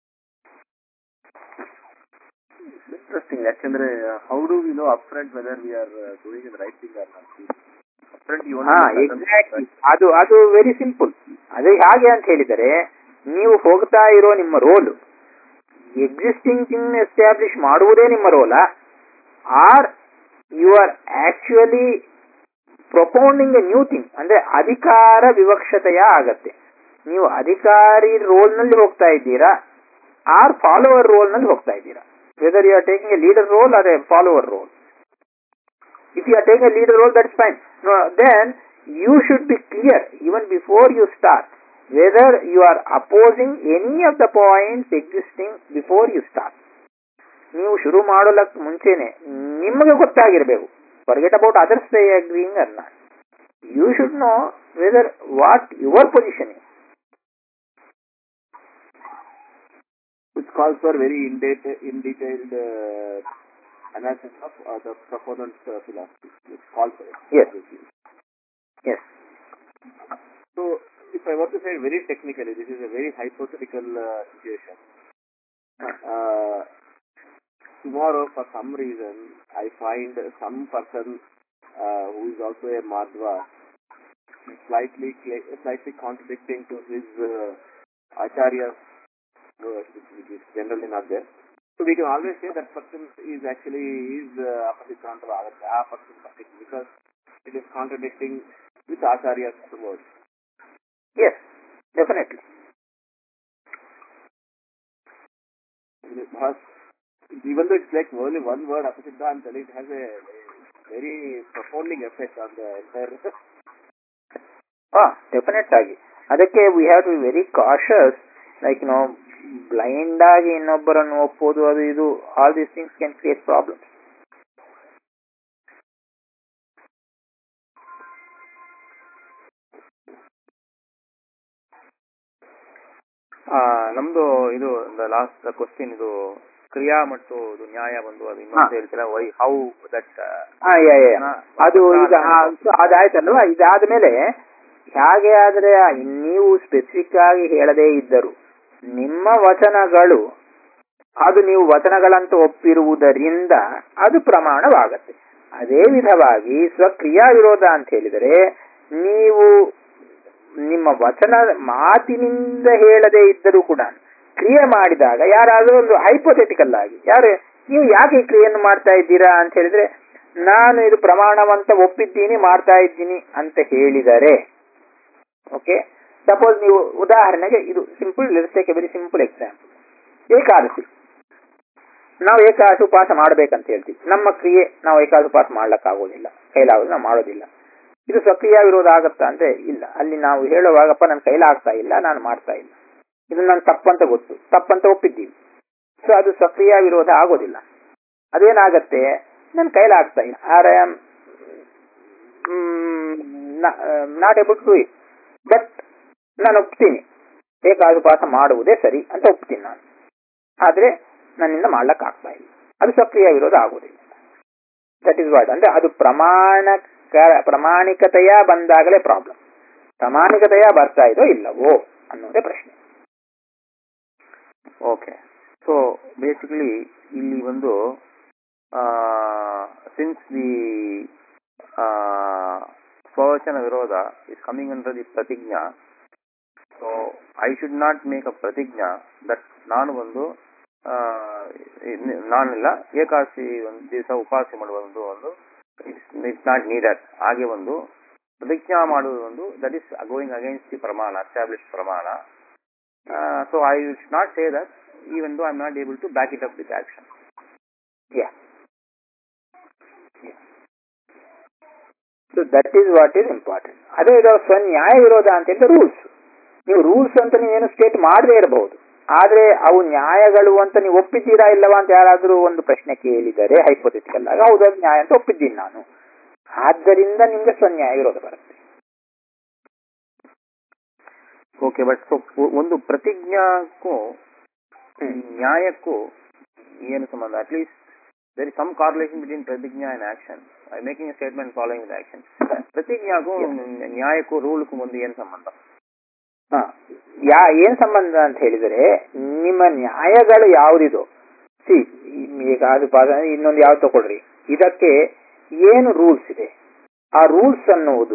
interesting ಯಾಕಂದ್ರೆ how do we know up front whether we are doing in right thing or not up front you ಹಾ ಎಕ್ಸಾಕ್ಟ್ಲಿ ಅದು ಅದು ವೆರಿ ಸಿಂಪಲ್ ಅದು ಹಾಗೆ ಅಂತ ಹೇಳಿದರೆ ನೀವು ಹೋಗ್ತಾ ಇರೋ ನಿಮ್ಮ ರೋಲ್ ಎಕ್ಸಿಸ್ಟಿಂಗ್ ಥಿಂಗ್ ಎಸ್ಟಾಬ್ಲಿಷ್ ಮಾಡುವುದೇ ನಿಮ್ಮ role or you are actually propounding a new thing ಅಂದ್ರೆ ಅಧಿಕಾರ ವಿವಕ್ಷತೆಯ ಆಗತ್ತೆ ನೀವು ಅಧಿಕಾರಿ ರೋಲ್ ನಲ್ಲಿ ಹೋಗ್ತಾ ಇದ್ದೀರಾ ಆರ್ ಫಾಲೋವರ್ ರೋಲ್ ನಲ್ಲಿ ಹೋಗ್ತಾ ಇದ್ದೀರಾ whether you are taking a leader role or a follower role if you are taking a leader role, that's fine. No, then you should be clear even before you start whether you are opposing any of the points existing before you start. ನೀವು ಶುರು ಮಾಡೋಲಕ್ ಮುಂಚೆನೆ ನಿಮಗೆ ಗೊತ್ತಾಗಿರ್ಬೇಕು forget about others way agreeing ಅಲ್ಲ you should know whether what your position which calls for very in, deta- in detailed uh, analysis of uh, the proponent's uh, philosophy. Which calls for it. Yes. obviously. Yes So, if I were to say very technically, this is a very hypothetical uh, situation. Uh, tomorrow, for some reason, I find some person uh, who is also a Madhva slightly cla- slightly contradicting to his uh, Acharya's, uh, which, which is generally not there. So we can always say that person is actually is uh, Apasiddhanta Vagadya, person particular, because it is contradicting with Acharya's words. Yes definitely Because even though it's like only one word Apasiddhanta, it has a very profounding effect on the entire. ಹಾ ಡೆಫಿನೆಟ್ ಆಗಿ ಅದಕ್ಕೆ we have to be very cautious like no blind ಆಗಿ ಇನ್ನೊಬ್ಬರನ್ನು ಒಪ್ಪೋದು ಅದು ಇದು all these things can create problems ನಮ್ದು ಇದು ಲಾಸ್ಟ್ ಕ್ವಶನ್ ಇದು ಕ್ರಿಯಾ ಮತ್ತು ಇದು ನ್ಯಾಯ ಬಂದು ಅದು ಇನ್ನೊಂದು ಹೇಳ್ತೀರಾ ವೈ ಹೌ ದಟ್ ಹಾ ಯಾ ಯಾ ಅದು ಈಗ ಆ, so ಅದಾಯ್ತಲ್ವಾ ಇದಾದ್ಮೇಲೆ ಹೇಗೆ ಆದ್ರೆ ನೀವು ಸ್ಪೆಸಿಫಿಕ್ ಆಗಿ ಹೇಳದೇ ಇದ್ದರು ನಿಮ್ಮ ವಚನಗಳು ಅದು ನೀವು ವಚನಗಳಂತ ಒಪ್ಪಿರುವುದರಿಂದ ಅದು ಪ್ರಮಾಣವಾಗತ್ತೆ ಅದೇ ವಿಧವಾಗಿ ಸ್ವಕ್ರಿಯಾ ವಿರೋಧ ಅಂತ ಹೇಳಿದರೆ ನೀವು ನಿಮ್ಮ ವಚನ ಮಾತಿನಿಂದ ಹೇಳದೇ ಇದ್ದರೂ ಕೂಡ ಕ್ರಿಯೆ ಮಾಡಿದಾಗ ಯಾರಾದರೂ ಒಂದು ಹೈಪೋಥೆಟಿಕಲ್ ಆಗಿ ಯಾರು ನೀವು ಯಾಕೆ ಈ ಕ್ರಿಯೆಯನ್ನು ಮಾಡ್ತಾ ಇದ್ದೀರಾ ಅಂತ ಹೇಳಿದ್ರೆ ನಾನು ಇದು ಪ್ರಮಾಣವಂತ ಒಪ್ಪಿದ್ದೀನಿ ಮಾಡ್ತಾ ಇದ್ದೀನಿ ಅಂತ ಹೇಳಿದರೆ ಓಕೆ ಸಪೋಸ್ ನೀವು ಉದಾಹರಣೆಗೆ ಇದು simple let's very simple example Ekadashi ನಾವು ಏಕಾದಶಿ ಉಪವಾಸ ಮಾಡ್ಬೇಕಂತ ಹೇಳ್ತೀವಿ ನಮ್ಮ ಕ್ರಿಯೆ ನಾವು ಏಕಾದಶಿ ಉಪವಾಸ ಮಾಡ್ಲಕ್ಕಾಗೋದಿಲ್ಲ ಕೈಲಾಗೋದು ನಾವು ಮಾಡೋದಿಲ್ಲ ಇದು ಸಕ್ರಿಯ ವಿರೋಧ ಆಗತ್ತಾ ಅಂದ್ರೆ ಇಲ್ಲ ಅಲ್ಲಿ ನಾವು ಹೇಳುವಾಗಪ್ಪ ನನ್ನ ಕೈಲಾಗ್ತಾ ಇಲ್ಲ ನಾನು ಮಾಡ್ತಾ ಇಲ್ಲ ಇದು ನಾನು ತಪ್ಪಂತ ಗೊತ್ತು ತಪ್ಪಂತ ಒಪ್ಪಿದ್ದೀವಿ ಸೊ ಅದು ಸಕ್ರಿಯ ವಿರೋಧ ಆಗೋದಿಲ್ಲ ಅದೇನಾಗತ್ತೆ ನನ್ನ ಕೈಲಾಗ್ತಾ ಇಲ್ಲ or I am not able to it but ನಾನು ಒಪ್ತೀನಿ ಏಕಾದುಪಾಸ ಮಾಡುವುದೇ ಸರಿ ಅಂತ ಒಪ್ತೀನಿ ನಾನು ಆದ್ರೆ ನನ್ನಿಂದ ಮಾಡ್ಲಕ್ ಆಗ್ತಾ ಇಲ್ಲ ಅದು ಸಕ್ರಿಯ ವಿರೋಧ ಆಗುವುದಿಲ್ಲ ದಟ್ ಇಸ್ ವಾಟ್ ಅಂದ್ರೆ ಅದು ಪ್ರಮಾಣ ಪ್ರಮಾಣಿಕತೆಯ ಬಂದಾಗಲೇ ಪ್ರಾಬ್ಲಮ್ ಪ್ರಾಮಾಣಿಕತೆಯ ಬರ್ತಾ ಇದೋ ಇಲ್ಲವೋ ಅನ್ನೋದೇ ಪ್ರಶ್ನೆ ಓಕೆ ಸೊ ಬೇಸಿಕಲಿ ಇಲ್ಲಿ ಒಂದು ಸಿನ್ಸ್ ದಿ ಸ್ವವಚನ ವಿರೋಧ ಇಸ್ ಕಮಿಂಗ್ ಅಂಡರ್ ದಿ ಪ್ರತಿಜ್ಞಾ so I should not make a ಪ್ರತಿಜ್ಞಾ ದಟ್ ನಾನು ಒಂದು ಆ, ಇನ್- ನಾನಿಲ್ಲ ಏಕಾದಶಿ ಒಂದು ದಿವಸ ಉಪವಾಸ ಮಾಡುವ ಒಂದು ಒಂದು ಇಟ್ಸ್ ನಾಟ್ ನೀಡೆಡ್ ಹಾಗೆ ಒಂದು ಪ್ರತಿಜ್ಞಾ ಮಾಡುವುದು ಒಂದು that is going against the ಪ್ರಮಾಣ ಎಸ್ಟಾಬ್ಲಿಷ್ ಪ್ರಮಾಣ so I will not say that even though I am not able to back it up with action Yeah. So that is what is important ಅದೇ ಇದು ಸ್ವ ನ್ಯಾಯ ವಿರೋಧ ಅಂತ ಹೇಳಿದ್ರೆ ರೂಲ್ಸ್ ನೀವು ರೂಲ್ಸ್ ಅಂತ ನೀವೇನು ಸ್ಟೇಟ್ ಮಾಡದೇ ಇರಬಹುದು ಆದ್ರೆ ಅವು ನ್ಯಾಯಗಳು ಅಂತ ನೀವು ಒಪ್ಪಿದ್ದೀರಾ ಇಲ್ಲವಾ ಅಂತ ಯಾರಾದ್ರೂ ಒಂದು ಪ್ರಶ್ನೆ ಕೇಳಿದರೆ ಹೈಪೋಥೆಟಿಕಲ್ ಆಗಿ ಹೌದು ಅದು ನ್ಯಾಯ ಅಂತ ಒಪ್ಪಿದ್ದೀನಿ ನಾನು ಆದ್ದರಿಂದ ನಿಮ್ಗೆ ಸ್ವನ್ಯಾಯ ವಿರೋಧ ಬರುತ್ತೆ ಓಕೆ ಬಟ್ ಸೊ ಒಂದು ಪ್ರತಿಜ್ಞಾಕ್ಕೂ ನ್ಯಾಯಕ್ಕೂ ಏನು ಸಂಬಂಧ at least there is some correlation between ಪ್ರತಿಜ್ಞಾ and action I making a statement following with action ಪ್ರತಿಜ್ಞಾಗೂ ನ್ಯಾಯಕ್ಕೂ ರೂಲ್ಗೂ ಒಂದು ಏನು ಸಂಬಂಧ ಹ. ಯಾ ಏನ್ ಸಂಬಂಧ ಅಂತ ಹೇಳಿದರೆ ನಿಮ್ಮ ನ್ಯಾಯಗಳು ಯಾವುದಿದೋ ಸಿ ಈಗ ಅದು ಪದ ಇನ್ನೊಂದು ಯಾವ್ದು ತಗೊಳ್ರಿ ಇದಕ್ಕೆ ಏನು ರೂಲ್ಸ್ ಇದೆ ಆ ರೂಲ್ಸ್ ಅನ್ನುವುದು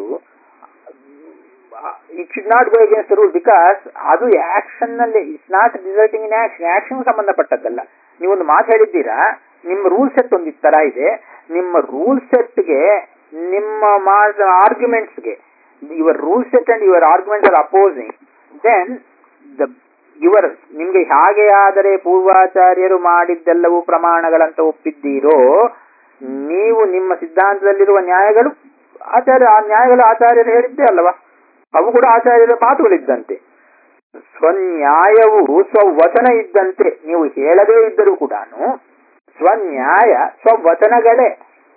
it should not go against rule because ಅದು ಆಕ್ಷನ್ ನಲ್ಲಿ it's not resulting in action action ಸಂಬಂಧಪಟ್ಟದ್ದಲ್ಲ ನೀವೊಂದು ಮಾತು ಹೇಳಿದ್ದೀರಾ ನಿಮ್ಮ ರೂಲ್ ಸೆಟ್ ಒಂದು ಈ ತರ ಇದೆ ನಿಮ್ಮ ರೂಲ್ ಸೆಟ್ಗೆ ನಿಮ್ಮ ಆರ್ಗ್ಯುಮೆಂಟ್ಸ್ಗೆ your rule set and your arguments are opposing then the your ನಿಮ್ಗೆ ಹಾಗೆ ಆದರೆ ಪೂರ್ವಾಚಾರ್ಯರು ಮಾಡಿದ್ದೆಲ್ಲವೂ ಪ್ರಮಾಣಗಳಂತ ಒಪ್ಪಿದ್ದೀರೋ ನೀವು ನಿಮ್ಮ ಸಿದ್ಧಾಂತದಲ್ಲಿರುವ ನ್ಯಾಯಗಳು ಆಚಾರ್ಯ ಆ ನ್ಯಾಯಗಳು ಆಚಾರ್ಯರು ಹೇಳಿದ್ದೇ ಅಲ್ಲವಾ ಅವು ಕೂಡ ಆಚಾರ್ಯರ ಮಾತುಗಳಿದ್ದಂತೆ ಸ್ವನ್ಯಾಯವು ಸ್ವವಚನ ಇದ್ದಂತೆ ನೀವು ಹೇಳದೇ ಇದ್ದರೂ ಕೂಡ ಸ್ವನ್ಯಾಯ ಸ್ವವಚನಗಳೇ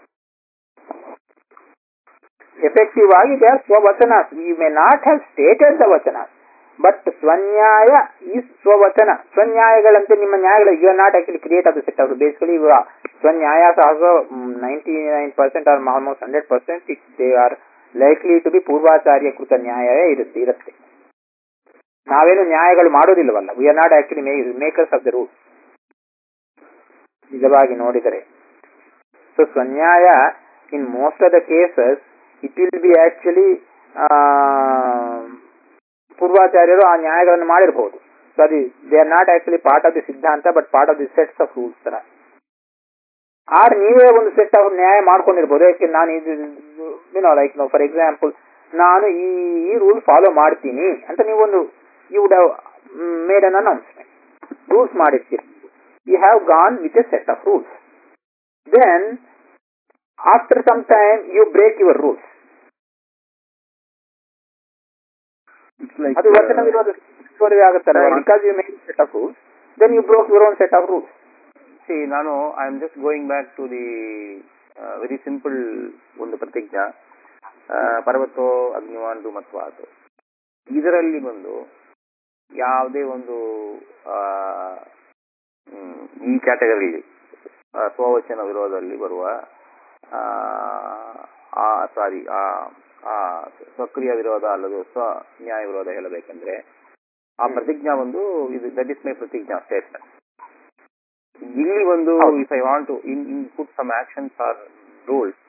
ಎಫೆಕ್ಟಿವ್ ಆಗಿ ದೇ ಆರ್ ಸ್ವವಚನ you may not have stated the ವಚನ ಬಟ್ ಸ್ವನ್ಯಾಯ ಈ ಸ್ವವಚನ ಸ್ವನ್ಯಾಯಗಳಂತೆ ನಿಮ್ಮ ನ್ಯಾಯಗಳು you are not actually create of the set ಅವರು ಬೇಸಿಕಲಿ ಸ್ವನ್ಯಾಯ ಸಹ ninety nine percent or almost hundred percent they are likely to be ಪೂರ್ವಾಚಾರ್ಯ ಕೃತ ನ್ಯಾಯವೇ ಇರುತ್ತೆ ಇರುತ್ತೆ ನಾವೇನು ನ್ಯಾಯಗಳು ಮಾಡೋದಿಲ್ಲವಲ್ಲ we are not actually makers of the rule ನಿಜವಾಗಿ ನೋಡಿದರೆ ಸೊ ಸ್ವನ್ಯಾಯ in most of the cases it will be actually ಪೂರ್ವಾಚಾರ್ಯರು ಆ ನ್ಯಾಯಗಳನ್ನು ಮಾಡಿರಬಹುದು ಸೊ ಅದು they are not actually part of the ಸಿದ್ಧಾಂತ but part of the sets of rules ತರ ಆರ್ ನೀವೇ ಒಂದು ಸೆಟ್ ಆಫ್ ನ್ಯಾಯ ಮಾಡ್ಕೊಂಡಿರ್ಬೋದು ಯಾಕೆ ನಾನು ಇದು ಏನೋ ಲೈಕ್ ನೋ ಫಾರ್ ಎಕ್ಸಾಂಪಲ್ ನಾನು ಈ ಈ ರೂಲ್ ಫಾಲೋ ಮಾಡ್ತೀನಿ ಅಂತ ನೀವೊಂದು you would have made an announcement rules ಮಾಡಿರ್ತೀರಿ you have gone with a set of rules then after some time you break your rules It's like ಅದು ವಚನ ವಿರೋಧ ವಿರೋಧವೇ ಆಗುತ್ತಲ್ಲ because you make set of rules then you broke your own set of rules see ನಾನು I am just going back to the very simple ಒಂದು ಪ್ರತಿಜ್ಞಾ ಆ, ಪರ್ವತೋ ಅಗ್ನಿವಾಂಡು ಮತ್ತು ಅದು ಇದರಲ್ಲಿ ಬಂದು ಯಾವುದೇ ಒಂದು ಆ, ಹ್ಮ್, ಈ ಕ್ಯಾಟಗರಿಲಿ ಸ್ವವಚನ ವಿರೋಧದಲ್ಲಿ ಬರುವ ಆ, ಆ ಸಾರಿ ಆ ಆ ಸ್ವಕ್ರಿಯ ವಿರೋಧ ಅಲ್ಲದು ಸ್ವ ನ್ಯಾಯ ವಿರೋಧ ಹೇಳಬೇಕಂದ್ರೆ ಆ ಪ್ರತಿಜ್ಞಾ ಒಂದು ಇದು ದಟ್ ಇಸ್ ಮೈ ಪ್ರತಿಜ್ಞಾ ಸ್ಟೇಟ್ಮೆಂಟ್ ಇಲ್ಲಿ ಒಂದು if I want to in input some actions or rules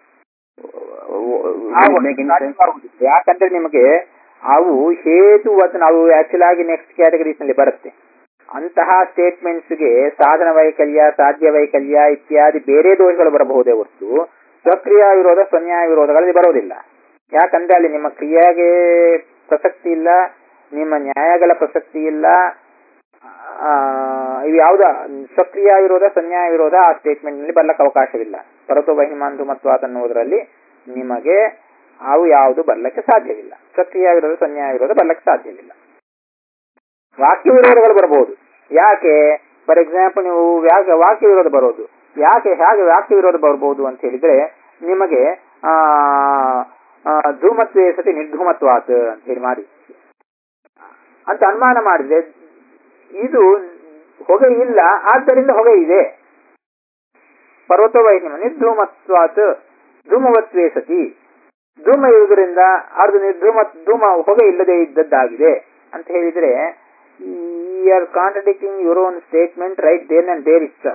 make any sense ಯಾಕಂದ್ರೆ ನಿಮಗೆ ಅವು ಹೇತು ವಚನ ಅವು ಆಕ್ಚುಲ್ ಆಗಿ ನೆಕ್ಸ್ಟ್ ಕ್ಯಾಟಗರೀಸ್ ನಲ್ಲಿ ಬರುತ್ತೆ ಅಂತಹ ಸ್ಟೇಟ್ಮೆಂಟ್ಸ್ ಗೆ ಸಾಧನ ವೈಕಲ್ಯ ಸಾಧ್ಯ ವೈಕಲ್ಯ ಇತ್ಯಾದಿ ಬೇರೆ ದೋಷಗಳು ಬರಬಹುದೇ ಹೊರತು ಸ್ವಕ್ರಿಯಾ ವಿರೋಧ ಸ್ವನ್ಯಾಯ ವಿರೋಧಗಳಲ್ಲಿ ಬರೋದಿಲ್ಲ ಯಾಕಂದ್ರೆ ಅಲ್ಲಿ ನಿಮ್ಮ ಕ್ರಿಯೆಗೆ ಪ್ರಸಕ್ತಿ ಇಲ್ಲ ನಿಮ್ಮ ನ್ಯಾಯಗಳ ಪ್ರಸಕ್ತಿ ಇಲ್ಲ ಆ, ಇವು ಯಾವ್ದ ಸ್ವಕ್ರಿಯಾ ವಿರೋಧ ಸನ್ಯಾಯ ವಿರೋಧ ಆ ಸ್ಟೇಟ್ಮೆಂಟ್ ನಲ್ಲಿ ಬರ್ಲಕ್ಕೆ ಅವಕಾಶವಿಲ್ಲ ಪರತು ಬಹಿಮಾಂತು ಮತ್ತು ಅನ್ನುವುದರಲ್ಲಿ ನಿಮಗೆ ಅವು ಯಾವುದು ಬರ್ಲಕ್ಕೆ ಸಾಧ್ಯವಿಲ್ಲ ಸಕ್ರಿಯ ವಿರೋಧ ಸನ್ಯಾಯ ವಿರೋಧ ಬರ್ಲಕ್ಕೆ ಸಾಧ್ಯವಿಲ್ಲ ವಾಕ್ಯ ವಿರೋಧಗಳು ಬರಬಹುದು ಯಾಕೆ ಫಾರ್ ಎಕ್ಸಾಂಪಲ್ ನೀವು ವ್ಯಾಗ ವಾಕ್ಯ ವಿರೋಧ ಬರೋದು ಯಾಕೆ ಹೇಗೆ ವಾಕ್ಯ ವಿರೋಧ ಬರಬಹುದು ಅಂತ ಹೇಳಿದ್ರೆ ನಿಮಗೆ ಆ ಆ, ಧೂಮತ್ವೇ ಸತಿ ನಿರ್ಧೂಮತ್ವಾತ್ ಅಂತ ಹೇಳಿ ಮಾಡಿ ಅಂತ ಅನುಮಾನ ಮಾಡಿದ್ರೆ ಇದು ಹೊಗೆ ಇಲ್ಲ ಆದ್ದರಿಂದ ಹೊಗೆ ಇದೆ ಪರ್ವತ ವೈಹಿಮ ನಿರ್ಧೂಮತ್ವಾತ್ ಧೂಮವತ್ವೇ ಸತಿ ಧೂಮ ಇರುವುದರಿಂದ ಅದು ನಿರ್ಧೂಮ ಧೂಮ ಹೊಗೆ ಇಲ್ಲದೆ ಇದ್ದದ್ದಾಗಿದೆ ಅಂತ ಹೇಳಿದ್ರೆ are contradicting your own statement right there and there it's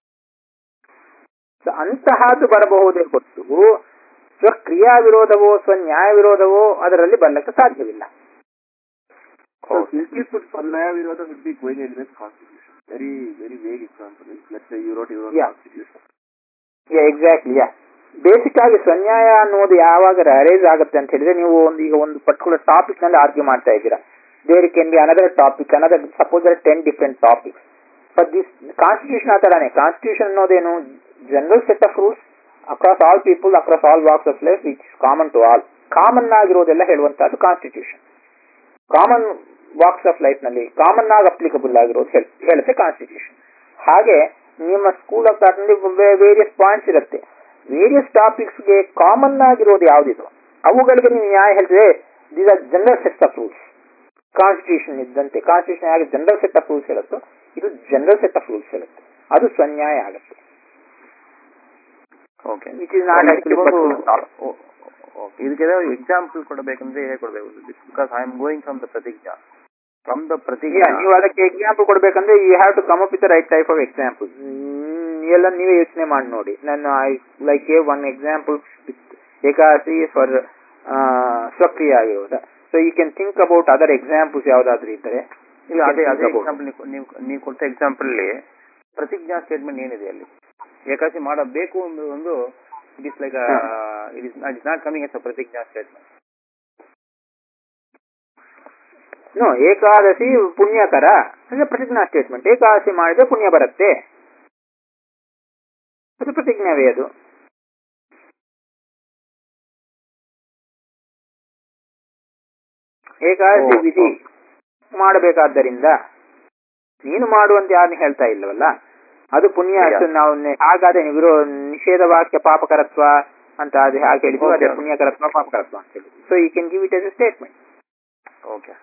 ಅಂತಹದ್ದು ಬರಬಹುದೇ ಹೊತ್ತು ಸ್ವಕ್ರಿಯಾ ವಿರೋಧವೋ ಸ್ವನ್ಯಾಯ ವಿರೋಧವೋ ಅದರಲ್ಲಿ ಬರ್ಲಿಕ್ಕೆ ಸಾಧ್ಯವಿಲ್ಲ So simply put, Sannaya Viroda would be going against constitution. Very, very vague example. is, Let's say you wrote your own Yeah. constitution. Exactly yeah basic ಆಗಿ ಸ್ವನ್ಯಾಯ ಅನ್ನೋದು ಯಾವಾಗ ಅರೇಸ್ ಆಗುತ್ತೆ ಅಂತ ಹೇಳಿದ್ರೆ ನೀವು ಒಂದು ಈಗ ಒಂದು ಪರ್ಟಿಕ್ಯುಲರ್ ಟಾಪಿಕ್ ನಲ್ಲಿ ಆರ್ಗ್ಯೂ ಮಾಡ್ತಾ ಇದ್ದೀರಾ there can be another topic another suppose ten different topics but this constitution ಆ ತರಾನೇ ಕಾನ್ಸ್ಟಿಟ್ಯೂಷನ್ ಅನ್ನೋದೇನು general set of rules across all people across all walks of life which common to all common ಆಗಿರೋದೆಲ್ಲ ಹೇಳುವಂತಹದ್ದು constitution common walks of life ನಲ್ಲಿ ಕಾಮನ್ ಆಗಿ ಅಪ್ಲಿಕಬಲ್ ಆಗಿರೋದು ಹೇಳ್- ಹೇಳುತ್ತೆ ಕಾನ್ಸ್ಟಿಟ್ಯೂಷನ್ ಹಾಗೆ ನಿಮ್ಮ ಸ್ಕೂಲ್ ಆಫ್ ಥಾಟ್ ನಲ್ಲಿ ವೇರಿಯಸ್ ಪಾಯಿಂಟ್ಸ್ ಇರುತ್ತೆ ವೇರಿಯಸ್ ಟಾಪಿಕ್ಸ್ಗೆ ಕಾಮನ್ ಆಗಿರೋದು ಯಾವುದಿದು ಅವುಗಳಿಗೆ ನೀವು ನ್ಯಾಯ ಹೇಳಿದ್ರೆ these are general set of rules constitution ಇದ್ದಂತೆ ಕಾನ್ಸ್ಟಿಟ್ಯೂಷನ್ ಆಗಿ ಜನರಲ್ ಸೆಟ್ ಆಫ್ ರೂಲ್ಸ್ ಹೇಳುತ್ತೋ ಇದು ಜನರಲ್ ಸೆಟ್ ಆಫ್ ರೂಲ್ಸ್ ಹೇಳುತ್ತೆ ಅದು ಸ್ವನ್ಯಾಯ ಆಗುತ್ತೆ okay which is not actually ಇದಕ್ಕೆ ಎಕ್ಸಾಂಪಲ್ ಕೊಡಬೇಕಂದ್ರೆ ಹೇಗೆ ಕೊಡಬೇಕು because I am going from the pratijna from the pratijna Yeah, ನೀವು ಅದಕ್ಕೆ ಎಕ್ಸಾಂಪಲ್ ಕೊಡ್ಬೇಕಂದ್ರೆ you have to come up with right type of example ಎಲ್ಲ ನೀವೇ ಯೋಚನೆ ಮಾಡಿ ನೋಡಿ ನಾನು I like a one example Ekadashi for ಸ್ವಕ್ರಿಯ ಆಗಿರೋದ so you can think about other examples ಯಾವ್ದಾದ್ರು ಇದ್ದರೆ ಇಲ್ಲ ಅದೇ ಅದೇ Think about. ಎಕ್ಸಾಂಪಲ್ ನೀವು ನೀವು ಕೊಟ್ಟ ಎಕ್ಸಾಂಪಲ್ ಅಲ್ಲಿ ಪ್ರತಿಜ್ಞಾ ಸ್ಟೇಟ್ಮೆಂಟ್ ಏನಿದೆ ಅಲ್ಲಿ ಏಕಾಸಿ ಮಾಡಬೇಕು ಒಂದು ಒಂದು it is like it is it is not coming as a pratijna statement no Ekadashi ಪುಣ್ಯಕರ ಅಂದ್ರೆ ಪ್ರತಿಜ್ಞಾ ಸ್ಟೇಟ್ಮೆಂಟ್ ಏಕಾದಶಿ ಮಾಡಿದ್ರೆ ಪುಣ್ಯ ಬರುತ್ತೆ ಅದು ಪ್ರತಿಜ್ಞಾವೇ ಅದು ಏಕಾದಶಿ ಓ, ವಿಧಿ ಮಾಡಬೇಕಾದ್ದರಿಂದ ನೀನು ಮಾಡುವಂತೆ ಯಾರನ್ನು ಹೇಳ್ತಾ ಇಲ್ಲವಲ್ಲ ಅದು ಪುಣ್ಯ Yeah. ಅಷ್ಟು ನಾವು ನೆ- ಹಾಗಾದ್ರೆ ನೀವು ವಿರೋ ನಿಷೇಧ ವಾಕ್ಯ ಪಾಪಕರತ್ವ ಅಂತ ಅದು ಹಾಗೆ ಹೇಳಿದ್ವಿ Okay, ಅದೇ okay. ಪುಣ್ಯಕರತ್ವ ಪಾಪಕರತ್ವ ಅಂತ ಹೇಳಿ so you can give it as a statement okay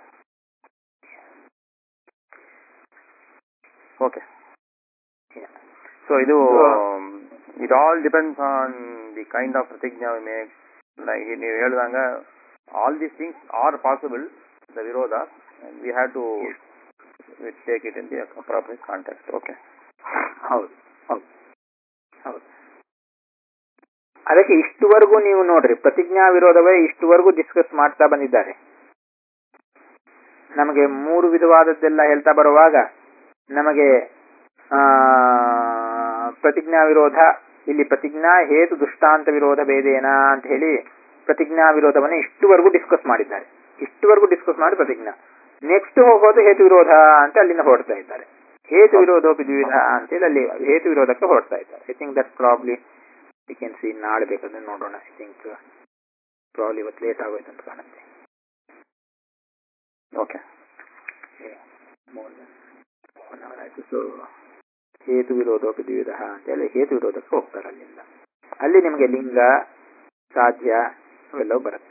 okay Yeah. So ಇದು So- it all depends on the kind of pratijna we make like ನೀವು ಹೇಳ್ದಂಗ all these things are possible the virodha we have to take it in the appropriate context okay ಹೌದು ಹೌದು ಹೌದು ಅದಕ್ಕೆ ಇಷ್ಟುವರೆಗೂ ನೀವು ನೋಡ್ರಿ ಪ್ರತಿಜ್ಞಾ ವಿರೋಧವೇ ಇಷ್ಟುವರೆಗೂ ಡಿಸ್ಕಸ್ ಮಾಡ್ತಾ ಬಂದಿದ್ದಾರೆ ನಮಗೆ ಮೂರು ವಿಧವಾದದ್ದೆಲ್ಲ ಹೇಳ್ತಾ ಬರುವಾಗ ನಮಗೆ ಆ ಪ್ರತಿಜ್ಞಾ ವಿರೋಧ ಇಲ್ಲಿ ಪ್ರತಿಜ್ಞಾ ಹೇತು ದುಷ್ಟಾಂತ ವಿರೋಧ ಭೇದೇನ ಅಂತ ಹೇಳಿ ಪ್ರತಿಜ್ಞಾ ವಿರೋಧವನ್ನ ಇಷ್ಟುವರೆಗೂ ಡಿಸ್ಕಸ್ ಮಾಡಿದ್ದಾರೆ ಇಷ್ಟುವರೆಗೂ ಡಿಸ್ಕಸ್ ಮಾಡಿ ಪ್ರತಿಜ್ಞಾ ನೆಕ್ಸ್ಟ್ ಹೋಗೋದು ಹೇತು ವಿರೋಧ ಅಂತ ಅಲ್ಲಿಂದ ಹೊರಡ್ತಾ ಇದ್ದಾರೆ ಹೇತು ವಿರೋಧೋಪಿ ದ್ವಿಧ ಅಂತೇಳಿ ಅಲ್ಲಿ ಹೇತು ವಿರೋಧಕ್ಕೆ ಹೊರಡ್ತಾ ಇದ್ದಾರೆ I think that probably we can see ನಾಳೆ ಬೇಕಾದ್ರೆ ನೋಡೋಣ ಐ ಥಿಂಕ್ ಪ್ರಾಬ್ಲಿ ಇವತ್ತು ಲೇಟ್ ಆಗೋಯ್ತು ಅಂತ ಕಾಣುತ್ತೆ ಓಕೆ ಒನ್ ಅವರ್ ಆಯ್ತು ಸೊ ಹೇತು ವಿರೋಧೋಪಿ ದ್ವಿಧ ಅಂತೇಳಿ ಹೇತು ವಿರೋಧಕ್ಕೆ ಹೋಗ್ತಾರೆ ಅಲ್ಲಿಂದ ಅಲ್ಲಿ ನಿಮಗೆ ಲಿಂಗ ಸಾಧ್ಯ ಅವೆಲ್ಲವೂ ಬರುತ್ತೆ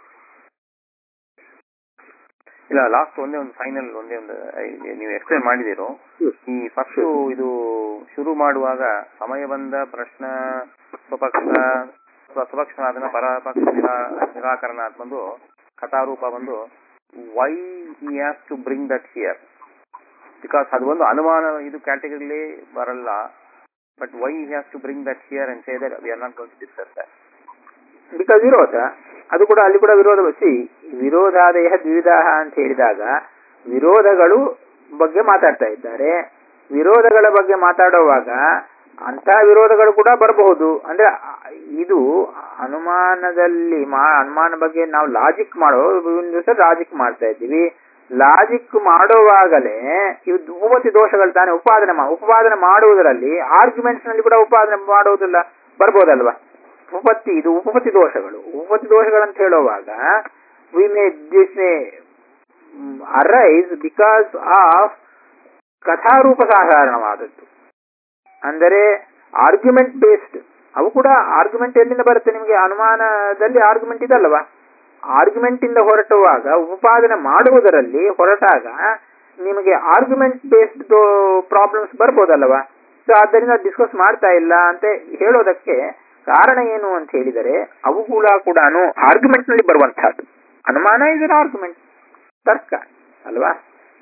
ಇಲ್ಲ ಲಾಸ್ಟ್ ಒಂದೇ ಒಂದು ಫೈನಲ್ ಒಂದೇ ಒಂದು ಐ- ನೀವು ಎಕ್ಸ್ಪ್ಲೇನ್ ಮಾಡಿದಿರೋ ಈ ಫಸ್ಟ್ ಇದು ಶುರು ಮಾಡುವಾಗ ಸಮಯ ಬಂದ ಪ್ರಶ್ನ ಸ್ವಪಕ್ಷ ಸ್ವ- ಸ್ವಪಕ್ಷ ಸಾಧನ ಪರಪಕ್ಷ ನಿರಾ- ನಿರಾಕರಣ ಅಂತ ಬಂದು ಕಥಾರೂಪ ಬಂದು why he has to bring that here because ಅದು ಒಂದು ಅನುಮಾನ ಇದು ಕ್ಯಾಟಗರಿಲಿ ಬರಲ್ಲ but why he has to bring that here and say that we are not going to discuss that because ವಿರೋಧ ಅದು ಕೂಡ ಅಲ್ಲಿ ಕೂಡ ವಿರೋಧ ಸಿ ವಿರೋಧಾದಯ ದ್ವಿಧ ಅಂತ ಹೇಳಿದಾಗ ವಿರೋಧಗಳು ಬಗ್ಗೆ ಮಾತಾಡ್ತಾ ಇದ್ದಾರೆ ವಿರೋಧಗಳ ಬಗ್ಗೆ ಮಾತಾಡುವಾಗ ಅಂತ ವಿರೋಧಗಳು ಕೂಡ ಬರಬಹುದು ಅಂದ್ರೆ ಆ, ಇದು ಅನುಮಾನದಲ್ಲಿ ಮಾ ಅನುಮಾನ ಬಗ್ಗೆ ನಾವು ಲಾಜಿಕ್ ಮಾಡೋ ಒಂದು ದಿವಸ ಲಾಜಿಕ್ ಮಾಡ್ತಾ ಇದ್ದೀವಿ ಲಾಜಿಕ್ ಮಾಡುವಾಗಲೇ ಇವು ಉಪಪತ್ತಿ ದೋಷಗಳು ತಾನೇ ಉಪಾದನೆ ಮಾ ಉಪಾದನೆ ಮಾಡುವುದರಲ್ಲಿ ಆರ್ಗ್ಯುಮೆಂಟ್ಸ್ ನಲ್ಲಿ ಕೂಡ ಉಪಾದನೆ ಮಾಡುವುದಿಲ್ಲ ಬರ್ಬೋದಲ್ವಾ ಉಪಪತ್ತಿ ಇದು ಉಪಪತ್ತಿ ದೋಷಗಳು ಉಪಪತ್ತಿ ದೋಷಗಳಂತ ಹೇಳುವಾಗ we may this may arise because of ಕಥಾರೂಪ ಸಾಧಾರಣವಾದದ್ದು ಅಂದರೆ ಆರ್ಗ್ಯುಮೆಂಟ್ ಬೇಸ್ಡ್ ಅವು ಕೂಡ ಆರ್ಗ್ಯುಮೆಂಟ್ ಎಲ್ಲಿಂದ ಬರುತ್ತೆ ನಿಮಗೆ ಅನುಮಾನದಲ್ಲಿ ಆರ್ಗ್ಯುಮೆಂಟ್ ಇದಲ್ವಾ ಆರ್ಗ್ಯುಮೆಂಟ್ ಇಂದ ಹೊರಟುವಾಗ ಉಪಾದನೆ ಮಾಡುವುದರಲ್ಲಿ ಹೊರಟಾಗ ನಿಮಗೆ ಆರ್ಗ್ಯುಮೆಂಟ್ ಬೇಸ್ಡ್ ಪ್ರಾಬ್ಲಮ್ಸ್ ಬರ್ಬೋದಲ್ವಾ ಸೊ ಆದ್ದರಿಂದ ಡಿಸ್ಕಸ್ ಮಾಡ್ತಾ ಇಲ್ಲ ಅಂತ ಹೇಳೋದಕ್ಕೆ ಕಾರಣ ಏನು ಅಂತ ಹೇಳಿದರೆ ಅವುಗಳ ಕೂಡ ಆರ್ಗ್ಯುಮೆಂಟ್ ನಲ್ಲಿ ಬರುವಂತಹದ್ದು ಅನುಮಾನ ಇಸ್ ಆರ್ಗ್ಯುಮೆಂಟ್ ತರ್ಕ ಅಲ್ವಾ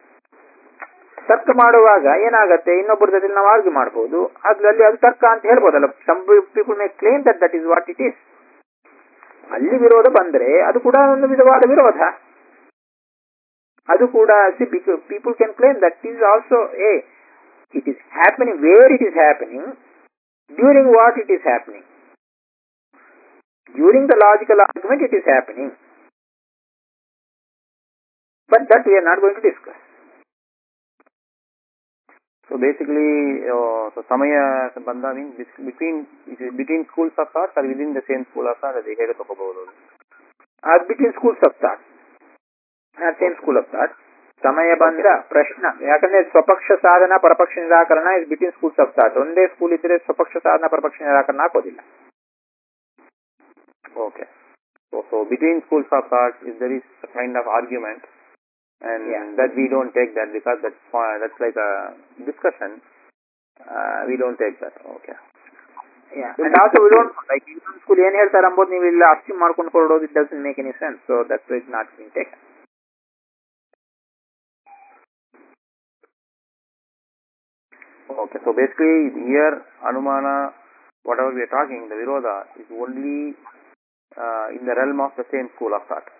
ತರ್ಕ ಮಾಡುವಾಗ ಏನಾಗತ್ತೆ ಇನ್ನೊಬ್ಬರ ಜೊತೆ ನಾವು ಆರ್ಗ್ಯೂ ಮಾಡಬಹುದು ಅದ್ರಲ್ಲಿ ಅದು ತರ್ಕ ಅಂತ ಹೇಳ್ಬೋದಲ್ಲ some people may claim that that is what it is ಅಲ್ಲಿ ವಿರೋಧ ಬಂದ್ರೆ ಅದು ಕೂಡ ಒಂದು ವಿಧವಾದ ವಿರೋಧ ಅದು ಕೂಡ people can claim that is also a it is happening where it is happening during what it is happening during the logical argument it is happening. But that we are not going to discuss. So basically, uh, so samaya banda means bes- between is it between schools of thought or within the same school of thought ಅದು ಹೇಗೆ ತಗೋಬಹುದು Or between schools of thought. Not same school of thought. ಸಮಯ ಬಂದ ಪ್ರಶ್ನ ಯಾಕಂದ್ರೆ ಸ್ವಪಕ್ಷ ಸಾಧನ ಪರಪಕ್ಷ ನಿರಾಕರಣ is between schools of thought ಒಂದೇ ಸ್ಕೂಲ್ ಇದ್ರೆ ಸ್ವಪಕ್ಷ ಸಾಧನ ಪರಪಕ್ಷ ನಿರಾಕರಣ ಹಾಕೋದಿಲ್ಲ Okay. So, so between schools of thought, if there is a kind of argument, and Yeah. that we don't take that because that's fi- that's like a discussion. Uh, we don't take that. Okay. And also we don't like ಇನ್ನೊಂದು ಸ್ಕೂಲ್ ಏನ್ ಹೇಳ್ತಾರೆ ಅಂಬೋದು ನೀವು ಇಲ್ಲಿ ಅಸ್ಯೂಮ್ ಮಾಡ್ಕೊಂಡು ಕೊಡೋದು it doesn't make any sense so that's it not been take Okay. So basically, here Anumana, whatever we are talking, the Viroda is only uh, in the realm of the same school of thought.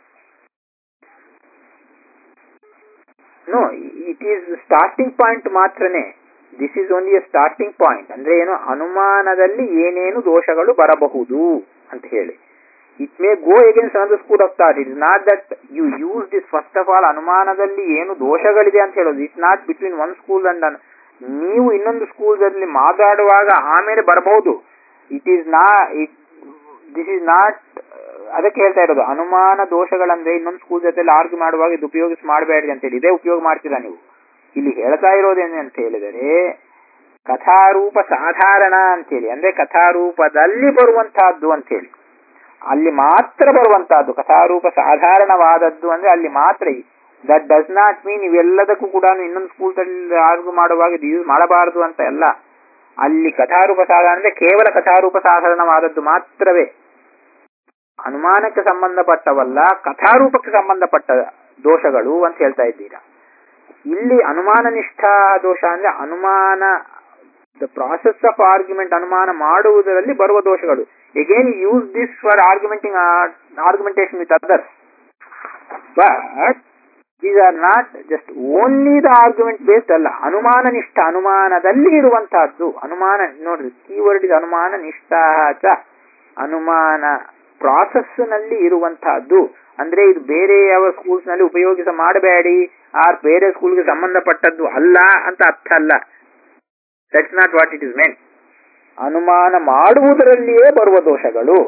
No it is starting point ಮಾತ್ರನೇ this is only a starting point ಅಂದ್ರೆ ಏನು ಅನುಮಾನದಲ್ಲಿ ಏನೇನು ದೋಷಗಳು ಬರಬಹುದು ಅಂತ ಹೇಳಿ it may go against another school of thought it is not that you use this first of all ಅನುಮಾನದಲ್ಲಿ ಏನು ದೋಷಗಳಿದೆ ಅಂತ ಹೇಳೋದು it's not between one school and ನೀವು ಇನ್ನೊಂದು ಸ್ಕೂಲ್ದಲ್ಲಿ ಮಾತಾಡುವಾಗ ಆಮೇಲೆ ಬರಬಹುದು ಇಟ್ ಈಸ್ ನಾ ಇಟ್ ದಿಸ್ ಈಸ್ ನಾಟ್ ಅದಕ್ಕೆ ಹೇಳ್ತಾ ಇರೋದು ಅನುಮಾನ ದೋಷಗಳಂದ್ರೆ ಇನ್ನೊಂದು ಸ್ಕೂಲ್ ಜೊತೆಲಿ ಆರ್ಗ್ಯೂ ಮಾಡುವಾಗ ಇದು ಉಪಯೋಗಿಸಿ ಮಾಡಬೇಡ್ರಿ ಅಂತೇಳಿ ಇದೇ ಉಪಯೋಗ ಮಾಡ್ತೀರಾ ನೀವು ಇಲ್ಲಿ ಹೇಳ್ತಾ ಇರೋದೇನೆ ಅಂತ ಹೇಳಿದರೆ ಕಥಾರೂಪ ಸಾಧಾರಣ ಅಂತೇಳಿ ಅಂದ್ರೆ ಕಥಾರೂಪದಲ್ಲಿ ಬರುವಂತಹದ್ದು ಅಂತೇಳಿ ಅಲ್ಲಿ ಮಾತ್ರ ಬರುವಂತಹದ್ದು ಕಥಾರೂಪ ಸಾಧಾರಣವಾದದ್ದು ಅಂದ್ರೆ ಅಲ್ಲಿ ಮಾತ್ರ ದಟ್ ಡಸ್ ನಾಟ್ ಮೀನ್ ಇವೆಲ್ಲದಕ್ಕೂ ಕೂಡ ಇನ್ನೊಂದು ಸ್ಕೂಲ್ದಲ್ಲಿ ಆರ್ಗ್ಯೂ ಮಾಡುವಾಗ ಇದು ಯೂಸ್ ಮಾಡಬಾರದು ಅಂತ ಎಲ್ಲ ಅಲ್ಲಿ ಕಥಾರೂಪ ಸಾಧಾರಣ ಅಂದ್ರೆ ಕೇವಲ ಕಥಾರೂಪ ಸಾಧಾರಣವಾದದ್ದು ಮಾತ್ರವೇ ಅನುಮಾನಕ್ಕೆ ಸಂಬಂಧಪಟ್ಟವಲ್ಲ ಕಥಾರೂಪಕ್ಕೆ ಸಂಬಂಧಪಟ್ಟ ದೋಷಗಳು ಅಂತ ಹೇಳ್ತಾ ಇದ್ದೀರಾ ಇಲ್ಲಿ ಅನುಮಾನ ನಿಷ್ಠಾ ದೋಷ ಅಂದ್ರೆ ಅನುಮಾನ ದ ಪ್ರಾಸೆಸ್ ಆಫ್ ಆರ್ಗ್ಯುಮೆಂಟ್ ಅನುಮಾನ ಮಾಡುವುದರಲ್ಲಿ ಬರುವ ದೋಷಗಳು again use this for argumenting argumentation with others but these are not just only the argument based ಅಲ್ಲ ಅನುಮಾನ ನಿಷ್ಠ ಅನುಮಾನದಲ್ಲಿ ಇರುವಂತಹದ್ದು ಅನುಮಾನ ನೋಡ್ರಿ ಕೀವರ್ಡ್ ಇದು ಅನುಮಾನ ನಿಷ್ಠಾ ಚ ಅನುಮಾನ ಪ್ರಾಸೆಸ್ ನಲ್ಲಿ ಇರುವಂತಹದ್ದು ಅಂದ್ರೆ ಇದು ಬೇರೆ ಯಾವ ಸ್ಕೂಲ್ಸ್ ನಲ್ಲಿ ಉಪಯೋಗಿಸ ಮಾಡಬೇಡಿ ಆರ್ ಬೇರೆ ಸ್ಕೂಲ್ಗೆ ಸಂಬಂಧಪಟ್ಟದ್ದು ಅಲ್ಲ ಅಂತ ಅರ್ಥ ಅಲ್ಲ that's not what it is meant ಅನುಮಾನ ಮಾಡುವುದರಲ್ಲಿಯೇ ಬರುವ ದೋಷಗಳು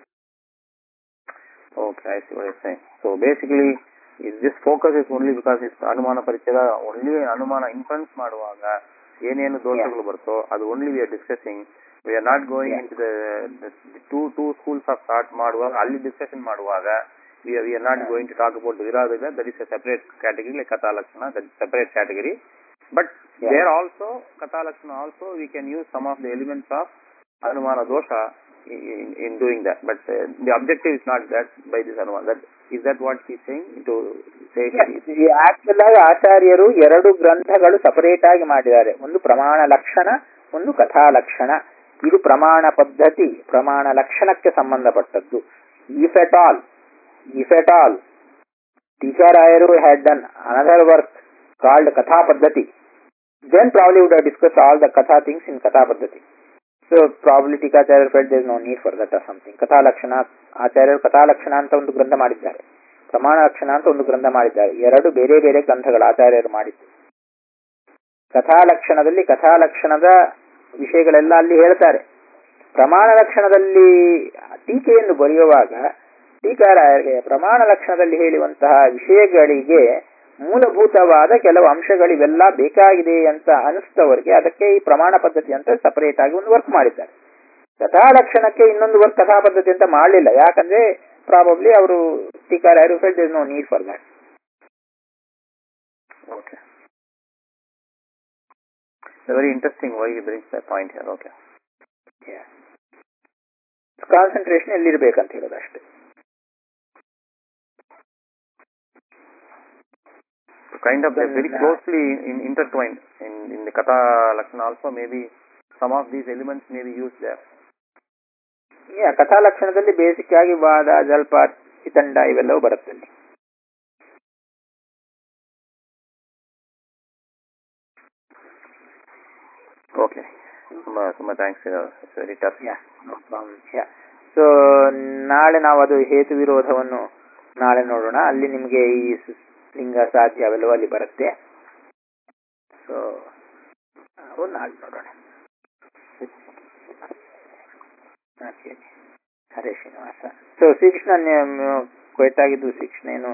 Okay, I see what you're saying. So basically, is this focus is only because it's ಅನುಮಾನ ಪರಿಚಯ only ಅನುಮಾನ ಇನ್ಫ್ಲುಯೆನ್ಸ್ ಮಾಡುವಾಗ ಏನೇನು ದೋಷಗಳು ಬರುತ್ತೋ ಅದು only we are discussing we are not going Yeah. Into two two schools of thought ಮಾಡುವಾಗ ಅಲ್ಲಿ ಡಿಸ್ಕಷನ್ ಮಾಡುವಾಗ we we are not Yeah. Going to talk about virodha that is a separate category like ಕಥಾಲಕ್ಷಣ that is separate category but Yeah. There also ಕಥಾಲಕ್ಷಣ also we can use some of the elements of anumana dosha in, in doing that. But uh, the objective is not that by this Anuman. That is that what he's saying to say actual ಆಗಿ ಆಚಾರ್ಯರು ಎರಡು ಗ್ರಂಥಗಳು ಸಪರೇಟ್ ಆಗಿ ಮಾಡಿದ್ದಾರೆ ಒಂದು ಪ್ರಮಾಣ ಲಕ್ಷಣ ಒಂದು ಕಥಾ ಲಕ್ಷಣ ಇದು ಪ್ರಮಾಣ ಪದ್ಧತಿ ಪ್ರಮಾಣ ಲಕ್ಷಣಕ್ಕೆ ಸಂಬಂಧಪಟ್ಟದ್ದು if at all if at all ಟೀಚರಾಯರು had done another work called Katha Paddhati then probably would discuss all the katha things in Katha Paddhati so probably ಟೀಕಾಚಾರ್ಯರು felt there's no need for that or something ಕಥಾ ಲಕ್ಷಣ ಆಚಾರ್ಯರು ಕಥಾ ಲಕ್ಷಣ ಅಂತ ಒಂದು ಗ್ರಂಥ ಮಾಡಿದ್ದಾರೆ ಪ್ರಮಾಣ ಲಕ್ಷಣ ಅಂತ ಒಂದು ಗ್ರಂಥ ಮಾಡಿದ್ದಾರೆ ಎರಡು ಬೇರೆ ಬೇರೆ ಗ್ರಂಥಗಳು ಆಚಾರ್ಯರು ಮಾಡಿದ್ದು ಕಥಾ ಲಕ್ಷಣದಲ್ಲಿ ಕಥಾ ಲಕ್ಷಣದ ವಿಷಯಗಳೆಲ್ಲ ಅಲ್ಲಿ ಹೇಳ್ತಾರೆ ಪ್ರಮಾಣ ಲಕ್ಷಣದಲ್ಲಿ ಟೀಕೆಯನ್ನು ಬರೆಯುವಾಗ ಟೀಕಾರಾಯರಿಗೆ ಪ್ರಮಾಣ ಲಕ್ಷಣದಲ್ಲಿ ಹೇಳುವಂತಹ ವಿಷಯಗಳಿಗೆ ಮೂಲಭೂತವಾದ ಕೆಲವು ಅಂಶಗಳಿವೆಲ್ಲ ಬೇಕಾಗಿದೆ ಅಂತ ಅನಿಸ್ತವರಿಗೆ ಅದಕ್ಕೆ ಈ ಪ್ರಮಾಣ ಪದ್ಧತಿ ಅಂತ ಸಪರೇಟ್ ಆಗಿ ಒಂದು ವರ್ಕ್ ಮಾಡಿದ್ದಾರೆ ಕಥಾ ಲಕ್ಷಣಕ್ಕೆ ಇನ್ನೊಂದು ವರ್ಕ್ ಕಥಾ ಪದ್ಧತಿ ಅಂತ ಮಾಡಲಿಲ್ಲ ಯಾಕಂದ್ರೆ ಪ್ರಾಬಬ್ಲಿ ಅವರು ಟೀಕಾರಾಯರು felt is no need for that Okay. It's very interesting why he brings that point here. Okay. Concentration ಎಲ್ಲಿರ್ಬೇಕಂತ ಹೇಳೋದು ಅಷ್ಟೇ So kind of they're very Then, uh, closely in, intertwined in, in the Katha Lakshana also maybe some of these elements may be used there. ಯಾ ಕಥಾ ಲಕ್ಷಣದಲ್ಲಿ ಬೇಸಿಕ್ ಆಗಿ ವಾದ ಜಲ್ಪ ಚಿತಂಡ ಇವೆಲ್ಲವೂ ಬರುತ್ತೆ ಅಲ್ಲಿ Okay. Suma, Suma thanks. Uh, it's very tough. So ನಾಳೆ ನಾವು ಅದು ಹೇತು ವಿರೋಧವನ್ನು ನಾಳೆ ನೋಡೋಣ ಅಲ್ಲಿ ನಿಮಗೆ ಈ ಸ- ಲಿಂಗ ಸಾಧ್ಯ ಅವೆಲ್ಲವೂ ಅಲ್ಲಿ ಬರುತ್ತೆ ಸೊ ಅವು ನಾಳೆ ನೋಡೋಣ ಓಕೆ ಹರೇ ಶ್ರೀನಿವಾಸ ಸೊ ಶ್ರೀಕೃಷ್ಣ ಕೊಯ್ತಾಗಿದ್ದು ಶ್ರೀಕೃಷ್ಣ ಏನು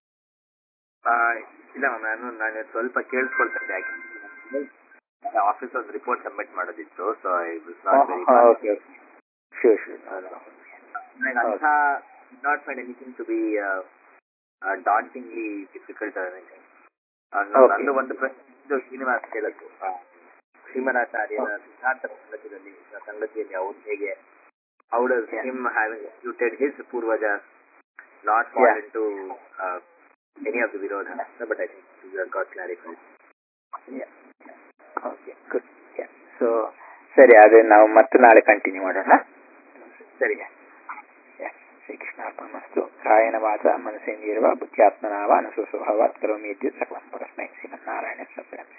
ಇಲ್ಲ ನಾನು ನಾನು ಸ್ವಲ್ಪ ಕೇಳಿಸ್ಕೊಳ್ತಾ ಇದ್ದೆ ಆಫೀಸ್ ಒಂದು ರಿಪೋರ್ಟ್ ಸಬ್ಮಿಟ್ ಮಾಡೋದಿತ್ತು so it was not very okay okay sure sure like Antha did not find anything to be uh, uh, dauntingly difficult or anything. Uh, no, Okay. ನಂದು ಒಂದು ಪ್ರಶ್ನೆ ಇದು ಶ್ರೀನಿವಾಸ ಕೇಳದ್ದು ಆ, ಶ್ರೀಮನಾಚಾರ್ಯರ ಸಿದ್ಧಾಂತ ಸಂಗತಿಯಲ್ಲಿ ಸಂಗತಿಯಲ್ಲಿ ಅವ್ರು ಹೇಗೆ how does Yeah. him having executed his purvajas not fall Yeah. into uh, any of the virodha but I think this has got clarified. Okay good so ಸರಿ ಅದೇ ನಾವು ಮತ್ತೆ ನಾಳೆ ಕಂಟಿನ್ಯೂ ಮಾಡೋಣ ಸರಿ ಶ್ರೀಕೃಷ್ಣಾರ್ಪಣಮಸ್ತು ಕಾಯನ ವಾಚ ಮನಸ್ಸೇಂದಿರುವ ಬುದ್ಧ್ಯಾತ್ಮನಾವ ಅನಸು ಸ್ವಭಾವಾತ್ ಕರೋಮಿ ಇತ್ಯುತ್ ಸಕಲಂ ಪರಸ್ಮೈ ಶ್ರೀಮನ್ನಾರಾಯಣ ಸಪ್ರಂ